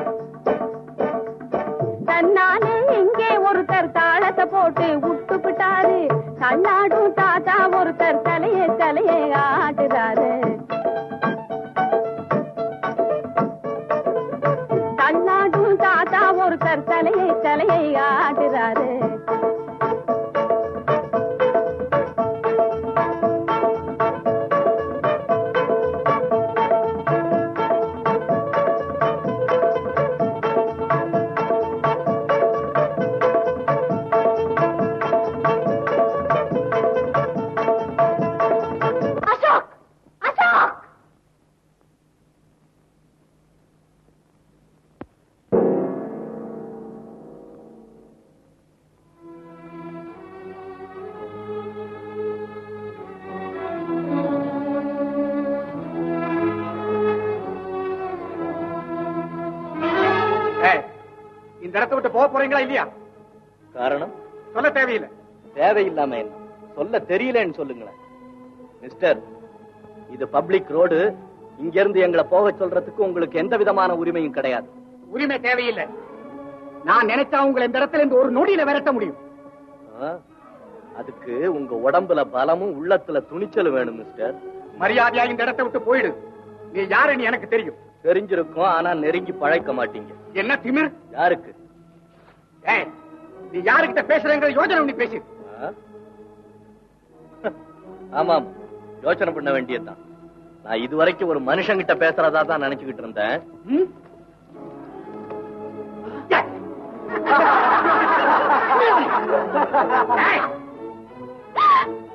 தன்னாலே இங்கே ஒருத்தர் தாளத்தை போட்டு விட்டு விட்டாரு தள்ளாடும் தாத்தா ஒருத்தர் தலைய தலைய ஆட்டுறாரு தள்ளாடும் தாத்தா ஒருத்தர் தலையை தலையை ஆட்டுறாரு அசோக் அசோக் ஏய், இந்த இடத்தை விட்டு போக போறீங்களா இல்லையா காரணம் சொல்ல தேவையில்லை தேவையில்லாம என்ன சொல்ல தெரியலன்னு சொல்லுங்களேன் மிஸ்டர் இது பப்ளிக் ரோடு இங்க இருந்து எங்களை போக சொல்றதுக்கு உங்களுக்கு எந்த விதமான உரிமையும் கிடையாது உரிமை தேவையில்லை நான் நினைச்சா உங்களை இந்த இடத்துல இருந்து ஒரு நொடியில விரட்ட முடியும் ஆ? அதுக்கு உங்க உடம்புல பலமும் உள்ளத்துல துணிச்சலும் வேணும் மிஸ்டர் மரியாதையா இந்த இடத்தை விட்டு போயிடு நீ யாருன்னு எனக்கு தெரியும் தெரிஞ்சிருக்கும் ஆனா நெருங்கி பழைக்க மாட்டீங்க என்ன திமிர் யாருக்கு ஏய், நீ யாருக்கிட்ட பேசுறேங்கிற யோஜனை நீ பேசு ஆ? ஆமாம் யோசனை பண்ண வேண்டியதுதான் நான் இதுவரைக்கும் ஒரு மனுஷங்கிட்ட பேசுறதா தான் நினைச்சுக்கிட்டு இருந்தேன் ம்? ஏய். ஏய்.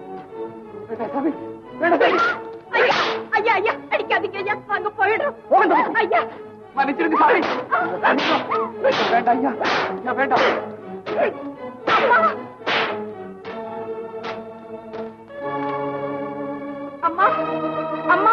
வேண்டாம், சாமி. வேண்டாம், சாமி. ஐயா ஐயா ஐயா அடிக்காதீங்க ஐயா நாங்க போயிடுறோம் போங்க ஐயா மன்னிச்சிருங்க சாமி வேண்டாம் ஐயா ஐயா வேண்டாம் அம்மா அம்மா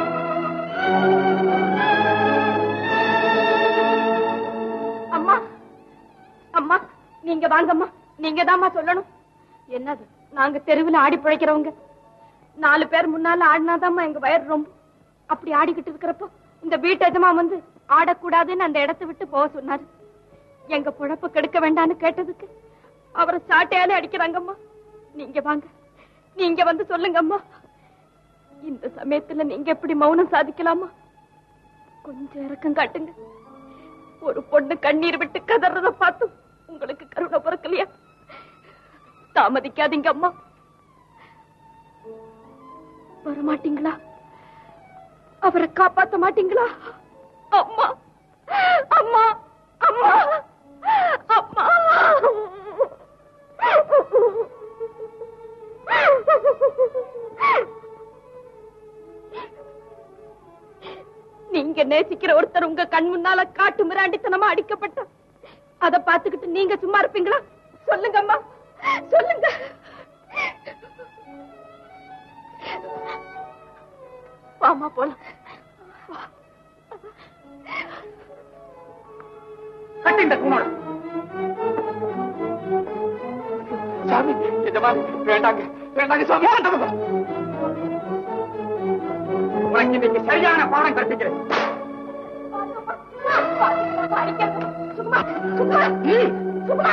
அம்மா அம்மா நீங்க வாங்கம்மா நீங்க தாம்மா சொல்லணும் என்னது நாங்க தெருவில் ஆடி பிழைக்கிறவங்க நாலு பேர் முன்னால ஆடினாதாம்மா எங்க வயர் ரொம்ப அப்படி ஆடிக்கிட்டு இருக்கிறப்போ இந்த வீட்டு எஜமா வந்து ஆடக்கூடாதுன்னு அந்த இடத்தை விட்டு போக சொன்னாரு எங்க பொழப்பு கெடுக்க வேண்டாம்னு கேட்டதுக்கு அவரை சாட்டையாலே அடிக்கிறாங்கம்மா நீங்க வாங்க நீங்க வந்து சொல்லுங்கம்மா இந்த சமயத்துல நீங்க எப்படி மௌனம் சாதிக்கலாமா கொஞ்சம் இறக்கம் காட்டுங்க ஒரு பொண்ணு கண்ணீர் விட்டு கதறத பார்த்தும் உங்களுக்கு கருணை பிறக்கலையா தாமதிக்காதீங்க அம்மா வரமாட்டீங்களா அவரை காப்பாத்த மாட்டீங்களா அம்மா அம்மா அம்மா அம்மா நீங்க நேசிக்கிற ஒருத்தர் உங்க கண் முன்னால காட்டு மிராண்டித்தனமா அடிக்கப்பட்ட அத பாத்துக்கிட்டு நீங்க சும்மா இருப்பீங்களா சொல்லுங்க அம்மா சொல்லுங்க வாமா போலாம் கட்டு இந்த தூணோட சாமி எஜமானி வேண்டாங்க வேண்டாங்க சாமி வேண்டாங்க உனக்கு இன்னைக்கு சரியான பாடம் கற்பிக்கிறேன் சும்மா சும்மா சும்மா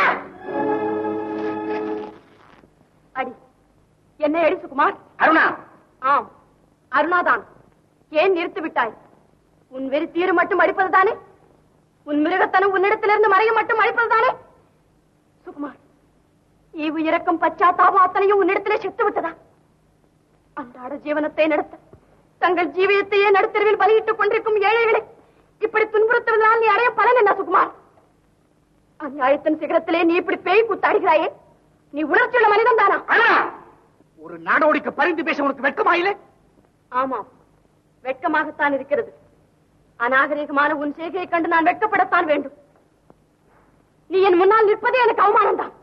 அடி என்ன எடி சுகுமார் அருணா ஆம் அருணாதான் ஏன் நிறுத்தி விட்டாய் உன் வெறி தீரு மட்டும் அடிப்பதுதானே உன் மிருகத்தனம் உன்னிடத்திலிருந்து மறைய மட்டும் அழிப்பதுதானே சுகுமார் ஈவு இரக்கம் பச்சாத்தாபம் அத்தனையும் உன்னிடத்திலே செத்து விட்டதா அன்றாட ஜீவனத்தை நடத்த தங்கள் ஜீவியத்தையே நடுத்தருவில் பலியிட்டுக் கொண்டிருக்கும் ஏழைகளை இப்படி துன்புறுத்துவதால் நீ அடைய பலன் என்ன சுகுமார் அநியாயத்தின் சிகரத்திலே நீ இப்படி பேய் கூத்தாடுகிறாயே நீ உணர்ச்சியுள்ள மனிதன் தானா அருணா ஒரு நாடோடிக்கு பரிந்து பேச உனக்கு வெட்கமாயில்லை ஆமாம் வெட்கமாகத்தான் இருக்கிறது அநாகரிகமான உன் செய்கையை கண்டு நான் வெட்கப்படத்தான் வேண்டும் நீ என் முன்னால் நிற்பதே எனக்கு அவமானம் தான்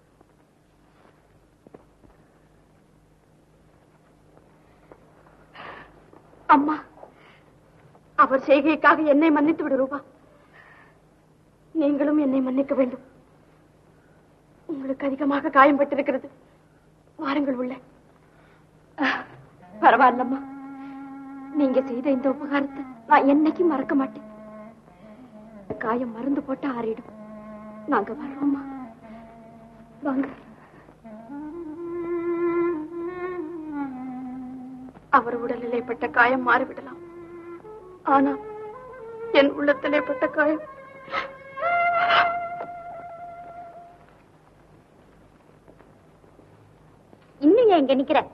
அம்மா அவர் செய்கைக்காக என்னை மன்னித்து விடு ரூபா நீங்களும் என்னை மன்னிக்க வேண்டும் உங்களுக்கு அதிகமாக காயம்பட்டிருக்கிறது வாருங்கள் உள்ள பரவாயில்லம்மா நீங்க செய்த இந்த உபகாரத்தை நான் என்னைக்கும் மறக்க மாட்டேன் காயம் மருந்து போட்டு ஆறிடும் நாங்க வர்றோம்மா வாங்க அவர் உடலிலே பட்ட காயம் மாறிவிடலாம் ஆனா என் உள்ளத்திலே பட்ட காயம் இன்னும் ஏன் இங்க நிக்கிற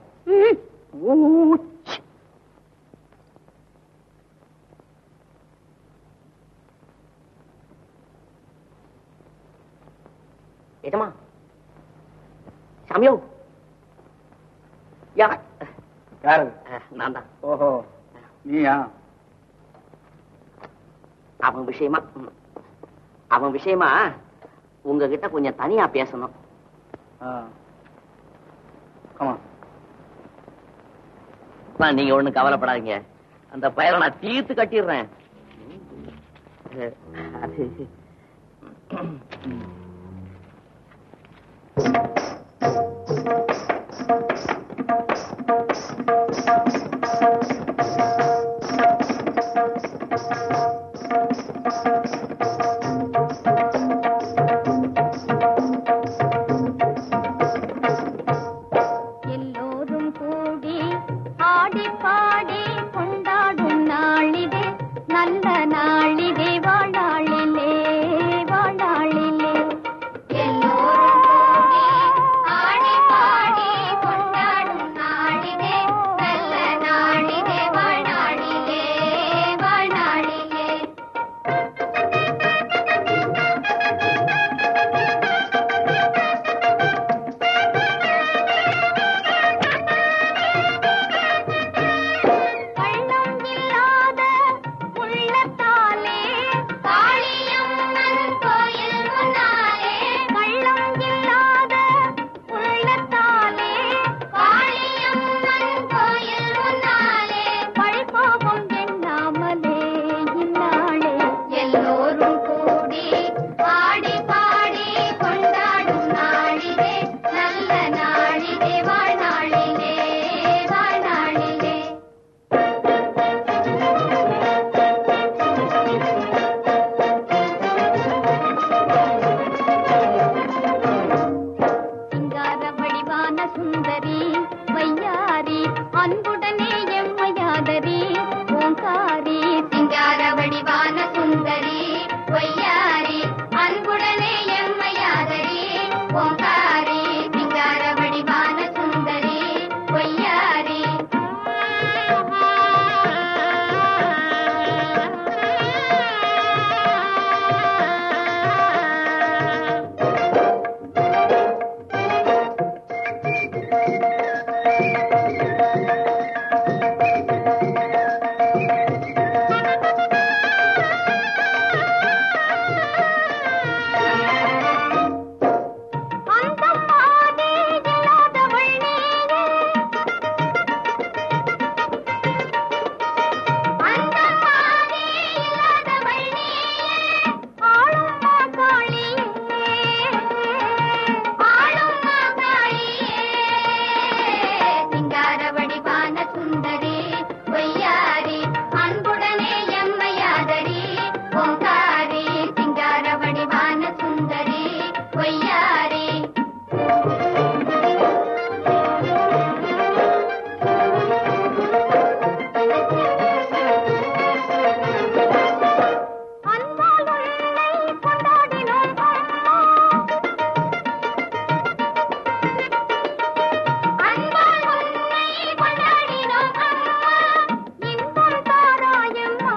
எஜமா சாமியோ யார் யாரு நான் தான் ஓஹோ நீயா அவன் விஷயமா ம். அவன் விஷயமா உங்ககிட்ட கொஞ்சம் தனியா பேசணும் ஆமா அப்பா, நீங்க ஒண்ணும் கவலைப்படாதீங்க அந்த பயிரை நான் தீர்த்து கட்டிடுறேன் அஹ், அது எல்லோரும் கூடி ஆடி பாடி கொண்டாடும் நாளிதே நல்ல நாளிதே வாழ்நாளிலே வாழ்நாளிலே எல்லோரும் கூடி ஆடி பாடி கொண்டாடும் நாளிதே நல்ல நாளிதே வாழ்நாளிலே வாழ்நாளிலே கள்ளம் அன்புடனே எம்மையாதரி ஓங்காரி சிங்கார வடிவான சுந்தரி பொய்யாரி அன்புடனே எம்மையாதரி ஓங்காரி சிங்கார வடிவான சுந்தரி பொய்யாரி அந்தம்மானே இல்லாதவள் நீயே அந்தம்மானே இல்லாதவள் நீயே ஆளும் மாகாளியே ஆளும் மாகாளியே சிங்கார வடிவான சுந்தரி பொய்யாரி அன்புடனே எம்மையாதரி ஓங்காரி சிங்கார வடிவான சுந்தரி பொய்யாரி அன்பால் உன்னை கொண்டாடினோம் அம்மா அன்பால் உன்னை கொண்டாடினோம் அம்மா இன்பம் தாராயம்மா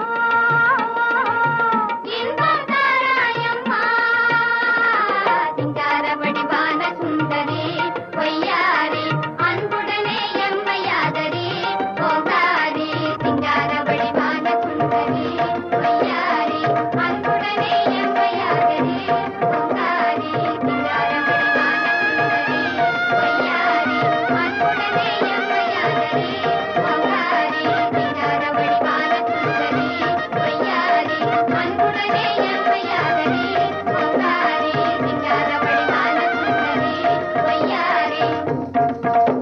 இன்பம் தாராயம்மா சிங்கார வடிவான சுந்தரி பொய்யாரி அன்புடனே எம்மையாதரி ஓங்காரி சிங்கார வடிவான சுந்தரி பொய்யாரி அன்புடனே எம்மையாதரி ஓங்காரி சிங்கார வடிவான சுந்தரி பொய்யாரி அன்புடனே எம்மையாதரி ஓங்காரி சிங்கார வடிவான சுந்தரி பொய்யாரி அன்புடனே எம்மையாதரி ஓங்காரி சிங்கார வடிவான சுந்தரி பொய்யாரி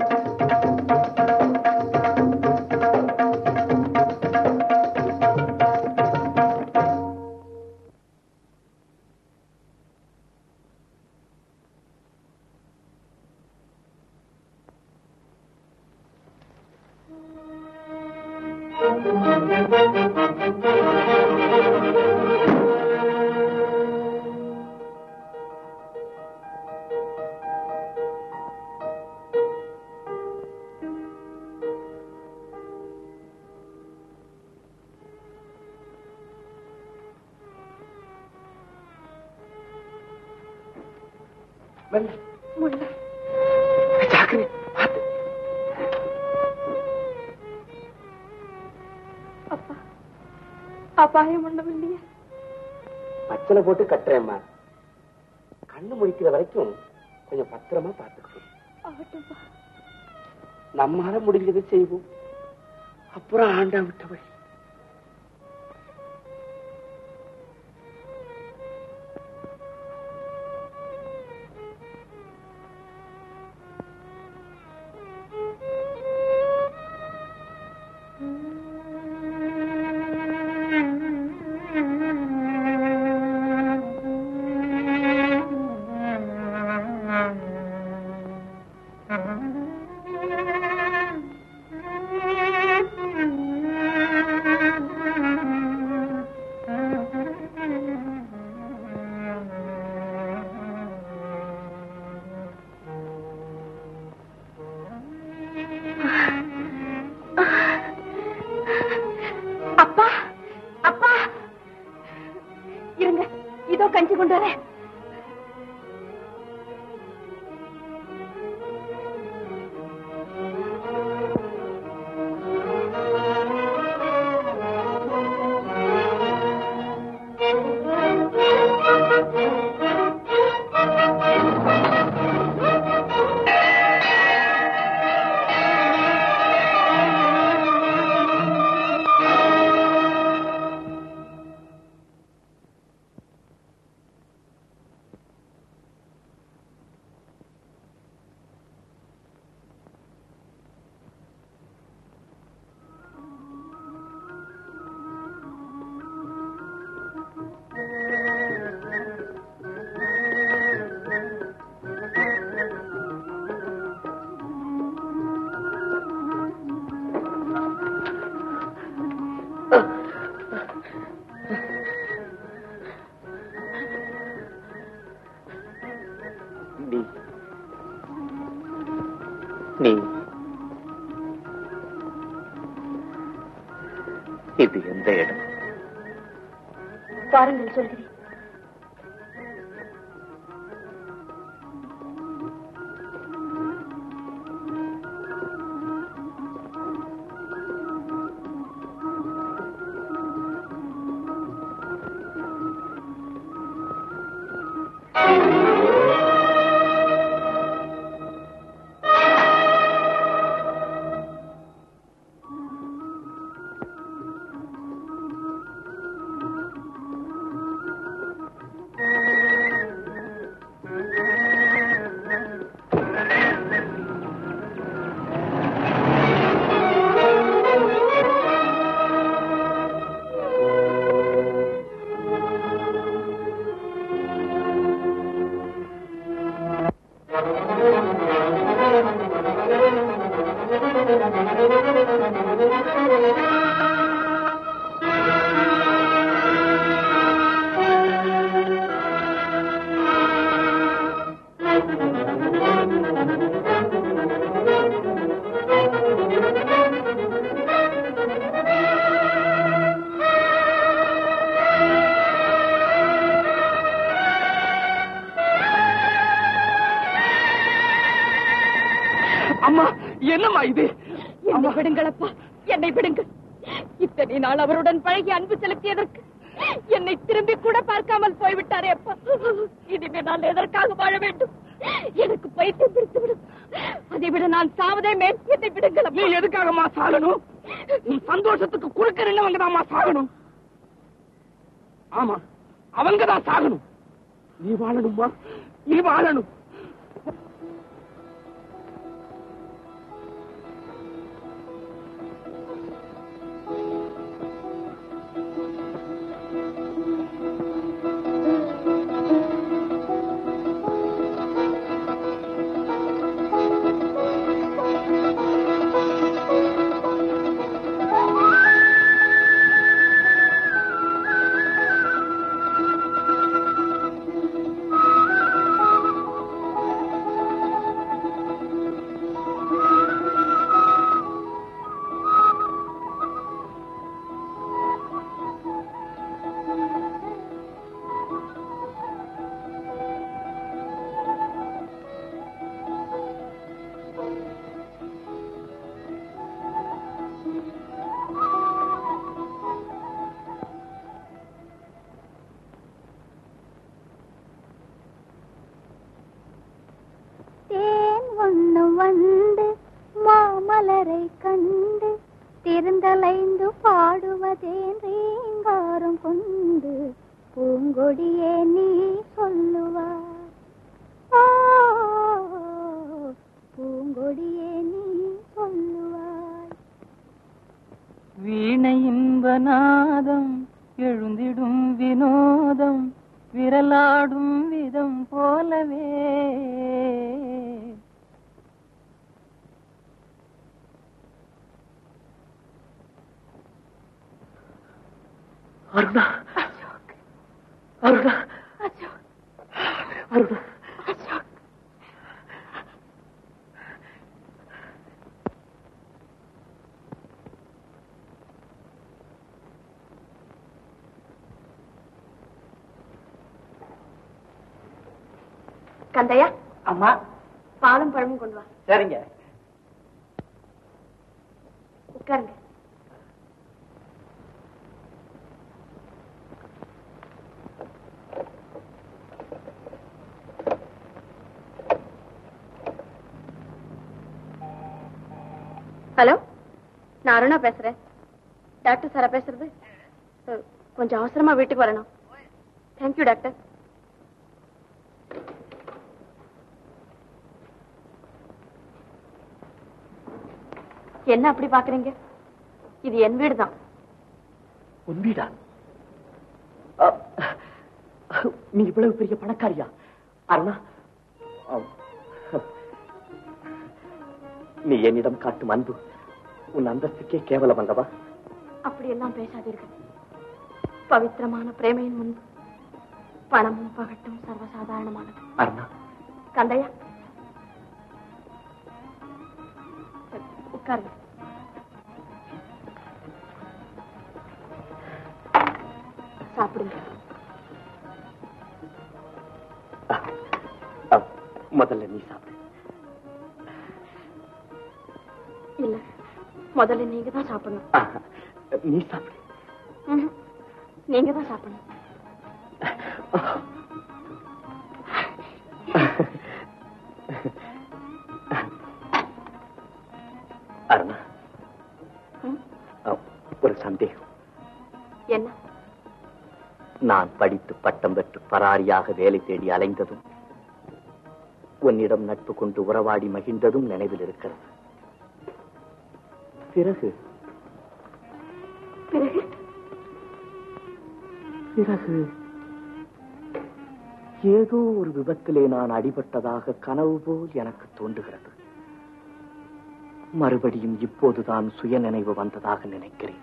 ஜாக்கிரதை பார்த்து அப்பா அபாயம் ஒண்ணும் இல்லையே பச்சனை போட்டு கட்டுறேம்மா கண்ணு முழிக்கிற வரைக்கும் கொஞ்சம் பத்திரமா பார்த்துக்கணும் ஆகட்டும்பா நம்மால முடிஞ்சதை செய்வோம் அப்புறம் ஆண்டா விட்ட வழி அப்பா அப்பா இருங்க இதோ கஞ்சி கொண்டு வரேன் இது எந்த இடம் பாருங்கள் சொல்கிறேன் அம்மா என்னம்மா இது என்னை விடுங்கள் அப்பா என்னை விடுங்கள் இத்தனை நாள் அவருடன் பழகி அன்பு செலுத்தியதற்கு என்னை திரும்பி கூட பார்க்காமல் போய்விட்டாரே அப்பா இனிமே நான் எதற்காக வாழ வேண்டும் எனக்கு பைத்தியம் பிடித்து விடும் அதை விட நான் சாவதே மேல் என்னை விடுங்கள் நீ அப்பா. எதுக்காகம்மா சாகணும் உன் சந்தோஷத்துக்கு குறுக்க நின்னவங்க தான்மா சாகணும் ஆமா அவங்க தான் சாகணும் நீ வாழணுமா நீ வாழணும் தேன் ஒண்ணு வந்து மாமலரை கண்டு திருந்தலைந்து பாடுவதேன் ரீங்காரம் கொண்டு பூங்கொடியே நீ சொல்லுவாய் ஆ, பூங்கொடியே நீ சொல்லுவாய் வீணை இன்பநாதம் எழுந்திடும் வினோதம் விரலாடும் விதம் போலவே அருணா அருணா அருணா கந்தையா அம்மா பாலும் பழமும் கொண்டு வா சரிங்க உட்காருங்க ஹலோ நான் அருணா பேசுறேன் டாக்டர் சாரா பேசுறது அஹ், கொஞ்சம் அவசரமா வீட்டுக்கு வரணும் தேங்க்யூ டாக்டர் என்ன அப்படி பாக்குறீங்க இது என் வீடு தான் உன் வீடா அ, நீ இவ்வளவு பெரிய பணக்காரியா அருணா ஆம். நீ என்னிடம் காட்டும் அன்பு உன் அந்தஸ்துக்கே கேவலம் அல்லவா அப்படியெல்லாம் பேசாதீர்கள் பவித்திரமான பிரேமையின் முன்பு பணமும் பகட்டும் சர்வசாதாரணமானது அருணா கந்தையா உட்காருங்க சாப்பிடுங்க அ, முதல்ல நீ சாப்பிடு இல்ல முதல்ல நீங்க தான் சாப்பிடணும் ஆ, நீ சாப்பிடு ம்ஹும். நீங்க தான் சாப்பிடணும் அருணா ம்? அ, ஒரு சந்தேகம் என்ன நான் படித்து பட்டம் பெற்று பராரியாக வேலை தேடி அலைந்ததும் உன்னிடம் நட்பு கொண்டு உறவாடி மகிழ்ந்ததும் நினைவில் இருக்கிறது பிறகு பிறகு பிறகு ஏதோ ஒரு விபத்திலே நான் அடிபட்டதாக கனவு போல் எனக்கு தோன்றுகிறது மறுபடியும் இப்போதுதான் சுய நினைவு வந்ததாக நினைக்கிறேன்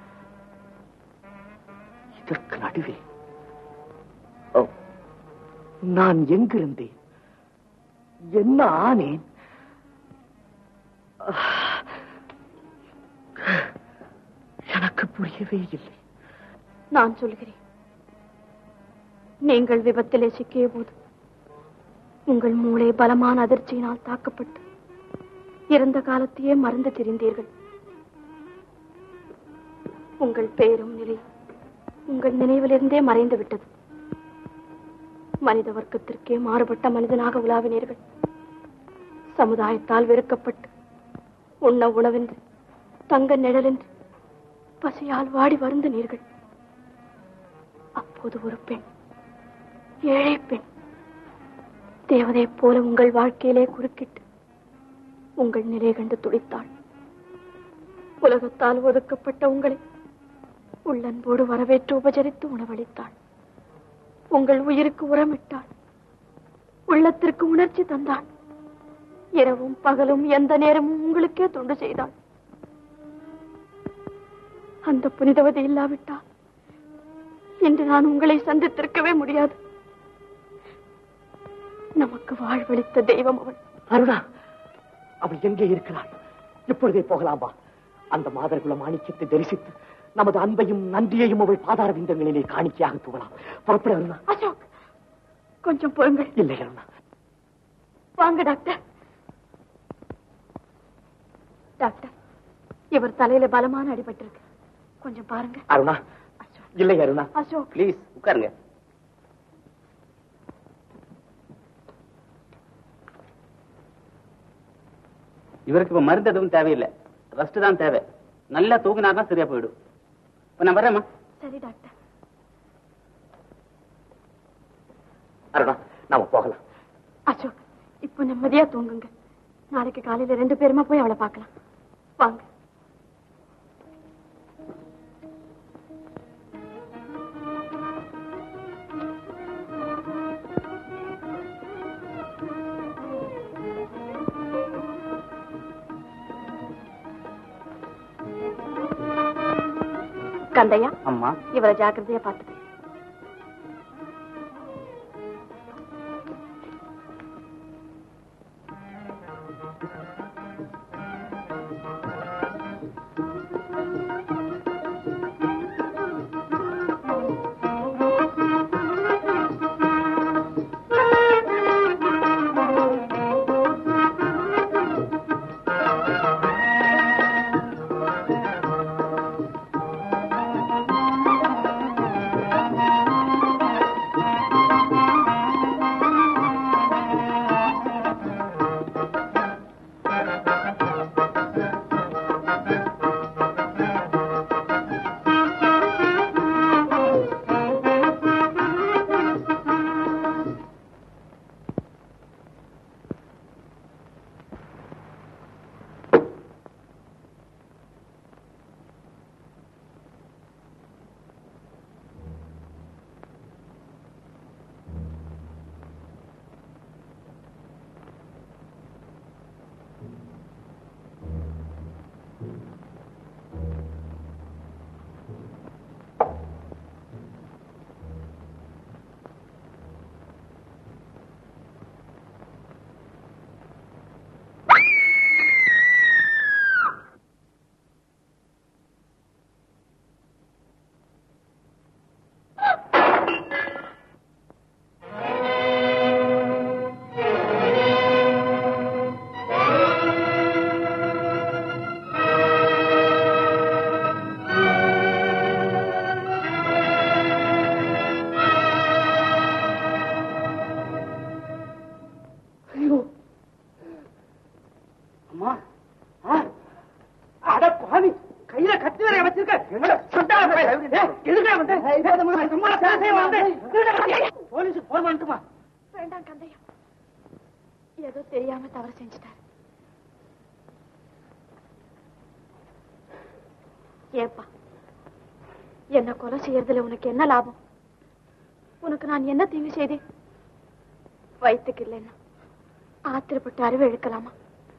இதற்கு நடுவில் ஓ, நான் எங்கிருந்தேன் என்ன ஆனேன் ஆ, எனக்கு புரியவே இல்லை நான் சொல்கிறேன் நீங்கள் விபத்திலே சிக்கிய போது உங்கள் மூளை பலமான அதிர்ச்சியினால் தாக்கப்பட்டு இறந்த காலத்தையே மறந்து திரிந்தீர்கள் உங்கள் பெயரும் நிலை உங்கள் நினைவிலிருந்தே மறைந்து விட்டது மனித வர்க்கத்திற்கே மாறுபட்ட மனிதனாக உலாவினீர்கள் சமுதாயத்தால் வெறுக்கப்பட்டு உண்ண உணவென்று தங்க நிழலென்று பசியால் வாடி வருந்தினீர்கள் அப்போது ஒரு பெண் ஏழை பெண் தேவதையைப் போல உங்கள் வாழ்க்கையிலே குறுக்கிட்டு உங்கள் நிலை கண்டு துடித்தாள் உலகத்தால் ஒதுக்கப்பட்ட உங்களை உள்ளன்போடு வரவேற்று உபசரித்து உணவளித்தாள் உங்கள் உயிருக்கு உரமிட்டாள் உள்ளத்திற்கு உணர்ச்சி தந்தாள் இரவும் பகலும் எந்த நேரமும் உங்களுக்கே தொண்டு செய்தாள் அந்த புனிதவதி இல்லாவிட்டால் இன்று நான் உங்களை சந்தித்திருக்கவே முடியாது நமக்கு வாழ்வளித்த தெய்வம் அவள் அருணா அவள் எங்கே இருக்கிறாள் இப்பொழுதே போகலாம் வா அந்த மாதர்குல மாணிக்கத்தை தரிசித்து நமது அன்பையும் நன்றியையும் அவள் பாதார விந்தங்களிலே காணிக்கையாக தூவலாம் புறப்பட அருணா அசோக் கொஞ்சம் பொறுங்கள் இல்லை அருணா வாங்க டாக்டர் டாக்டர் இவர் தலையில பலமான அடிபட்டிருக்கு கொஞ்சம் பாருங்க அருணா இல்லை அருணா அசோக் ப்ளீஸ் உட்காருங்க இவருக்கு இப்ப மருந்து எதுவும் தேவையில்லை ரெஸ்ட் தான் தேவை நல்லா தூங்கினாதான் சரியா போயிடும் இப்ப நான் வரேம்மா சரி டாக்டர் அருணா நாம போகலாம் அசோக் இப்போ நிம்மதியா தூங்குங்க நாளைக்கு காலையில ரெண்டு பேருமா போய் அவளை பார்க்கலாம் வாங்க கந்தையா அம்மா இவரை ஜாக்கிரதையா பார்த்துக்க பாவி கையில கத்தி வரைய வச்சிருக்க எங்களை சுட்டால போய் எதுக்கா வந்து சும்மா சேசைய வந்து போலீஸுக்கு போன் பண்ணட்டுமா வேண்டாம் கந்தையா ஏதோ தெரியாம தவறு செஞ்சுட்டாரு ஏப்பா என்ன கொலை செய்யறதுல உனக்கு என்ன லாபம் உனக்கு நான் என்ன தீங்கு செய்தேன் வயிற்றுக்கு இல்லைன்னா ஆத்திரப்பட்டு அறிவு இழுக்கலாமா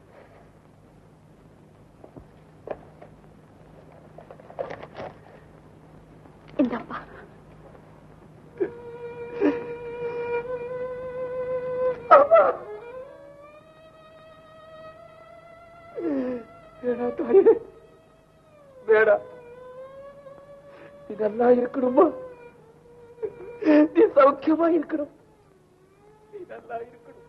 இந்தப்பா வேணா தாயே வேடா நீ நல்லா இருக்கணுமா நீ சௌக்கியமா இருக்கணும் நீ நல்லா இருக்கணும்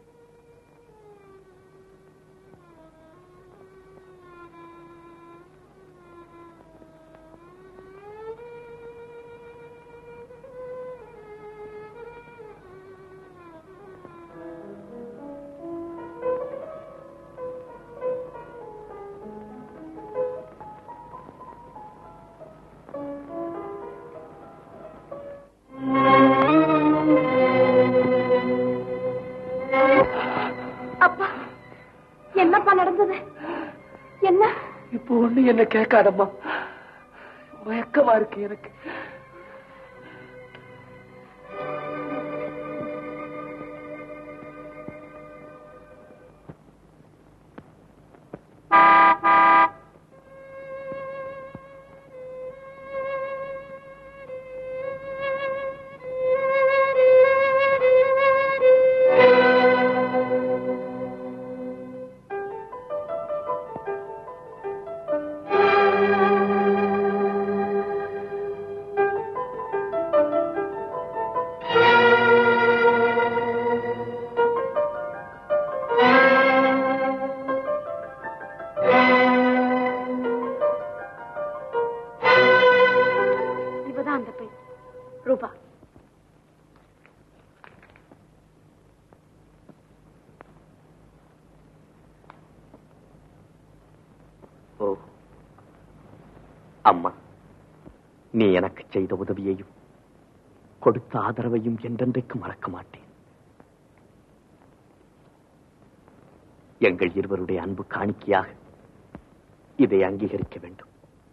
அப்பா என்னப்பா நடந்தது என்ன இப்போ ஒண்ணு என்ன கேட்காதம்மா மயக்கமா இருக்கு எனக்கு இவதான் அந்த பெண் ரூபா ஓ அம்மா நீ எனக்கு செய்த உதவியையும் கொடுத்த ஆதரவையும் என்றென்றைக்கு மறக்க மாட்டேன் எங்கள் இருவருடைய அன்பு காணிக்கையாக இதை அங்கீகரிக்க வேண்டும்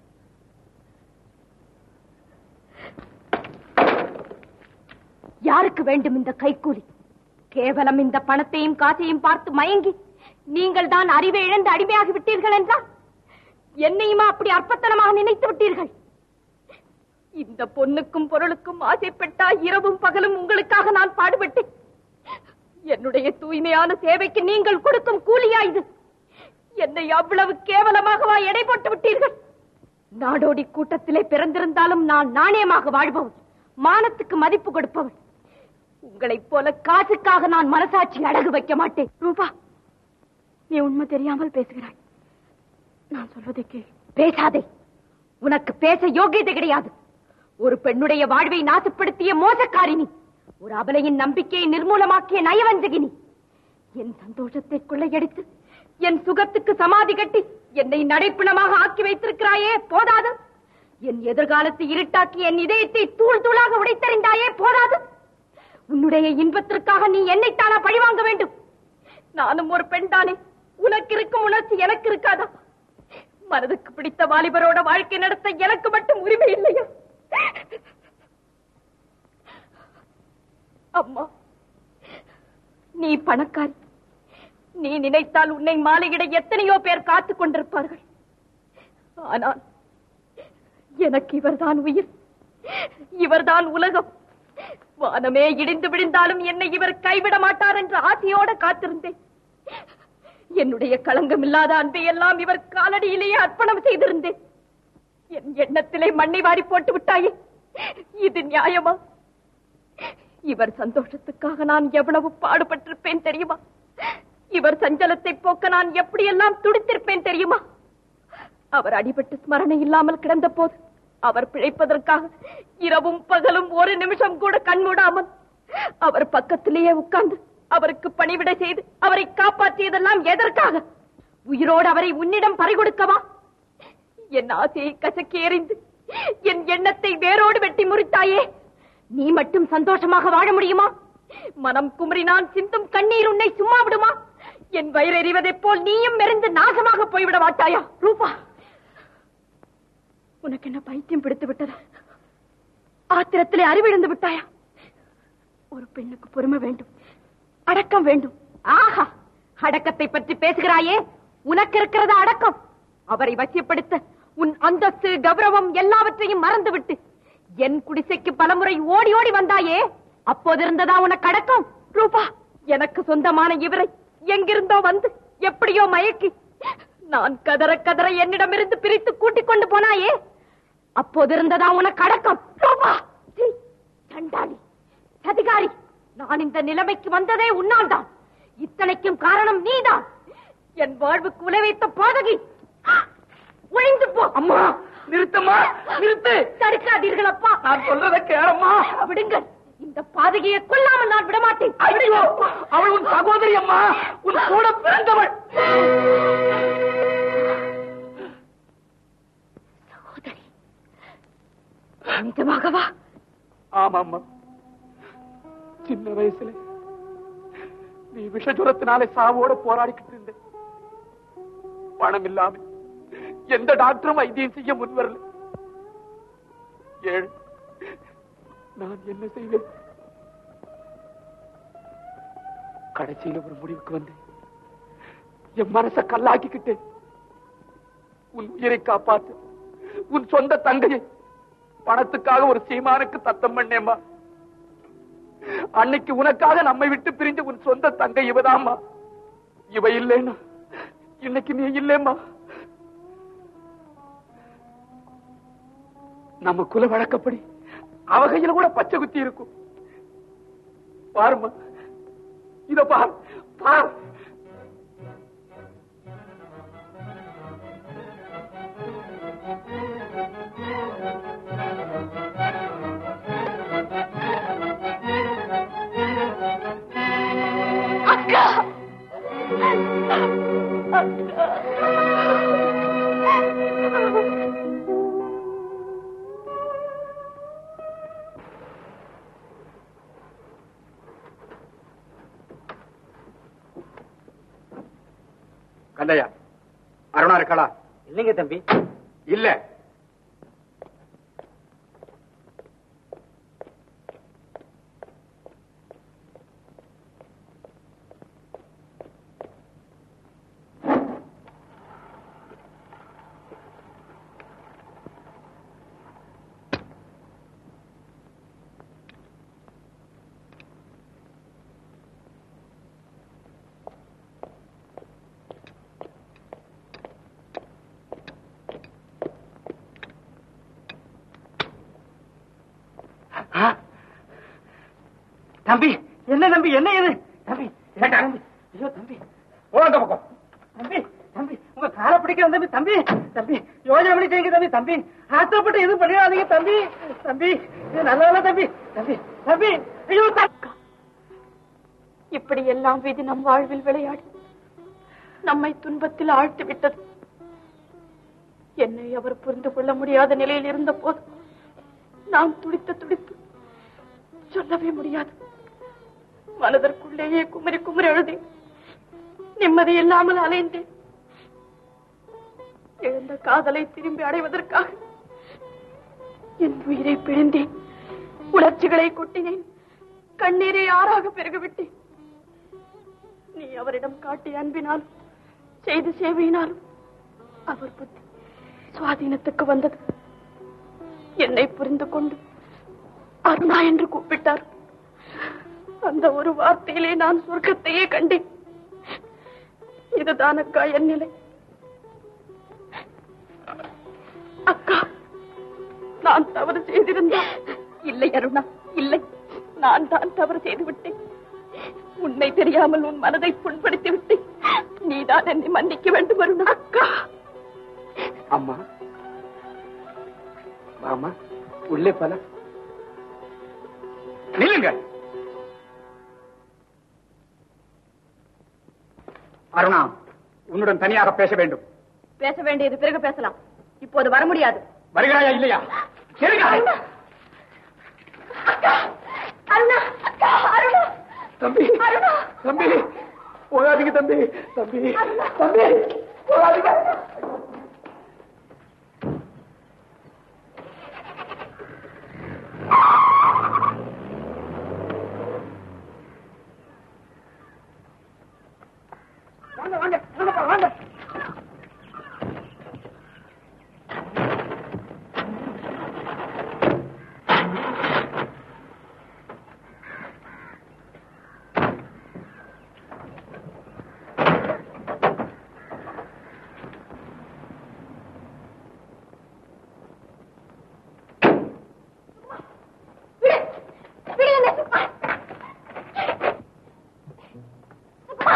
யாருக்கு வேண்டும் இந்த கைக்கூலி கேவலம் இந்த பணத்தையும் காசையும் பார்த்து மயங்கி நீங்கள் தான் அறிவை இழந்து அடிமையாகி விட்டீர்கள் என்றால் என்னையுமா அப்படி அற்பத்தனமாக நினைத்து விட்டீர்கள் இந்த பொண்ணுக்கும் பொருளுக்கும் ஆசைப்பட்டா இரவும் பகலும் உங்களுக்காக நான் பாடுபட்டேன் என்னுடைய தூய்மையான சேவைக்கு நீங்கள் கொடுக்கும் கூலியா இது என்னை அவ்வளவு கேவலமாகவா எடை போட்டு விட்டீர்கள் நாடோடி கூட்டத்திலே பிறந்திருந்தாலும் நான் நாணயமாக வாழ்பவள் மானத்துக்கு மதிப்பு கொடுப்பவள் உங்களைப் போல காசுக்காக நான் மனசாட்சி அடகு வைக்க மாட்டேன் ரூபா நீ உண்மை தெரியாமல் பேசுகிறாய் நான் சொல்வதை கேள் பேசாதே உனக்கு பேச யோகியதை கிடையாது ஒரு பெண்ணுடைய வாழ்வை நாசப்படுத்திய மோசக்காரினி ஒரு அபலையின் நம்பிக்கையை நிர்மூலமாக்கிய நயவஞ்சகினி என் சந்தோஷத்தை கொள்ளையடித்து என் சுகத்துக்கு சமாதி கட்டி என்னை நடைப்பிணமாக ஆக்கி வைத்திருக்கிறாயே போதாது என் எதிர்காலத்தை இருட்டாக்கி என் இதயத்தை தூள் தூளாக உடைத்தறிந்தாயே போதாது உன்னுடைய இன்பத்திற்காக நீ என்னைத்தானா பழிவாங்க வேண்டும் நானும் ஒரு பெண் தானே உனக்கு இருக்கும் உணர்ச்சி எனக்கு இருக்காதா மனதுக்கு பிடித்த வாலிபரோட வாழ்க்கை நடத்த எனக்கு மட்டும் உரிமை இல்லையா அம்மா நீ பணக்காரி நீ நினைத்தால் உன்னை மாலையிட எத்தனையோ பேர் காத்துக் கொண்டிருப்பார்கள் ஆனால் எனக்கு இவர்தான் உயிர் இவர்தான் உலகம் வானமே இடிந்து விழுந்தாலும் என்னை இவர் கைவிட மாட்டார் என்ற ஆசையோட காத்திருந்தேன் என்னுடைய களங்கம் இல்லாத அன்பை எல்லாம் இவர் காலடியிலேயே அர்ப்பணம் செய்திருந்தேன் என் எண்ணத்திலே மண்ணை வாரி போட்டு விட்டாயே இது நியாயமா இவர் சந்தோஷத்துக்காக நான் எவ்வளவு பாடுபட்டிருப்பேன் தெரியுமா இவர் சஞ்சலத்தை போக்க நான் எப்படியெல்லாம் துடித்திருப்பேன் தெரியுமா அவர் அடிபட்டு ஸ்மரணை இல்லாமல் கிடந்த போது அவர் பிழைப்பதற்காக இரவும் பகலும் ஒரு நிமிஷம் கூட கண்மூடாமல் அவர் பக்கத்திலேயே உட்கார்ந்து அவருக்கு பணிவிடை செய்து அவரை காப்பாற்றியதெல்லாம் எதற்காக உயிரோடு அவரை உன்னிடம் பறிகொடுக்கவா என் ஆசையை கசக்கி எறிந்து என் எண்ணத்தை வேரோடு வெட்டி முறித்தாயே நீ மட்டும் சந்தோஷமாக வாழ முடியுமா மனம் குமரி நான் சிந்தும் கண்ணீர் உன்னை சும்மா விடுமா என் வயிறெறிவதைப் போல் நீயும் மெரிந்து நாசமாக போய்விட மாட்டாயா ரூபா உனக்கு என்ன பைத்தியம் பிடித்து விட்டதா ஆத்திரத்திலே அறிவிழந்து விட்டாயா ஒரு பெண்ணுக்கு பொறுமை வேண்டும் அடக்கம் வேண்டும் ஆஹா அடக்கத்தை பற்றி பேசுகிறாயே உனக்கு இருக்கிறது அடக்கம் அவரை வசியப்படுத்த உன் அந்தஸ்து கௌரவம் எல்லாவற்றையும் மறந்துவிட்டு என் குடிசைக்கு பலமுறை ஓடி ஓடி வந்தாயே அப்போது இருந்ததா உனக்கு அடக்கம் ரூபா எனக்கு சொந்தமான இவரை எங்கிருந்தோ வந்து எப்படியோ மயக்கி நான் கதற கதற என்னிடமிருந்து பிரித்து கூட்டிக் கொண்டு போனாயே அப்போது இருந்ததா உனக்கு அடக்கம் ரூபா சீ, சண்டாளி சதிகாரி நான் இந்த நிலைமைக்கு வந்ததே உன்னால் தான் இத்தனைக்கும் காரணம் நீதான் என் வாழ்வுக்கு உலை வைத்த பாதகி ஒழிந்து போ அம்மா நிறுத்தம்மா நிறுத்து தடுக்காதீர்கள் அப்பா நான் சொல்றத கேளம்மா விடுங்கள் இந்த பாதகியை கொல்லாமல் நான் விடமாட்டேன் ஐயோ அவள் உன் சகோதரி அம்மா உன் கூட பிறந்தவள் சகோதரி நிஜமாகவா ஆமாம்மா சின்ன வயசுல நீ விஷஜுரத்தினாலே சாவோட போராடிக்கிட்டு இருந்த பணம் இல்லாம எந்த டாக்டரும் வைத்தியம் செய்ய முன் வரல ஏழு நான் என்ன செய்வேன் கடைசியில ஒரு முடிவுக்கு வந்தேன் என் மனச கல்லாக்கிக்கிட்டு உன் உயிரை காப்பாத்து உன் சொந்த தங்கையை பணத்துக்காக ஒரு சீமானுக்கு தத்தம் பண்ணேம்மா அன்னைக்கு உனக்காக நம்மை விட்டு பிரிஞ்ச உன் சொந்த தங்கை இவதாம்மா இவ இல்லைன்னா இன்னைக்கு நீ இல்லேம்மா நம்ம குல வழக்கப்படி அவ கையில கூட பச்சை குத்தி இருக்கும் பாருமா இத பார் பார் அக்கா கந்தையா அருணா இருக்காளா இல்லைங்க தம்பி இல்ல தம்பி என்ன தம்பி என்ன இது தம்பி ஏண்டா தம்பி ஐயோ தம்பி போ அந்த பக்கம் தம்பி தம்பி உங்க காலை பிடிக்கிற தம்பி தம்பி தம்பி யோஜனை பண்ணி செய்யுங்க தம்பி தம்பி ஆத்திரப்பட்டு எதுவும் பண்ணிடாதீங்க தம்பி தம்பி இது நல்ல வேலை தம்பி தம்பி தம்பி ஐயோ தம்பி இப்படி எல்லாம் விதி நம் வாழ்வில் விளையாடி நம்மை துன்பத்தில் ஆழ்த்தி விட்டது என்னை அவர் புரிந்து கொள்ள முடியாத நிலையில் இருந்த போது நான் துடித்த துடிப்பு சொல்லவே முடியாது மனதிற்குள்ளேயே குமரி குமரி எழுதேன் நிம்மதி இல்லாமல் அலைந்தேன் இழந்த காதலை திரும்பி அடைவதற்காக என் உயிரை பிழிந்தேன் உணர்ச்சிகளை கொட்டினேன் கண்ணீரை ஆறாக பெருகவிட்டேன் நீ அவரிடம் காட்டிய அன்பினாலும் செய்த சேவையினாலும் அவர் புத்தி சுவாதீனத்துக்கு வந்தது என்னை புரிந்து கொண்டு அருணா என்று கூப்பிட்டார் அந்த ஒரு வார்த்தையிலே நான் சொர்க்கத்தையே கண்டேன் இதுதான் அக்கா என் நிலை அக்கா நான் தவறு செய்திருந்தேன் இல்லை அருணா இல்லை நான் தான் தவறு செய்து விட்டேன் உன்னை தெரியாமல் உன் மனதை புண்படுத்தி விட்டேன் நீதான் என்னை மன்னிக்க வேண்டும் அருணா அக்கா அம்மா வாமா உள்ளே பல நில்லுங்க அருணா உன்னுடன் தனியாக பேச வேண்டும் பேச வேண்டியது பிறகு பேசலாம் இப்போது வர முடியாது வருகிறாயா இல்லையா சரிங்க அருணா அக்கா அருணா தம்பி அருணா தம்பி போகாதீங்க தம்பி தம்பி தம்பி போகாதீங்க வாங்க வாங்க வாங்கப்பா வாங்க விடு என்னை சும்மா சும்மா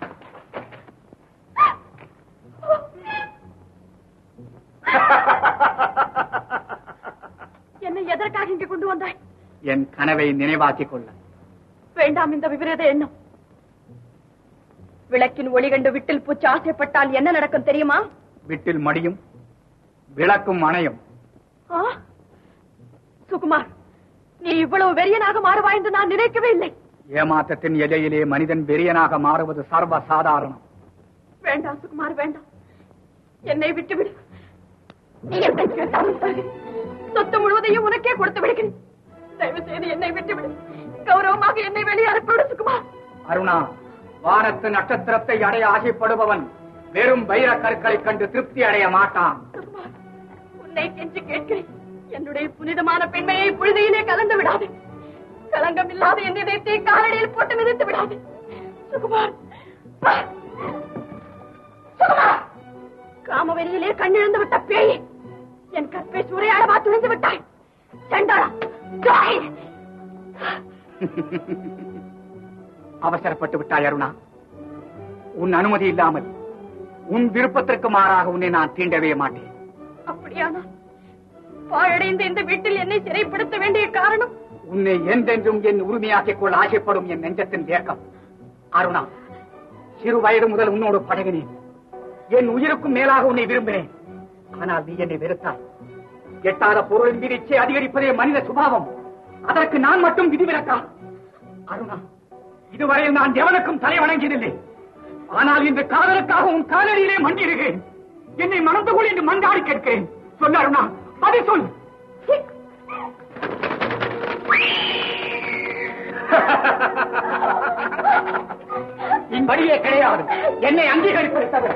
என்னை எதற்காக இங்கு கொண்டு வந்தாய் என் கனவை நினைவாக்கிக் கொள்ள வேண்டாம் இந்த விபரீத எண்ணம் விளக்கின் ஒளி கண்டு விட்டில் பூச்சி ஆசைப்பட்டால் என்ன நடக்கும் தெரியுமா விட்டில் மடியும் விளக்கும் அணையும் ஆ? சுகுமார் நீ இவ்வளவு வெறியனாக மாறுவாய் என்று நான் நினைக்கவே இல்லை ஏமாற்றத்தின் எல்லையிலே மனிதன் வெறியனாக மாறுவது சர்வ சாதாரணம் வேண்டாம் சுகுமார் வேண்டாம் என்னை விட்டுவிடு நீ என்னை கேட்டாலும் தருகிறேன். சொத்து முழுவதையும் உனக்கே கொடுத்து விடுகிறேன் தயவு செய்து என்னை விட்டுவிடு கௌரவமாக என்னை வெளியே அனுப்பிவிடு சுகுமார் அருணா வானத்து நட்சத்திரத்தை அடைய ஆசைப்படுபவன் வெறும் வைர கற்களைக் கண்டு திருப்தி அடைய மாட்டான் சுகுமார் உன்னை கெஞ்சி கேட்கிறேன் என்னுடைய புனிதமான பெண்மையை புழுதியிலே கலந்து விடாதே களங்கம் இல்லாத என் இதயத்தை காலடியில் போட்டு மிதித்து விடாதே சுகுமார் சுகுமார் காமவெளியிலே கண்ணிழந்து விட்ட பேய் என் கற்பை சூறையாடவா துணிந்து விட்டாய் செண்டாளா துரோகி! அவசரப்பட்டு விட்டாய் அருணா உன் அனுமதி இல்லாமல் உன் விருப்பத்திற்கு மாறாக உன்னை நான் தீண்டவே மாட்டேன் அப்படியானால் பாழடைந்த இந்த வீட்டில் என்னை சிறைப்படுத்த வேண்டிய காரணம் உன்னை என்றென்றும் என் உரிமையாக்கிக் கொள்ள ஆசைப்படும் என் நெஞ்சத்தின் ஏக்கம் அருணா சிறு வயது முதல் உன்னோடு பழகினேன் என் உயிருக்கும் மேலாக உன்னை விரும்பினேன் ஆனால் நீ என்னை வெறுத்தாய் எட்டாத பொருளின் மீது இச்சை அதிகரிப்பதே மனித சுபாவம் அதற்கு நான் மட்டும் விதிவிலக்கா அருணா இதுவரையில் நான் எவனுக்கும் தலை வணங்கியதில்லை ஆனால் இன்று காதலுக்காக உன் காலடியிலே மண்டிடுகிறேன் என்னை மணந்து கொள் என்று மன்றாடி கேட்கிறேன் சொல் அருணா அதை சொல் என் வழியே கிடையாது என்னை அங்கீகரிப்பதை தவிர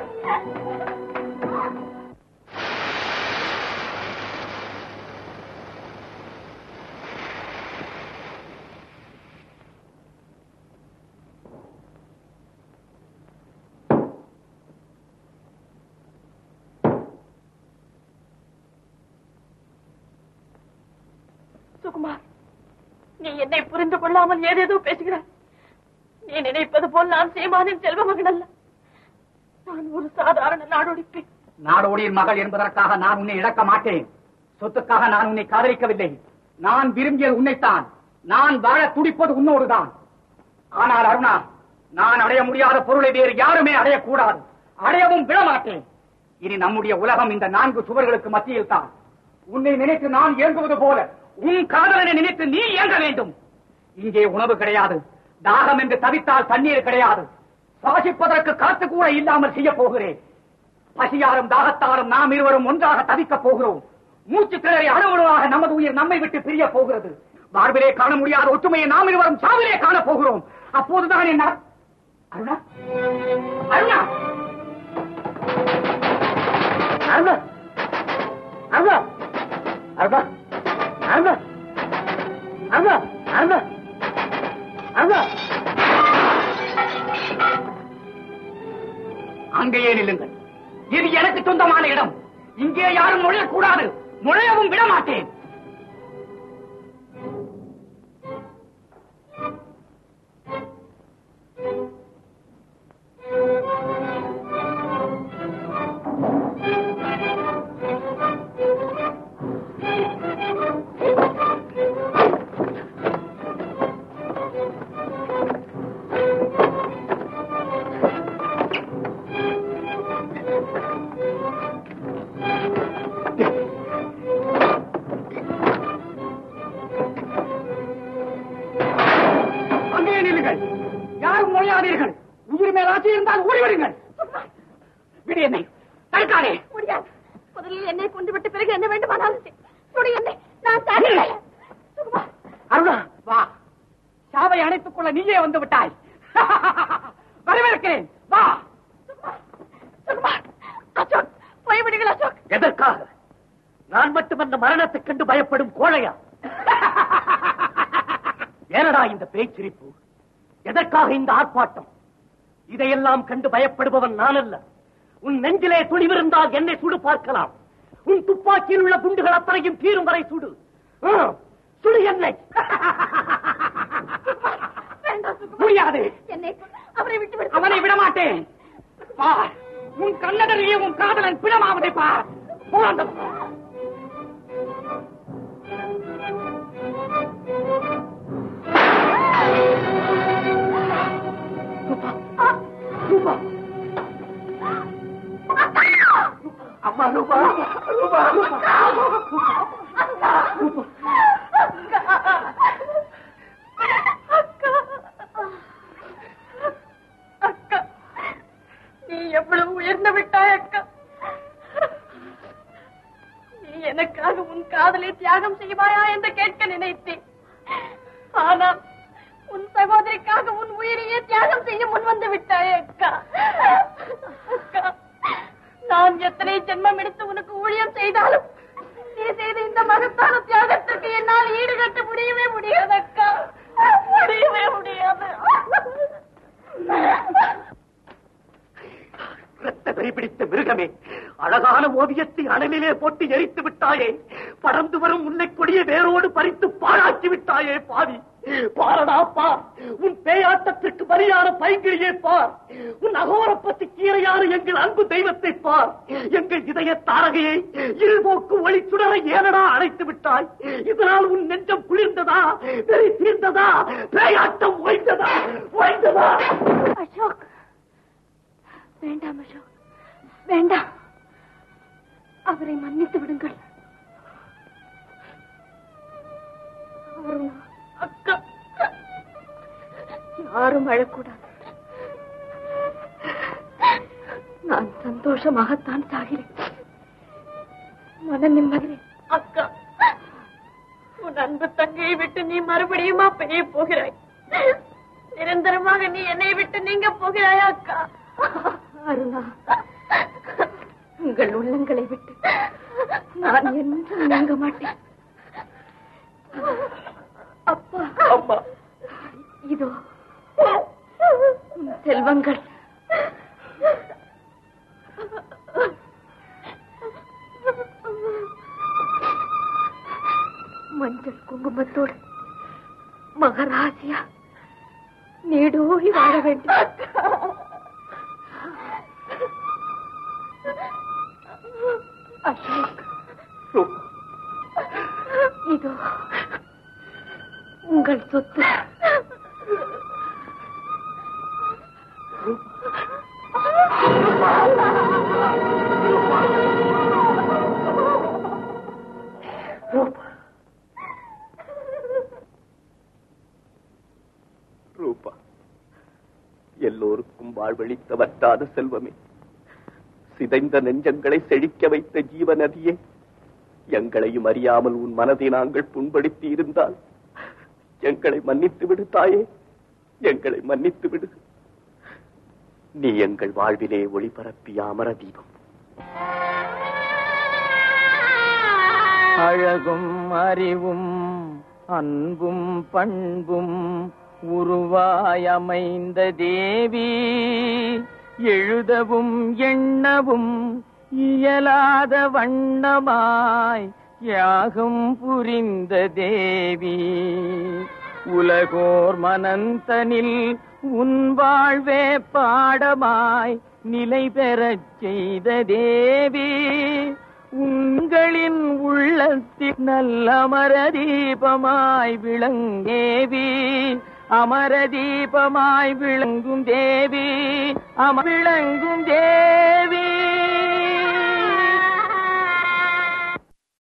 சுகுமார் நீ என்னை புரிந்து கொள்ளாமல் ஏதேதோ பேசுகிறாய் நீ நினைப்பது போல் நான் சீமானின் செல்வ மகன் அல்ல நான் ஒரு சாதாரண நாடோடிப்பேன் நாடோடியின் மகள் என்பதற்காக நான் உன்னை இழக்க மாட்டேன் சொத்துக்காக நான் உன்னை காதலிக்கவில்லை நான் விரும்பியது உன்னைத்தான் நான் வாழ துடிப்பது உன்னோடுதான் ஆனால் அருணா நான் அடைய முடியாத பொருளை வேறு யாருமே அடையக்கூடாது அடையவும் விட மாட்டேன் இனி நம்முடைய உலகம் இந்த நான்கு சுவர்களுக்கு மத்தியில் தான் உன்னை நினைத்து நான் இயங்குவது போல உன் காதலனை நினைத்து நீ இயங்க வேண்டும் இங்கே உணவு கிடையாது தாகம் என்று தவித்தால் தண்ணீர் கிடையாது சுவாசிப்பதற்கு காத்து கூட இல்லாமல் செய்ய போகிறேன் பசியாரும் தாகத்தாலும் நாம் இருவரும் ஒன்றாக தவிக்கப் போகிறோம் மூச்சு திணறி அணுவணுவாக நமது உயிர் நம்மை விட்டு பிரிய போகிறது வாழ்விலே காண முடியாத ஒற்றுமையை நாம் இருவரும் சாவிலே காண போகிறோம் அப்போதுதான் என்ன அருணா அருணா அருணா அருணா அருணா அருணா அருணா அருணா அருணா அங்கேயே நில்லுங்கள் இது எனக்கு சொந்தமான இடம் இங்கே யாரும் நுழையக்கூடாது நுழையவும் விட மாட்டேன் இருந்தால் ஓடிவிடுங்கள் விடு என்னை தடுக்காதே முடியாது முதலில் என்னை கொண்டு விட்டு பிறகு என்ன வேண்டுமானாலும் செய். சுடு என்னை நான் தடுக்கிறேன். சுகுமார் அருணா வா சாவை அணைத்துக் கொள்ள நீயே வந்து விட்டாய் வரவேற்கிறேன் வா சுகுமார் அசோக் போய்விடுங்கள் அசோக் எதற்காக நான் மட்டும் அந்த மரணத்தைக் கண்டு பயப்படும் கோழையா ஏனடா இந்த பேச்சிரிப்பு எதற்காக இந்த ஆர்ப்பாட்டம் இதையெல்லாம் கண்டு பயப்படுபவன் நான் அல்ல உன் நெஞ்சிலே துணிவிருந்தால் என்னை சுடு பார்க்கலாம் உன் துப்பாக்கியில் உள்ள குண்டுகள் அத்தனையும் தீரும் வரை சுடு ஆ, சுடு என்னை வேண்டாம் சுகுமார் முடியாது என்னை கொண்டு அவரை விட்டு விடு அவனை விட மாட்டேன் பார் உன் கண்ணடரிலே உன் காதலன் பிணமாவதை பார் போ அந்த பக்கம். அம்மா ரூபா ரூபா அக்கா நீ எவ்வளவு உயர்ந்து விட்டாய் அக்கா நீ எனக்காக உன் காதலை தியாகம் செய்வாயா என்று கேட்க நினைத்தேன் ஆனால் உன் சகோதரிக்காக உன் உயிரையே தியாகம் செய்ய முன் வந்து விட்டாய் அக்கா அக்கா நான் எத்தனை ஜென்மம் எடுத்து உனக்கு ஊழியம் செய்தாலும் நீ செய்த இந்த மகத்தான தியாகத்திற்கு என்னால் ஈடுகட்ட முடியவே முடியாது அக்கா முடியவே முடியாது ரத்த வெறி பிடித்த மிருகமே அழகான ஓவியத்தை அனலிலே போட்டு எரித்து விட்டாயே பறந்து வரும் முல்லை கொடியை வேரோடு பறித்து பாழாக்கி விட்டாயே பாவி பாரடா பார் உன் பேயாட்டத்திற்கு பலியான பைங்கிழியை பார் உன் அகோரப்பத்தி கீரையான எங்கள் அன்பு தெய்வத்தை பார் எங்கள் இதய தாரகையை இருபோக்கு ஒளி சுடரை ஏனடா அழைத்து விட்டாய் இதனால் உன் நெஞ்சம் குளிர்ந்ததா வெறி தீர்ந்ததா பேயாட்டம் ஓய்ந்ததா ஓய்ந்ததா அசோக் வேண்டாம் அசோக் வேண்டாம் அவரை மன்னித்து விடுங்கள் அருணா, அக்கா யாரும் அழக்கூடாது நான் சந்தோஷமாகத்தான் சாகிறேன் மன நிம்மகிறேன் அக்கா உன் அன்பு தங்கையை விட்டு நீ மறுபடியுமா பெரிய போகிறாய் நிரந்தரமாக நீ என்னை விட்டு நீங்க போகிறாயா அக்கா அருணா உங்கள் உள்ளங்களை விட்டு நான் என்றும் நீங்க மாட்டேன் அப்பா அம்மா இதோ உன் செல்வங்கள் மஞ்சள் குங்குமத்தோடு மகராஜியா நீடோடி வாழ வேண்டும் அசோக் இதோ உங்கள் சொத்து ரூபா எல்லோருக்கும் வாழ்வழித்த வற்றாத செல்வமே சிதைந்த நெஞ்சங்களை செழிக்க வைத்த ஜீவநதியே எங்களையும் அறியாமல் உன் மனதை நாங்கள் புண்படுத்தி இருந்தால் எங்களை மன்னித்து விடு தாயே எங்களை மன்னித்து விடு நீ எங்கள் வாழ்விலே ஒளிபரப்பிய அமர தீபம் அழகும் அறிவும் அன்பும் பண்பும் உருவாய் அமைந்த தேவி எழுதவும் எண்ணவும் இயலாத வண்ணமாய் யாகம் புரிந்த தேவி உலகோர் மனந்தனில் உன் வாழ்வே பாடமாய் நிலை பெறச் செய்த தேவி உங்களின் உள்ளத்தில் நல்ல அமர தீபமாய் விளங்கேவி அமர தீபமாய் விளங்கும் தேவி அம விளங்கும் தேவி